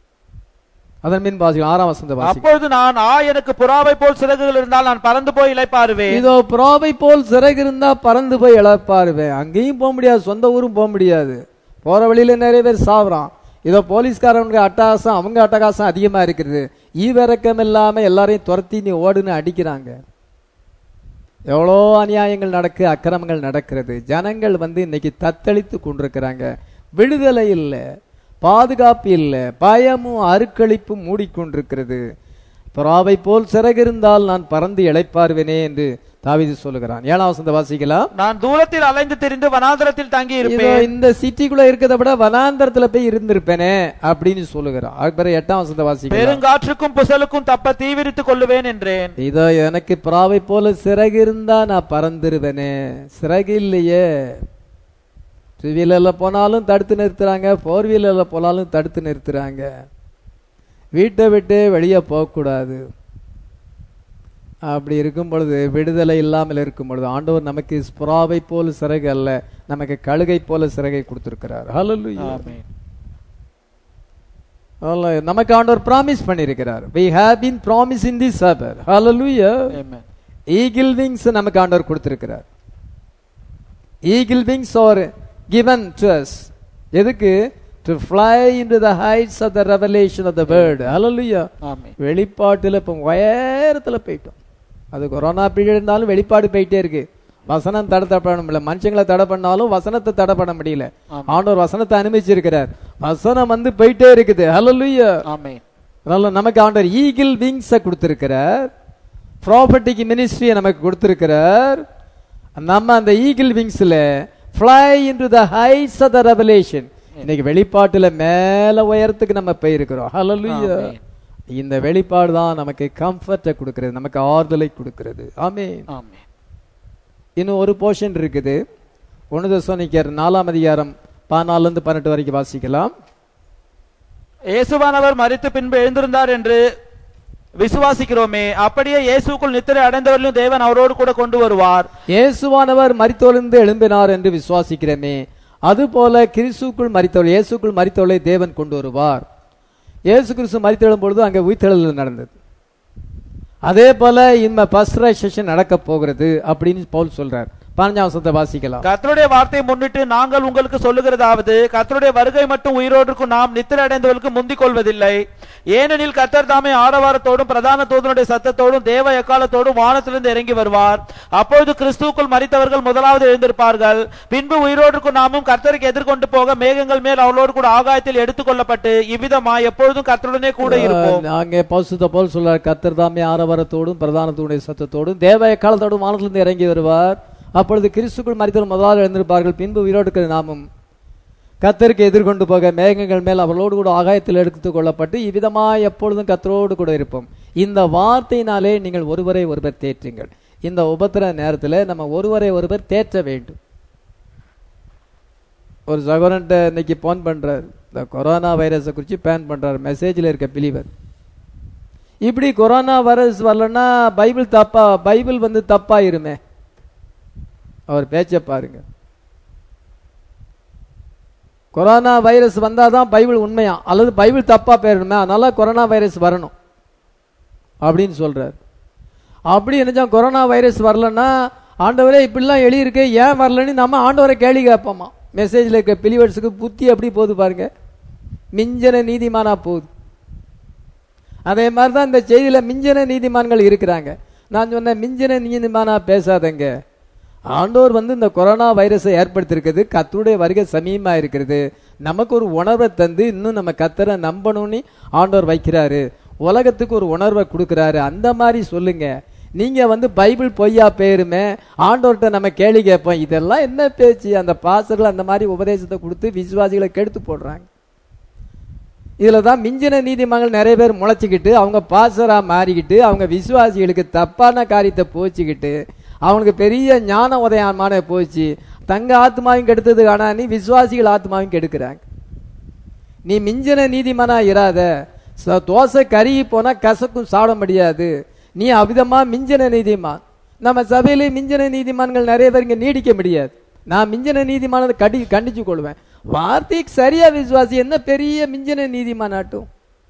அதன் பின் வாசிக்கும் ஆறாம் வசந்த வாசிக்கும் அப்பொழுது நான் ஆ எனக்கு புறாவை போல் சிறகுகள் இருந்தால் நான் பறந்து போய் இளைப்பாருவேன் இதோ புறாவை போல் சிறகு இருந்தா பறந்து போய் இழப்பாருவேன் அங்கேயும் போக முடியாது சொந்த ஊரும் போக முடியாது போற வழியில நிறைய பேர் சாவுறான் இதோ போலீஸ்காரனுக்கு அட்டகாசம் அவங்க அட்டகாசம் அதிகமா இருக்கிறது ஈவிரக்கம் இல்லாம எல்லாரையும் துரத்தி நீ ஓடுன்னு அடிக்கிறாங்க எவ்வளோ அநியாயங்கள் நடக்கு அக்கிரமங்கள் நடக்கிறது ஜனங்கள் வந்து இன்னைக்கு தத்தளித்து கொண்டிருக்கிறாங்க விடுதலை இல்லை பாதுகாப்பு இல்லை பயமும் அருக்களிப்பும் மூடிக்கொண்டிருக்கிறது புறாவை போல் சிறகு இருந்தால் நான் பறந்து இளைப்பாருவேனே என்று தாவீது சொல்லுகிறான் ஏழாம் வசந்த வாசிக்கலாம் நான் தூரத்தில் அலைந்து திரிந்து வனாந்தரத்தில் தங்கி இதோ இருப்பேன் இந்த சிட்டிக்குள்ள இருக்கிறத விட வனாந்தரத்துல போய் இருந்திருப்பேனே அப்படின்னு சொல்லுகிறான் அதுக்கு பிறகு எட்டாம் வசந்த வாசிக்கலாம் பெருங்காற்றுக்கும் புசலுக்கும் தப்ப தீவிரித்துக் கொள்ளுவேன் என்றேன் இதோ எனக்கு புறாவை போல சிறகு இருந்தா நான் பறந்துருவேனே சிறகு இல்லையே டூ வீலர்ல போனாலும் தடுத்து நிறுத்துறாங்க ஃபோர் வீலர்ல போனாலும் தடுத்து நிறுத்துறாங்க வீட்டை விட்டு வெளியே போகக்கூடாது அப்படி இருக்கும் பொழுது விடுதலை இல்லாமல் இருக்கும் பொழுது ஆண்டவர் நமக்கு புறாவை போல சிறகு அல்ல நமக்கு கழுகை போல சிறகை கொடுத்திருக்கிறார் ஹalleluya ஆமென். Hallelujah. நமக்கு ஆண்டவர் ப்ராமிஸ் பண்ணியிருக்கிறார் we have been promised in this hour hallelujah Amen. Eagle wings நமக்கு ஆண்டவர் கொடுத்திருக்கிறார் eagle wings are given to us எதுக்கு to fly into the heights of the revelation of the word hallelujah amen. வெளிப்பாட்டுல இப்போ உயரத்துல போயிட்டோம் அது கொரோனா பீரியட் இருந்தாலும் வெளிப்பாடு போயிட்டே இருக்கு வசனம் தடை தடை பண்ண முடியல மனுஷங்களை தடை பண்ணாலும் வசனத்தை தடை பண்ண முடியல ஆமா. ஆண்டவர் வசனத்தை அனுமதிச்சிருக்கிறார் வசனம் வந்து போயிட்டே இருக்குது ஹalleluya ஆமென். அதனால நமக்கு ஆண்டவர் ஈகிள் விங்ஸை கொடுத்திருக்கிறார் ப்ராப்பர்ட்டிக்கு மினிஸ்ட்ரியை நமக்கு கொடுத்திருக்கிறார் நம்ம அந்த ஈகிள் விங்ஸ்ல fly into the heights of the revelation இன்னைக்கு வெளிப்பாட்டுல மேல உயரத்துக்கு நம்ம போயிருக்கிறோம் ஹalleluya ஆமென். இந்த வெளிப்பாடு தான் நமக்கு கம்ஃபர்ட்டை கொடுக்கிறது நமக்கு ஆறுதலை கொடுக்கிறது ஆமென் ஆமென். இன்னும் ஒரு போர்ஷன் இருக்குது ஒன்று தசோனிக்கர் நாலாம் அதிகாரம் பதினாலுல இருந்து பன்னெண்டு வரைக்கும் வாசிக்கலாம் இயேசுவானவர் மரித்து பின்பு எழுந்திருந்தார் என்று விசுவாசிக்கிறோமே அப்படியே இயேசுக்குள் நித்திரை அடைந்தவர்களும் தேவன் அவரோடு கூட கொண்டு வருவார் இயேசுவானவர் மரித்தோலிருந்து எழும்பினார் என்று விசுவாசிக்கிறோமே அதுபோல கிறிஸ்துக்குள் மரித்தவள் இயேசுக்குள் மரித்தவளை தேவன் கொண்டு வருவார் இயேசு கிறிஸ்து மரித்தெழும் பொழுது அங்கே உயிர்த்தெழுதல் நடந்தது அதே போல இந்த பஸ்ட்ரைசேஷன் நடக்க போகிறது அப்படின்னு பவுல் சொல்றார் பதினஞ்சாம் வசனத்தை வாசிக்கலாம் கர்த்தருடைய வார்த்தையை முன்னிட்டு நாங்கள் உங்களுக்கு சொல்லுகிறதாவது கர்த்தருடைய வருகை மட்டும் உயிரோடுக்கும் நாம் நித்திரை அடைந்தவர்களுக்கு முந்திக் கொள்வதில்லை ஏனெனில் கர்த்தர் தாமே ஆரவாரத்தோடும் பிரதான தூதனுடைய சத்தத்தோடும் தேவ எக்காலத்தோடும் வானத்திலிருந்து இறங்கி வருவார் அப்பொழுது கிறிஸ்துவுக்குள் மரித்தவர்கள் முதலாவது எழுந்திருப்பார்கள் பின்பு உயிரோடுக்கும் நாமும் கர்த்தருக்கு எதிர்கொண்டு போக மேகங்கள் மேல் அவளோடு கூட ஆகாயத்தில் எடுத்துக்கொள்ளப்பட்டு இவ்விதமாய் எப்பொழுதும் கர்த்தருடனே கூட இருப்போம் அஹ் அங்கே பசுத்த போல் சொல்றார் கத்தர் தாமே ஆரவாரத்தோடும் பிரதானத்துடைய சத்தத்தோடும் தேவ காலத்தோடும் வானத்திலிருந்து இறங்கி வருவார் அப்பொழுது கிறிஸ்துக்குள் மரித்தவர் முதலாவது எழுந்திருப்பார்கள் பின்பு உயிரோடுக்கிற நாமும் கத்தருக்கு எதிர்கொண்டு போக மேகங்கள் மேல் அவர்களோடு கூட ஆகாயத்தில் எடுத்துக் கொள்ளப்பட்டு இவ்விதமாய் எப்பொழுதும் கத்தரோடு கூட இருப்போம் இந்த வார்த்தையினாலே நீங்கள் ஒருவரை ஒருவர் தேற்றுங்கள் இந்த உபத்திர நேரத்தில் நம்ம ஒருவரை ஒருவர் தேற்ற வேண்டும் ஒரு சகோதரன்ட்ட இன்னைக்கு போன் பண்றாரு இந்த கொரோனா வைரஸை குறித்து பேன் பண்றாரு மெசேஜில் இருக்க பிலிவர் இப்படி கொரோனா வைரஸ் வரலன்னா பைபிள் தப்பா பைபிள் வந்து தப்பாயிருமே அவர் பேச்சை பாருங்க கொரோனா வைரஸ் வந்தாதான் பைபிள் உண்மையா அல்லது பைபிள் தப்பா போயிடணுமே அதனால கொரோனா வைரஸ் வரணும் அப்படின்னு சொல்றாரு அப்படி நினைச்சா கொரோனா வைரஸ் வரலன்னா ஆண்டவரே இப்படிலாம் எழுதியிருக்கு ஏன் வரலன்னு நம்ம ஆண்டவரை கேள்வி கேட்போமா மெசேஜில் இருக்க பிலிவர்ஸுக்கு புத்தி எப்படி போகுது பாருங்க மிஞ்சன நீதிமானா போகுது அதே மாதிரி தான் இந்த செய்தியில் மிஞ்சன நீதிமான்கள் இருக்கிறாங்க நான் சொன்னேன் மிஞ்சன நீதிமானா பேசாதங்க ஆண்டோர் வந்து இந்த கொரோனா வைரஸை ஏற்படுத்தியிருக்கிறது கத்தருடைய வருகை சமீபமாக இருக்கிறது நமக்கு ஒரு உணர்வை தந்து இன்னும் நம்ம கத்தரை நம்பணும்னு ஆண்டோர் வைக்கிறாரு உலகத்துக்கு ஒரு உணர்வை கொடுக்குறாரு அந்த மாதிரி சொல்லுங்க நீங்க வந்து பைபிள் பொய்யா பேருமே ஆண்டோர்கிட்ட நம்ம கேள்வி கேட்போம் இதெல்லாம் என்ன பேச்சு அந்த பாசர்கள் அந்த மாதிரி உபதேசத்தை கொடுத்து விசுவாசிகளை கெடுத்து போடுறாங்க இதுல தான் மிஞ்சின நீதிமன்றங்கள் நிறைய பேர் முளைச்சிக்கிட்டு அவங்க பாசரா மாறிக்கிட்டு அவங்க விசுவாசிகளுக்கு தப்பான காரியத்தை போச்சுக்கிட்டு அவனுக்கு பெரிய ஞான உதயமான போச்சு தங்க ஆத்மாவையும் கெடுத்தது ஆனா நீ விசுவாசிகள் ஆத்மாவையும் கெடுக்கிறாங்க நீ மிஞ்சின நீதிமானா இராத ச- தோசை கருகி போனா கசக்கும் சாட முடியாது நீ அவிதமா மிஞ்சின நீதிமான் நம்ம சபையிலே மிஞ்சின நீதிமான்கள் நிறைய பேர் இங்க நீடிக்க முடியாது நான் மிஞ்சின நீதிமானதை கடி கண்டிச்சு கொள்வேன் வார்த்தைக்கு சரியா விசுவாசி என்ன பெரிய மிஞ்சின நீதிமானாட்டும்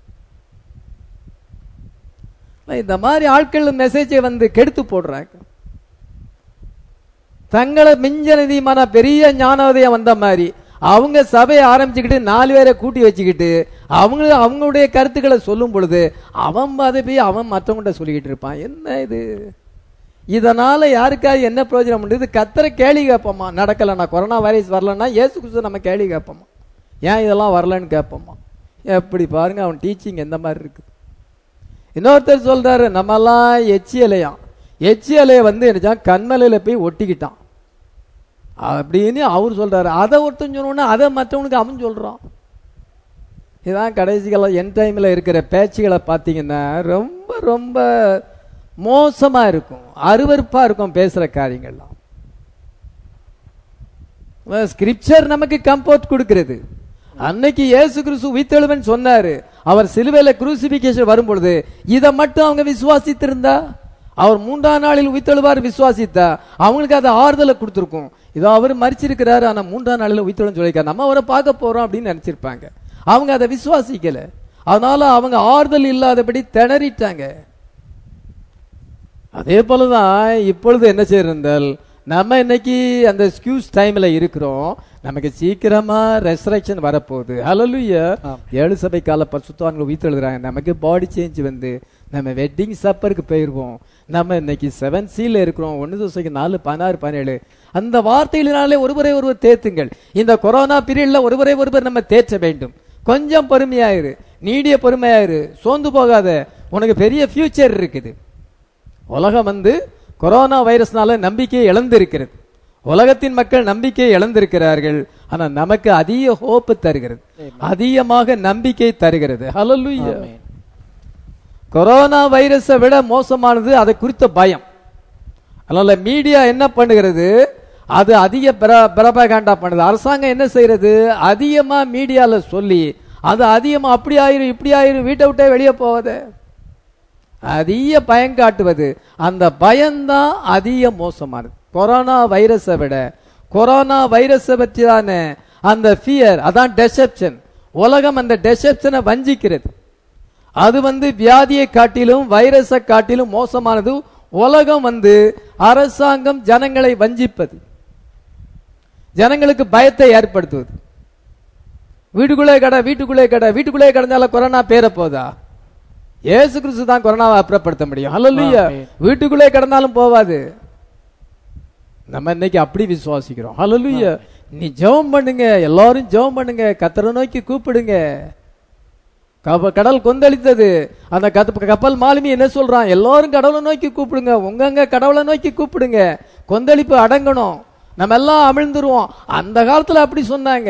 இந்த மாதிரி ஆட்கள் மெசேஜை வந்து கெடுத்து போடுறாங்க தங்களை மிஞ்ச நீதிமான பெரிய ஞானோதயம் வந்த மாதிரி அவங்க சபையை ஆரம்பிச்சுக்கிட்டு நாலு பேரை கூட்டி வச்சுக்கிட்டு அவங்க அவங்களுடைய கருத்துக்களை சொல்லும் பொழுது அவன் அதை போய் அவன் மற்றவங்கள்ட்ட சொல்லிக்கிட்டு இருப்பான் என்ன இது இதனால யாருக்காவது என்ன பிரயோஜனம் உண்டு இது கத்தரை கேள்வி கேட்போமா நடக்கலைன்னா கொரோனா வைரஸ் வரலன்னா இயேசு கிறிஸ்து நம்ம கேள்வி கேட்போமா ஏன் இதெல்லாம் வரலன்னு கேட்போமா எப்படி பாருங்க அவன் டீச்சிங் எந்த மாதிரி இருக்கு இன்னொருத்தர் சொல்றாரு நம்மெல்லாம் எச்சி இலையாம் எச்சி இலையை வந்து என்ன கண்மலையில போய் ஒட்டிக்கிட்டான் அப்படின்னு அவர் சொல்றாரு அதை ஒருத்தன் சொன்னோன்னா அதை மற்றவனுக்கு அவன் சொல்றான் இதான் கடைசி காலம் என் டைம்ல இருக்கிற பேச்சுகளை பார்த்தீங்கன்னா ரொம்ப ரொம்ப மோசமா இருக்கும் அருவருப்பா இருக்கும் பேசுற காரியங்கள்லாம் ஸ்கிரிப்சர் நமக்கு கம்போர்ட் கொடுக்கிறது அன்னைக்கு இயேசு கிறிஸ்து உயிர்த்தெழுவன் சொன்னாரு அவர் சிலுவையில குரூசிபிகேஷன் வரும் பொழுது இதை மட்டும் அவங்க விசுவாசித்திருந்தா அவர் மூன்றாம் நாளில் உயிர்த்தெழுவார் விசுவாசித்தா அவங்களுக்கு அது ஆறுதலை கொடுத்துருக்கும் இதோ அவர் மறிச்சிருக்கிறாரு ஆனா மூன்றாம் நாளில் உயிர்த்தெழுன்னு சொல்லியிருக்காரு நம்ம அவரை பார்க்க போறோம் அப்படின்னு நினைச்சிருப்பாங்க அவங்க அதை விசுவாசிக்கல அதனால அவங்க ஆறுதல் இல்லாதபடி திணறிட்டாங்க அதே போலதான் இப்பொழுது என்ன செய்யிருந்தால் நம்ம இன்னைக்கு அந்த ஸ்கியூஸ் டைம்ல இருக்கிறோம் நமக்கு சீக்கிரமா ரெசரக்ஷன் வரப்போகுது ஹalleluya ஏழு சபை கால பரிசுத்தவான்கள் உயிர்த்து எழுதுறாங்க நமக்கு பாடி சேஞ்ச் வந்து நம்ம வெட்டிங் சப்பருக்கு போயிருவோம் நம்ம இன்னைக்கு செவன் சீல இருக்கிறோம் ஒன்னு தோசைக்கு நாலு பதினாறு பதினேழு அந்த வார்த்தைகளினாலே ஒருவரை ஒருவர் தேத்துங்கள் இந்த கொரோனா பீரியட்ல ஒருவரை ஒருவர் நம்ம தேற்ற வேண்டும் கொஞ்சம் பொறுமையாயிரு நீடிய பொறுமையாயிரு சோர்ந்து போகாத உனக்கு பெரிய ஃபியூச்சர் இருக்குது உலகம் வந்து கொரோனா வைரஸ்னால நம்பிக்கையை இழந்திருக்கிறது உலகத்தின் மக்கள் நம்பிக்கையை இழந்திருக்கிறார்கள் ஆனா நமக்கு அதிக ஹோப்பு தருகிறது அதிகமாக நம்பிக்கை தருகிறது ஹalleluya கொரோனா வைரஸை விட மோசமானது அதை குறித்த பயம் அதனால மீடியா என்ன பண்ணுகிறது அது அதிக பிரபகாண்டா பண்ணுது அரசாங்கம் என்ன செய்யறது அதிகமா மீடியால சொல்லி அது அதிகமா அப்படி ஆயிரும் இப்படி ஆயிரும் வீட்டை விட்டே வெளியே போவாது அதிக பயம் காட்டுவது அந்த பயம்தான் அதிக மோசமானது கொரோனா வைரஸை விட கொரோனா வைரஸை பற்றியான அந்த ஃபியர் அதான் டெசெப்ஷன் உலகம் அந்த டெசெப்ஷனை வஞ்சிக்கிறது அது வந்து வியாதியை காட்டிலும் வைரஸை காட்டிலும் மோசமானது உலகம் வந்து அரசாங்கம் ஜனங்களை வஞ்சிப்பது ஜனங்களுக்கு பயத்தை ஏற்படுத்துவது வீட்டுக்குள்ளே கடை வீட்டுக்குள்ளே கடை வீட்டுக்குள்ளே கிடந்தால கொரோனா பேர போதா ஏசு கிறிஸ்து தான் கொரோனாவை அப்புறப்படுத்த முடியும் ஹalleluya ஆமென். வீட்டுக்குள்ளே கிடந்தாலும் போவாது நம்ம இன்னைக்கு அப்படி விசுவாசிக்கிறோம் ஹalleluya நீ ஜெபம் பண்ணுங்க எல்லாரும் ஜெபம் பண்ணுங்க கத்தரை நோக்கி கூப்பிடுங்க கப- கடல் கொந்தளித்தது அந்த கத்த- கப்பல் மாலுமி என்ன சொல்றான் எல்லாரும் கடவுளை நோக்கி கூப்பிடுங்க உங்கங்க கடவுளை நோக்கி கூப்பிடுங்க கொந்தளிப்பு அடங்கணும் நம்ம எல்லாம் அமிழ்ந்துருவோம் அந்த காலத்துல அப்படி சொன்னாங்க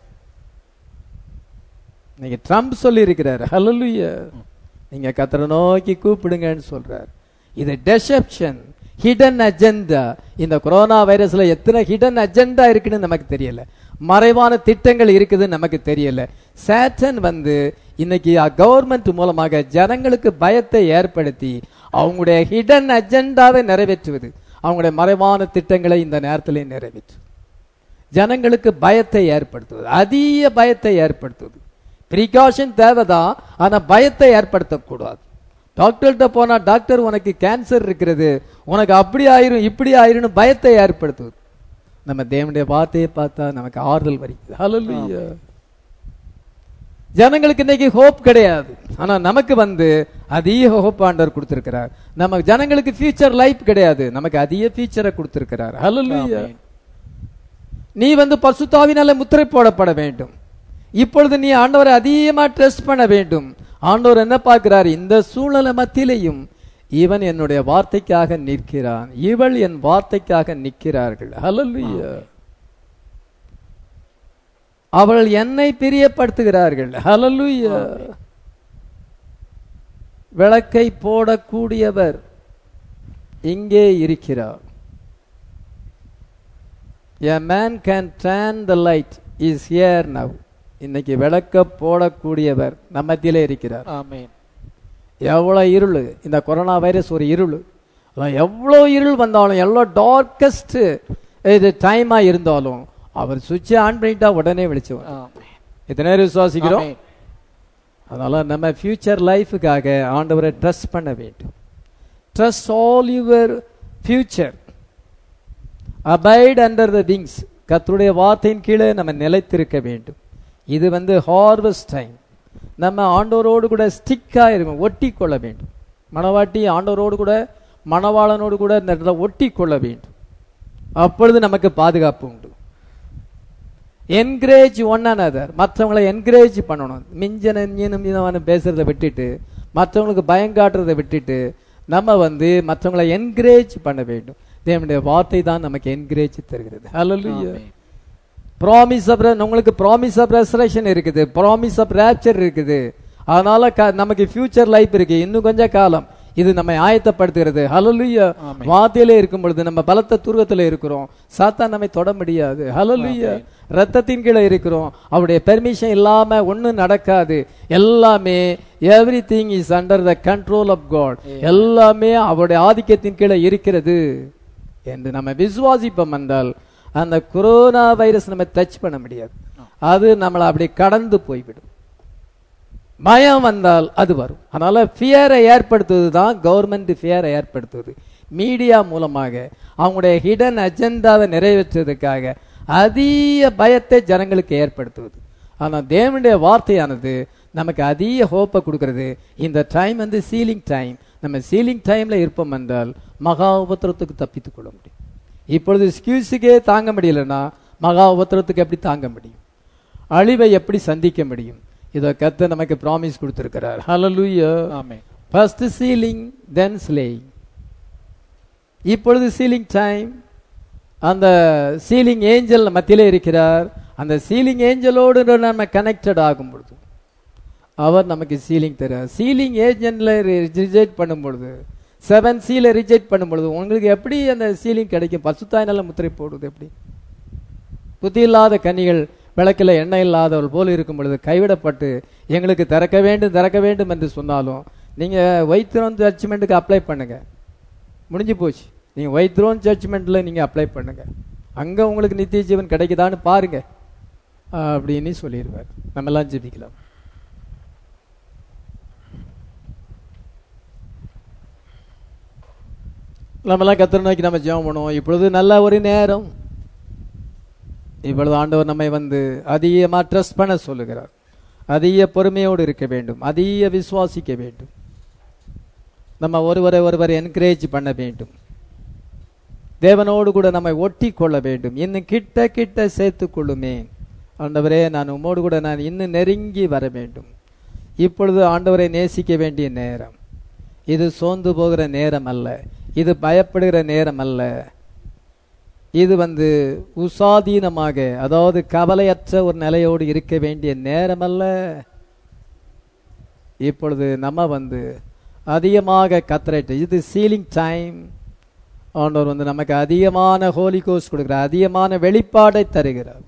நீங்க ட்ரம்ப் சொல்லி இருக்கிறாரு ஹalleluya நீங்க கத்தரை நோக்கி கூப்பிடுங்கன்னு சொல்றாரு இது டெசெப்ஷன் ஹிடன் அஜெண்டா இந்த கொரோனா வைரஸ்ல எத்தனை ஹிடன் அஜெண்டா இருக்குன்னு நமக்கு தெரியல மறைவான திட்டங்கள் இருக்குதுன்னு நமக்கு தெரியல சேட்டன் வந்து இன்னைக்கு கவர்மெண்ட் மூலமாக ஜனங்களுக்கு பயத்தை ஏற்படுத்தி அவங்களுடைய ஹிடன் அஜெண்டாவை நிறைவேற்றுவது அவங்களுடைய மறைவான திட்டங்களை இந்த நேரத்திலே நிறைவேற்று ஜனங்களுக்கு பயத்தை ஏற்படுத்துவது அதிக பயத்தை ஏற்படுத்துவது ப்ரிகாஷன் தேவைதான் ஆனா பயத்தை ஏற்படுத்தக்கூடாது டாக்டர்கிட்ட போனா டாக்டர் உனக்கு கேன்சர் இருக்கிறது உனக்கு அப்படி ஆயிரும் இப்படி ஆயிரும்னு பயத்தை ஏற்படுத்துவது நம்ம தேவனுடைய வார்த்தையை பார்த்தா நமக்கு ஆறுதல் வருகிறது ஹalleluya ஜனங்களுக்கு இன்னைக்கு ஹோப் கிடையாது ஆனா நமக்கு வந்து அதிக ஹோப் ஆண்டவர் கொடுத்திருக்கிறார் நம்ம ஜனங்களுக்கு ஃபியூச்சர் லைஃப் கிடையாது நமக்கு அதிக ஃபியூச்சரை கொடுத்திருக்கிறார் ஹalleluya ஆமென். நீ வந்து பசுத்தாவினால முத்திரை போடப்பட வேண்டும் இப்பொழுது நீ ஆண்டவரை அதிகமா ட்ரெஸ்ட் பண்ண வேண்டும் ஆண்டவர் என்ன பார்க்கிறார் இந்த சூழ்நிலை மத்தியிலையும் இவன் என்னுடைய வார்த்தைக்காக நிற்கிறான் இவள் என் வார்த்தைக்காக நிற்கிறார்கள் ஹalleluya அவள் என்னை பிரியப்படுத்துகிறார்கள் ஹalleluya விளக்கை போடக்கூடியவர் இங்கே இருக்கிறார் A man can turn the light is here now. இன்னைக்கு விளக்க போடக்கூடியவர் நம்ம மத்தியிலே இருக்கிறார் ஆமென் எவ்வளவு இருள் இந்த கொரோனா வைரஸ் ஒரு இருள் அதான் எவ்வளோ இருள் வந்தாலும் எவ்வளோ டார்க்கஸ்ட் இது டைமா இருந்தாலும் அவர் சுவிட்சை ஆன் பண்ணிட்டா உடனே வெளிச்சம் வரும். ஆமென் எத்தனை பேர் விசுவாசிக்கிறோம் ஆமென். அதனால நம்ம ஃபியூச்சர் லைஃபுக்காக ஆண்டவரை ட்ரஸ்ட் பண்ண வேண்டும் trust all your future abide under the wings கர்த்தருடைய வார்த்தையின் கீழே நம்ம நிலைத்திருக்க வேண்டும் இது வந்து ஹார்வெஸ்ட் டைம் நம்ம ஆண்டவரோடு கூட ஸ்டிக்காக இருக்கும் ஒட்டி கொள்ள வேண்டும் மணவாட்டி ஆண்டவரோடு கூட மணவாளனோடு கூட இந்த இடத்துல ஒட்டி கொள்ள வேண்டும் அப்பொழுது நமக்கு பாதுகாப்பு உண்டு என்கரேஜ் ஒன் another மற்றவங்களை என்கரேஜ் பண்ணணும் மிஞ்சன இஞ்சினும் இதமான பேசுறத விட்டுட்டு மற்றவங்களுக்கு பயம் காட்டுறதை விட்டுட்டு நம்ம வந்து மற்றவங்களை என்கரேஜ் பண்ண வேண்டும் தேவனுடைய வார்த்தை தான் நமக்கு என்கரேஜ் தருகிறது ஹalleluya ஆமென். ப்ராமிஸ் ஆஃப் உங்களுக்கு ப்ராமிஸ் ஆஃப் ரெசரேஷன் இருக்குது ப்ராமிஸ் ஆஃப் ரேப்சர் இருக்குது அதனால க- நமக்கு ஃபியூச்சர் லைஃப் இருக்கு இன்னும் கொஞ்ச காலம் இது நம்மை ஆயத்தப்படுத்துகிறது ஹalleluya ஆமென். வார்த்தையில இருக்கும் பொழுது நம்ம பலத்த துருவத்துல இருக்கிறோம் சாத்தான் நம்மை தொட முடியாது ஹalleluya ரத்தத்தின் கீழே இருக்கிறோம் அவருடைய பெர்மிஷன் இல்லாம ஒண்ணும் நடக்காது எல்லாமே everything is under the control of God எல்லாமே அவருடைய ஆதிக்கத்தின் கீழே இருக்கிறது என்று நம்ம விசுவாசிப்போம் என்றால் அந்த கொரோனா வைரஸ் நம்ம டச் பண்ண முடியாது அது நம்மளை அப்படி கடந்து போய்விடும் பயம் வந்தால் அது வரும் அதனால ஃபியரை ஏற்படுத்துவது தான் கவர்மெண்ட் ஃபியரை ஏற்படுத்துவது மீடியா மூலமாக அவங்களுடைய ஹிடன் அஜெண்டாவை நிறைவேற்றுவதற்காக அதிக பயத்தை ஜனங்களுக்கு ஏற்படுத்துவது ஆனால் தேவனுடைய வார்த்தையானது நமக்கு அதிக ஹோப்பை கொடுக்கிறது இந்த டைம் வந்து சீலிங் டைம் நம்ம சீலிங் டைம்ல இருப்போம் என்றால் மகா உபத்திரத்துக்கு தப்பித்துக் கொள்ள முடியும் இப்பொழுது ஸ்கியூஸுக்கே தாங்க முடியலன்னா மகா உபத்திரத்துக்கு எப்படி தாங்க முடியும் அழிவை எப்படி சந்திக்க முடியும் இதை கத்த நமக்கு ப்ராமிஸ் கொடுத்திருக்கிறார் hallelujah amen. First sealing then slaying இப்பொழுது சீலிங் டைம் அந்த சீலிங் ஏஞ்சல் மத்தியிலே இருக்கிறார் அந்த சீலிங் ஏஞ்சலோடு நம்ம கனெக்டட் ஆகும் பொழுது அவர் நமக்கு சீலிங் தருவார் சீலிங் ஏஜென்ட்ல ரிஜெக்ட் பண்ணும் பொழுது செவன் சீல ரிஜெக்ட் பண்ணும் பொழுது உங்களுக்கு எப்படி அந்த சீலிங் கிடைக்கும் பசுத்தாய் நல்ல முத்திரை போடுவது எப்படி புத்தி இல்லாத கன்னிகள் விளக்கில் எண்ணெய் இல்லாதவள் போல் இருக்கும் பொழுது கைவிடப்பட்டு எங்களுக்கு திறக்க வேண்டும் திறக்க வேண்டும் என்று சொன்னாலும் நீங்க வைத்திரோன் ஜட்ஜ்மெண்ட்டுக்கு அப்ளை பண்ணுங்க முடிஞ்சு போச்சு நீங்க வைத்திரோன் ஜட்ஜ்மெண்ட்ல நீங்க அப்ளை பண்ணுங்க அங்க உங்களுக்கு நித்திய ஜீவன் கிடைக்குதான்னு பாருங்க அப்படின்னு சொல்லிடுவார் நம்ம எல்லாம் ஜெபிக்கலாம் நம்மெல்லாம் கத்திர நோக்கி நம்ம ஜெபம் பண்ணுவோம் இப்பொழுது நல்ல ஒரு நேரம் இப்பொழுது ஆண்டவர் நம்மை வந்து அதிகமா ட்ரஸ்ட் பண்ண சொல்லுகிறார் அதிக பொறுமையோடு இருக்க வேண்டும் அதிக விசுவாசிக்க வேண்டும் நம்ம ஒருவரை ஒருவர் என்கரேஜ் பண்ண வேண்டும் தேவனோடு கூட நம்மை ஒட்டி கொள்ள வேண்டும் இன்னும் கிட்ட கிட்ட சேர்த்து கொள்ளுமே ஆண்டவரே நான் உம்மோடு கூட நான் இன்னும் நெருங்கி வர வேண்டும் இப்பொழுது ஆண்டவரை நேசிக்க வேண்டிய நேரம் இது சோர்ந்து போகிற நேரம் அல்ல இது பயப்படுகிற நேரம் அல்ல இது வந்து உசாதீனமாக அதாவது கவலையற்ற ஒரு நிலையோடு இருக்க வேண்டிய நேரம் அல்ல இப்பொழுது நம்ம வந்து அதிகமாக கத்தரைட்டு இது சீலிங் டைம் ஆண்டவர் வந்து நமக்கு அதிகமான ஹோலி கோஸ் கொடுக்கிறார் அதிகமான வெளிப்பாடை தருகிறார்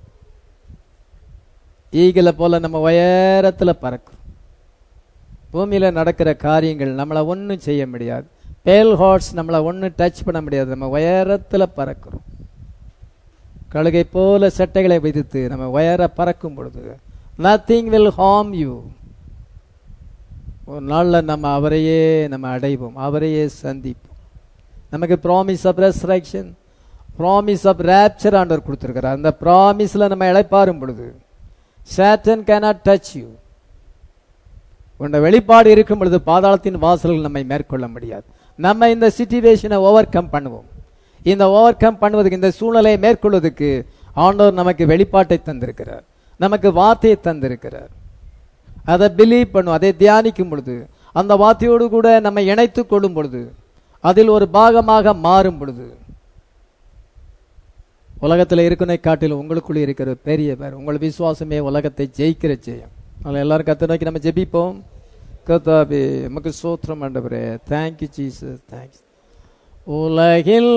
ஈகிளை போல நம்ம உயரத்துல பறக்கும் பூமியில நடக்கிற காரியங்கள் நம்மளை ஒன்றும் செய்ய முடியாது பேல் ஹார்ட்ஸ் நம்மளை ஒன்றும் டச் பண்ண முடியாது நம்ம உயரத்துல பறக்கிறோம் கழுகை போல சட்டைகளை விதித்து நம்ம உயர பறக்கும் பொழுது நத்திங் வில் ஹார்ம் யூ ஒரு நாளில் நம்ம அவரையே நம்ம அடைவோம் அவரையே சந்திப்போம் நமக்கு promise of resurrection promise of rapture ஆண்டவர் கொடுத்துருக்கிறார் அந்த ப்ராமிஸில் நம்ம இழைப்பாரும் பொழுது சேட்டன் cannot டச் யூ உன்ன வெளிப்பாடு இருக்கும் பொழுது பாதாளத்தின் வாசல்கள் நம்மை மேற்கொள்ள முடியாது நம்ம இந்த சிச்சுவேஷனை ஓவர் கம் பண்ணுவோம் இந்த ஓவர் கம் பண்ணுவதற்கு இந்த சூழ்நிலையை மேற்கொள்வதற்கு ஆண்டவர் நமக்கு வெளிப்பாட்டை தந்திருக்கிறார் நமக்கு வார்த்தையை தந்திருக்கிறார் அதை பிலீவ் பண்ணும் அதை தியானிக்கும் பொழுது அந்த வார்த்தையோடு கூட நம்ம இணைத்து கொள்ளும் பொழுது அதில் ஒரு பாகமாக மாறும் பொழுது உலகத்தில் இருக்கிறனை காட்டிலும் உங்களுக்குள்ளே இருக்கிற பெரியவர் உங்கள் விசுவாசமே உலகத்தை ஜெயிக்கிற ஜெயம் அதனால எல்லாரும் கத்த நோக்கி நம்ம ஜெபிப்போம் கத்தாபி நமக்கு சோத்திரம் ஆண்டவரே தேங்க்யூ ஜீசஸ் தேங்க்ஸ் உலகில்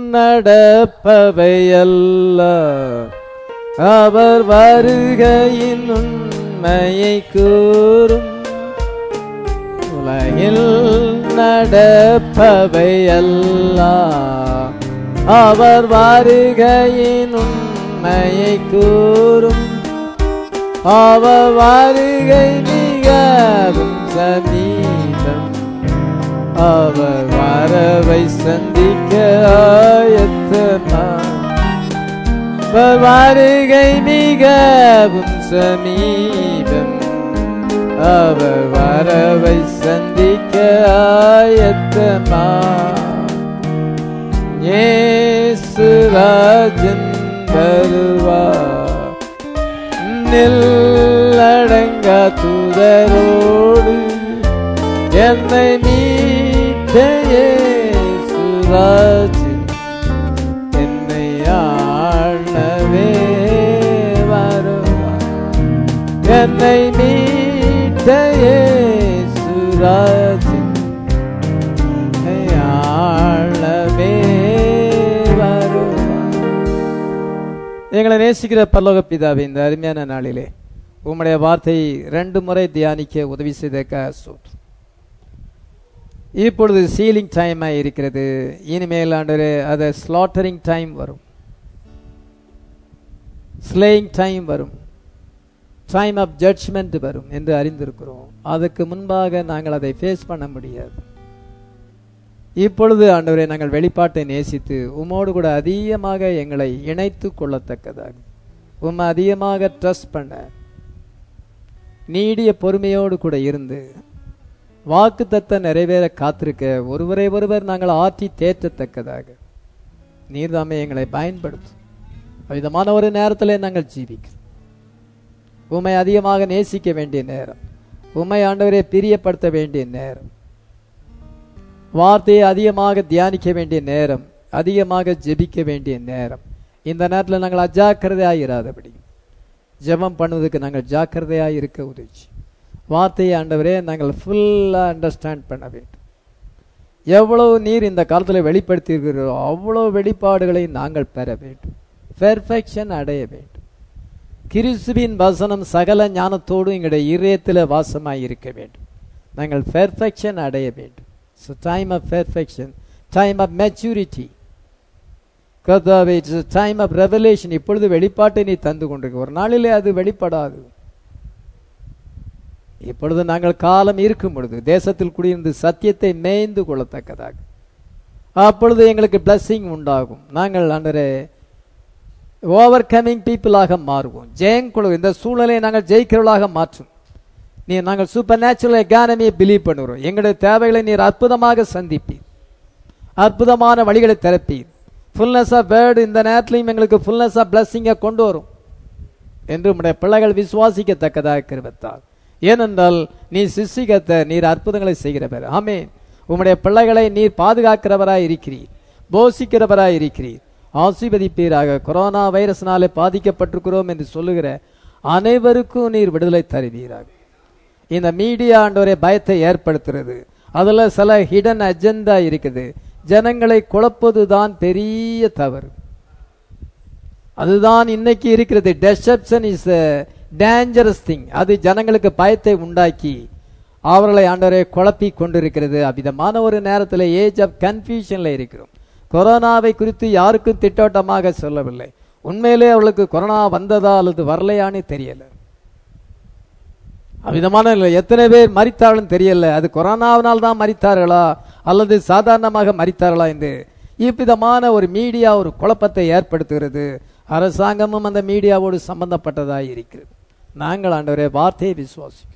நடப்பவையல்ல அவர் வருகையின் உண்மையை கூறும் உலகில் நடப்பவையல்ல அவர் வருகையின் உண்மையை கூறும் அவர் வருகை மிகவும் சமீபம் அவர் வரவை சந்திக்க ஆயத்தமா அவர் வருகை மிகவும் சமீபம் அவர் வரவை சந்திக்க ஆயத்தமா இயேசுராஜன் வருவார் நில்லடங்கா தூதரோடு என்னை மீட்ட இயேசுராஜன் என்னை ஆளவே வருவார் என்னை மீட்ட இயேசுராஜன் என்னை ஆளவே வருவார் எங்களை நேசிக்கிற பரலோக பிதாவே இந்த அருமையான நாளிலே உம்முடைய வார்த்தை ரெண்டு முறை தியானிக்க உதவி செய்த சோற்று இப்பொழுது சீலிங் டைம் இருக்கிறது இனிமேல் ஆண்டவரே அது ஸ்லாட்டரிங் டைம் வரும் ஸ்லேயிங் டைம் வரும் டைம் ஆஃப் ஜட்ஜ்மெண்ட் வரும் என்று அறிந்திருக்கிறோம் அதுக்கு முன்பாக நாங்கள் அதை ஃபேஸ் பண்ண முடியாது இப்பொழுது ஆண்டவரை நாங்கள் வெளிப்பாட்டை நேசித்து உமோடு கூட அதிகமாக எங்களை இணைத்து கொள்ளத்தக்கதாக உம்மை அதிகமாக ட்ரஸ்ட் பண்ண நீடிய பொறுமையோடு கூட இருந்து வாக்கு தத்த நிறைவேற காத்திருக்க ஒருவரை ஒருவர் நாங்கள் ஆற்றி தேற்றத்தக்கதாக நீர்தாமே எங்களை பயன்படுத்தும் விதமான ஒரு நேரத்தில் நாங்கள் ஜீவிக்கிறோம் உம்மை அதிகமாக நேசிக்க வேண்டிய நேரம் உம்மை ஆண்டவரை பிரியப்படுத்த வேண்டிய நேரம் வார்த்தையை அதிகமாக தியானிக்க வேண்டிய நேரம் அதிகமாக ஜெபிக்க வேண்டிய நேரம் இந்த நேரத்தில் நாங்கள் அஜாக்கிரதையாக இராதபடி ஜெபம் பண்ணுவதற்கு நாங்கள் ஜாக்கிரதையாக இருக்க உதவி வார்த்தையை ஆண்டவரே நாங்கள் ஃபுல்லாக அண்டர்ஸ்டாண்ட் பண்ண வேண்டும் எவ்வளவு நீர் இந்த காலத்தில் வெளிப்படுத்தியிருக்கிறோ அவ்வளோ வெளிப்பாடுகளை நாங்கள் பெற வேண்டும் பெர்ஃபெக்ஷன் அடைய வேண்டும் கிறிஸ்துவின் வசனம் சகல ஞானத்தோடு எங்களுடைய இதயத்தில் வாசமாய் இருக்க வேண்டும் நாங்கள் பெர்ஃபெக்ஷன் அடைய வேண்டும் so time of perfection time of maturity கர்த்தாவே இட்ஸ் டைம் ஆஃப் ரெவலேஷன் இப்பொழுது வெளிப்பாட்டை நீ தந்து கொண்டிருக்க ஒரு நாளிலே அது வெளிப்படாது இப்பொழுது நாங்கள் காலம் இருக்கும் பொழுது தேசத்தில் குடியிருந்து சத்தியத்தை மேய்ந்து கொள்ளத்தக்கதாக அப்பொழுது எங்களுக்கு blessing உண்டாகும் நாங்கள் அன்றே ஓவர் கமிங் பீப்புளாக மாறுவோம் ஜெயங்குழு இந்த சூழ்நிலையை நாங்கள் ஜெயிக்கிறவர்களாக மாற்றும் நீ நாங்கள் சூப்பர் நேச்சுரல் எக்கானமியை பிலீவ் பண்ணுகிறோம் எங்களுடைய தேவைகளை நீர் அற்புதமாக சந்திப்பீர் அற்புதமான வழிகளை திறப்பீர் ஃபுல்னஸ் ஆஃப் வேர்டு இந்த நேரத்திலையும் எங்களுக்கு ஃபுல்னஸ் ஆஃப் பிளஸ்ஸிங்கை கொண்டு வரும் என்று உம்முடைய பிள்ளைகள் விசுவாசிக்கத்தக்கதாக கிருபத்தால் ஏனென்றால் நீ சிசிகத்த நீர் அற்புதங்களை செய்கிறவர் ஆமென் உம்முடைய பிள்ளைகளை நீர் பாதுகாக்கிறவராய் இருக்கிறீர் போஷிக்கிறவராய் இருக்கிறீர் ஆசீர்வதிப்பீராக கொரோனா வைரஸ்னாலே பாதிக்கப்பட்டிருக்கிறோம் என்று சொல்லுகிற அனைவருக்கும் நீர் விடுதலை தருவீராக இந்த மீடியா ஆண்டவரே பயத்தை ஏற்படுத்துறது அதுல சில ஹிடன் அஜெண்டா இருக்குது ஜனங்களை குழப்பதுதான் பெரிய தவறு அதுதான் இன்னைக்கு இருக்கிறது டெசப்ஷன் இஸ் டேஞ்சரஸ் திங் அது ஜனங்களுக்கு பயத்தை உண்டாக்கி அவர்களை ஆண்டவரை குழப்பி கொண்டிருக்கிறது அவ்விதமான ஒரு நேரத்தில் ஏஜ் ஆஃப் கன்ஃபியூஷன்ல இருக்கிறோம் கொரோனாவை குறித்து யாருக்கும் திட்டவட்டமாக சொல்லவில்லை உண்மையிலே அவளுக்கு கொரோனா வந்ததா அல்லது வரலையான்னு தெரியல அவ்விதமான இல்லை எத்தனை பேர் மறித்தாலும் தெரியல அது கொரோனாவினால் தான் மறித்தார்களா அல்லது சாதாரணமாக மறித்தார்களா என்று இவ்விதமான ஒரு மீடியா ஒரு குழப்பத்தை ஏற்படுத்துகிறது அரசாங்கமும் அந்த மீடியாவோடு சம்பந்தப்பட்டதாக இருக்கிறது நாங்கள் ஆண்டவரே வார்த்தையை விசுவாசிக்கிறோம்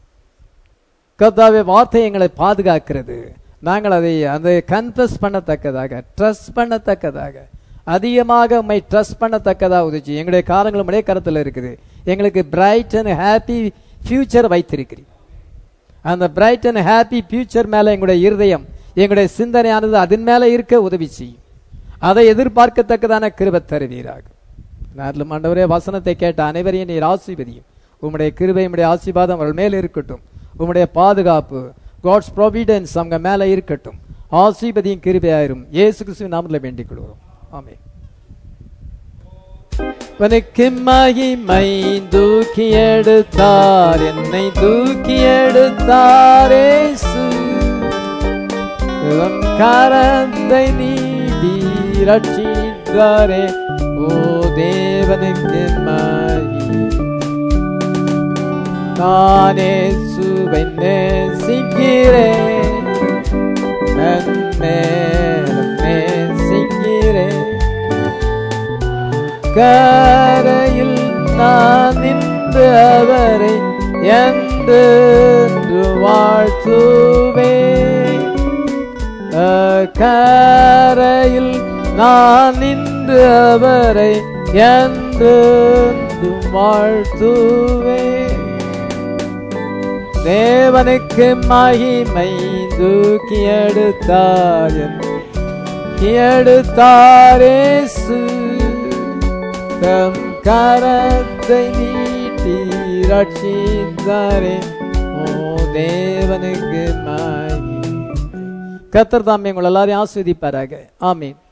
கர்த்தாவே வார்த்தை எங்களை பாதுகாக்கிறது நாங்கள் அதை அதை கன்ஃபஸ் பண்ணத்தக்கதாக ட்ரஸ்ட் பண்ணத்தக்கதாக அதிகமாக உண்மை ட்ரஸ்ட் பண்ணத்தக்கதாக உதவி எங்களுடைய காலங்கள் உடைய கருத்தில் இருக்குது எங்களுக்கு பிரைட் அண்ட் ஹாப்பி ஃபியூச்சர் வைத்திருக்கிறீர் அந்த பிரைட் அண்ட் ஹாப்பி ஃபியூச்சர் மேல எங்களுடைய இருதயம் எங்களுடைய சிந்தனையானது அதன் மேல இருக்க உதவி செய்யும் அதை எதிர்பார்க்கத்தக்கதான கிருபை தருவீராக நாட்டில் ஆண்டவரே வசனத்தை கேட்ட அனைவரையும் நீர் ஆசீர்வதியும் உம்முடைய கிருபை உம்முடைய ஆசீர்வாதம் அவர்கள் மேல் இருக்கட்டும் உம்முடைய பாதுகாப்பு காட்ஸ் ப்ரொவிடன்ஸ் அவங்க மேல இருக்கட்டும் ஆசீர்வதியும் கிருபையாயிரும் இயேசு கிறிஸ்துவின் நாமத்தில் வேண்டிக் கொள்கிறோம் ஆமே உனக்கு மகிமை தூக்கி எடுத்தார் என்னை தூக்கி எடுத்தாரே கரந்தை நீடி ரட்சித்தாரே ஓ தேவனுக்கு மகிமை நானே சுவை நேசிக்கிறேன் நன்மேலும் நேசிக்கிறேன் கரையில் நான் நின்று அவரை என்று வாழ்த்துவேன் கரையில் நான் நின்று அவரை என்று வாழ்த்துவேன் தேவனுக்கு மகிமை தூக்கி எடுத்தார் எடுத்தாரேசு தம் கரத்தை நீட்டி ரட்சித்தாரே ஓ தேவனுக்கு மகிமை கத்தர் தாமே உங்கள் எல்லாரையும் ஆஸ்வதிப்பாராக ஆமீன்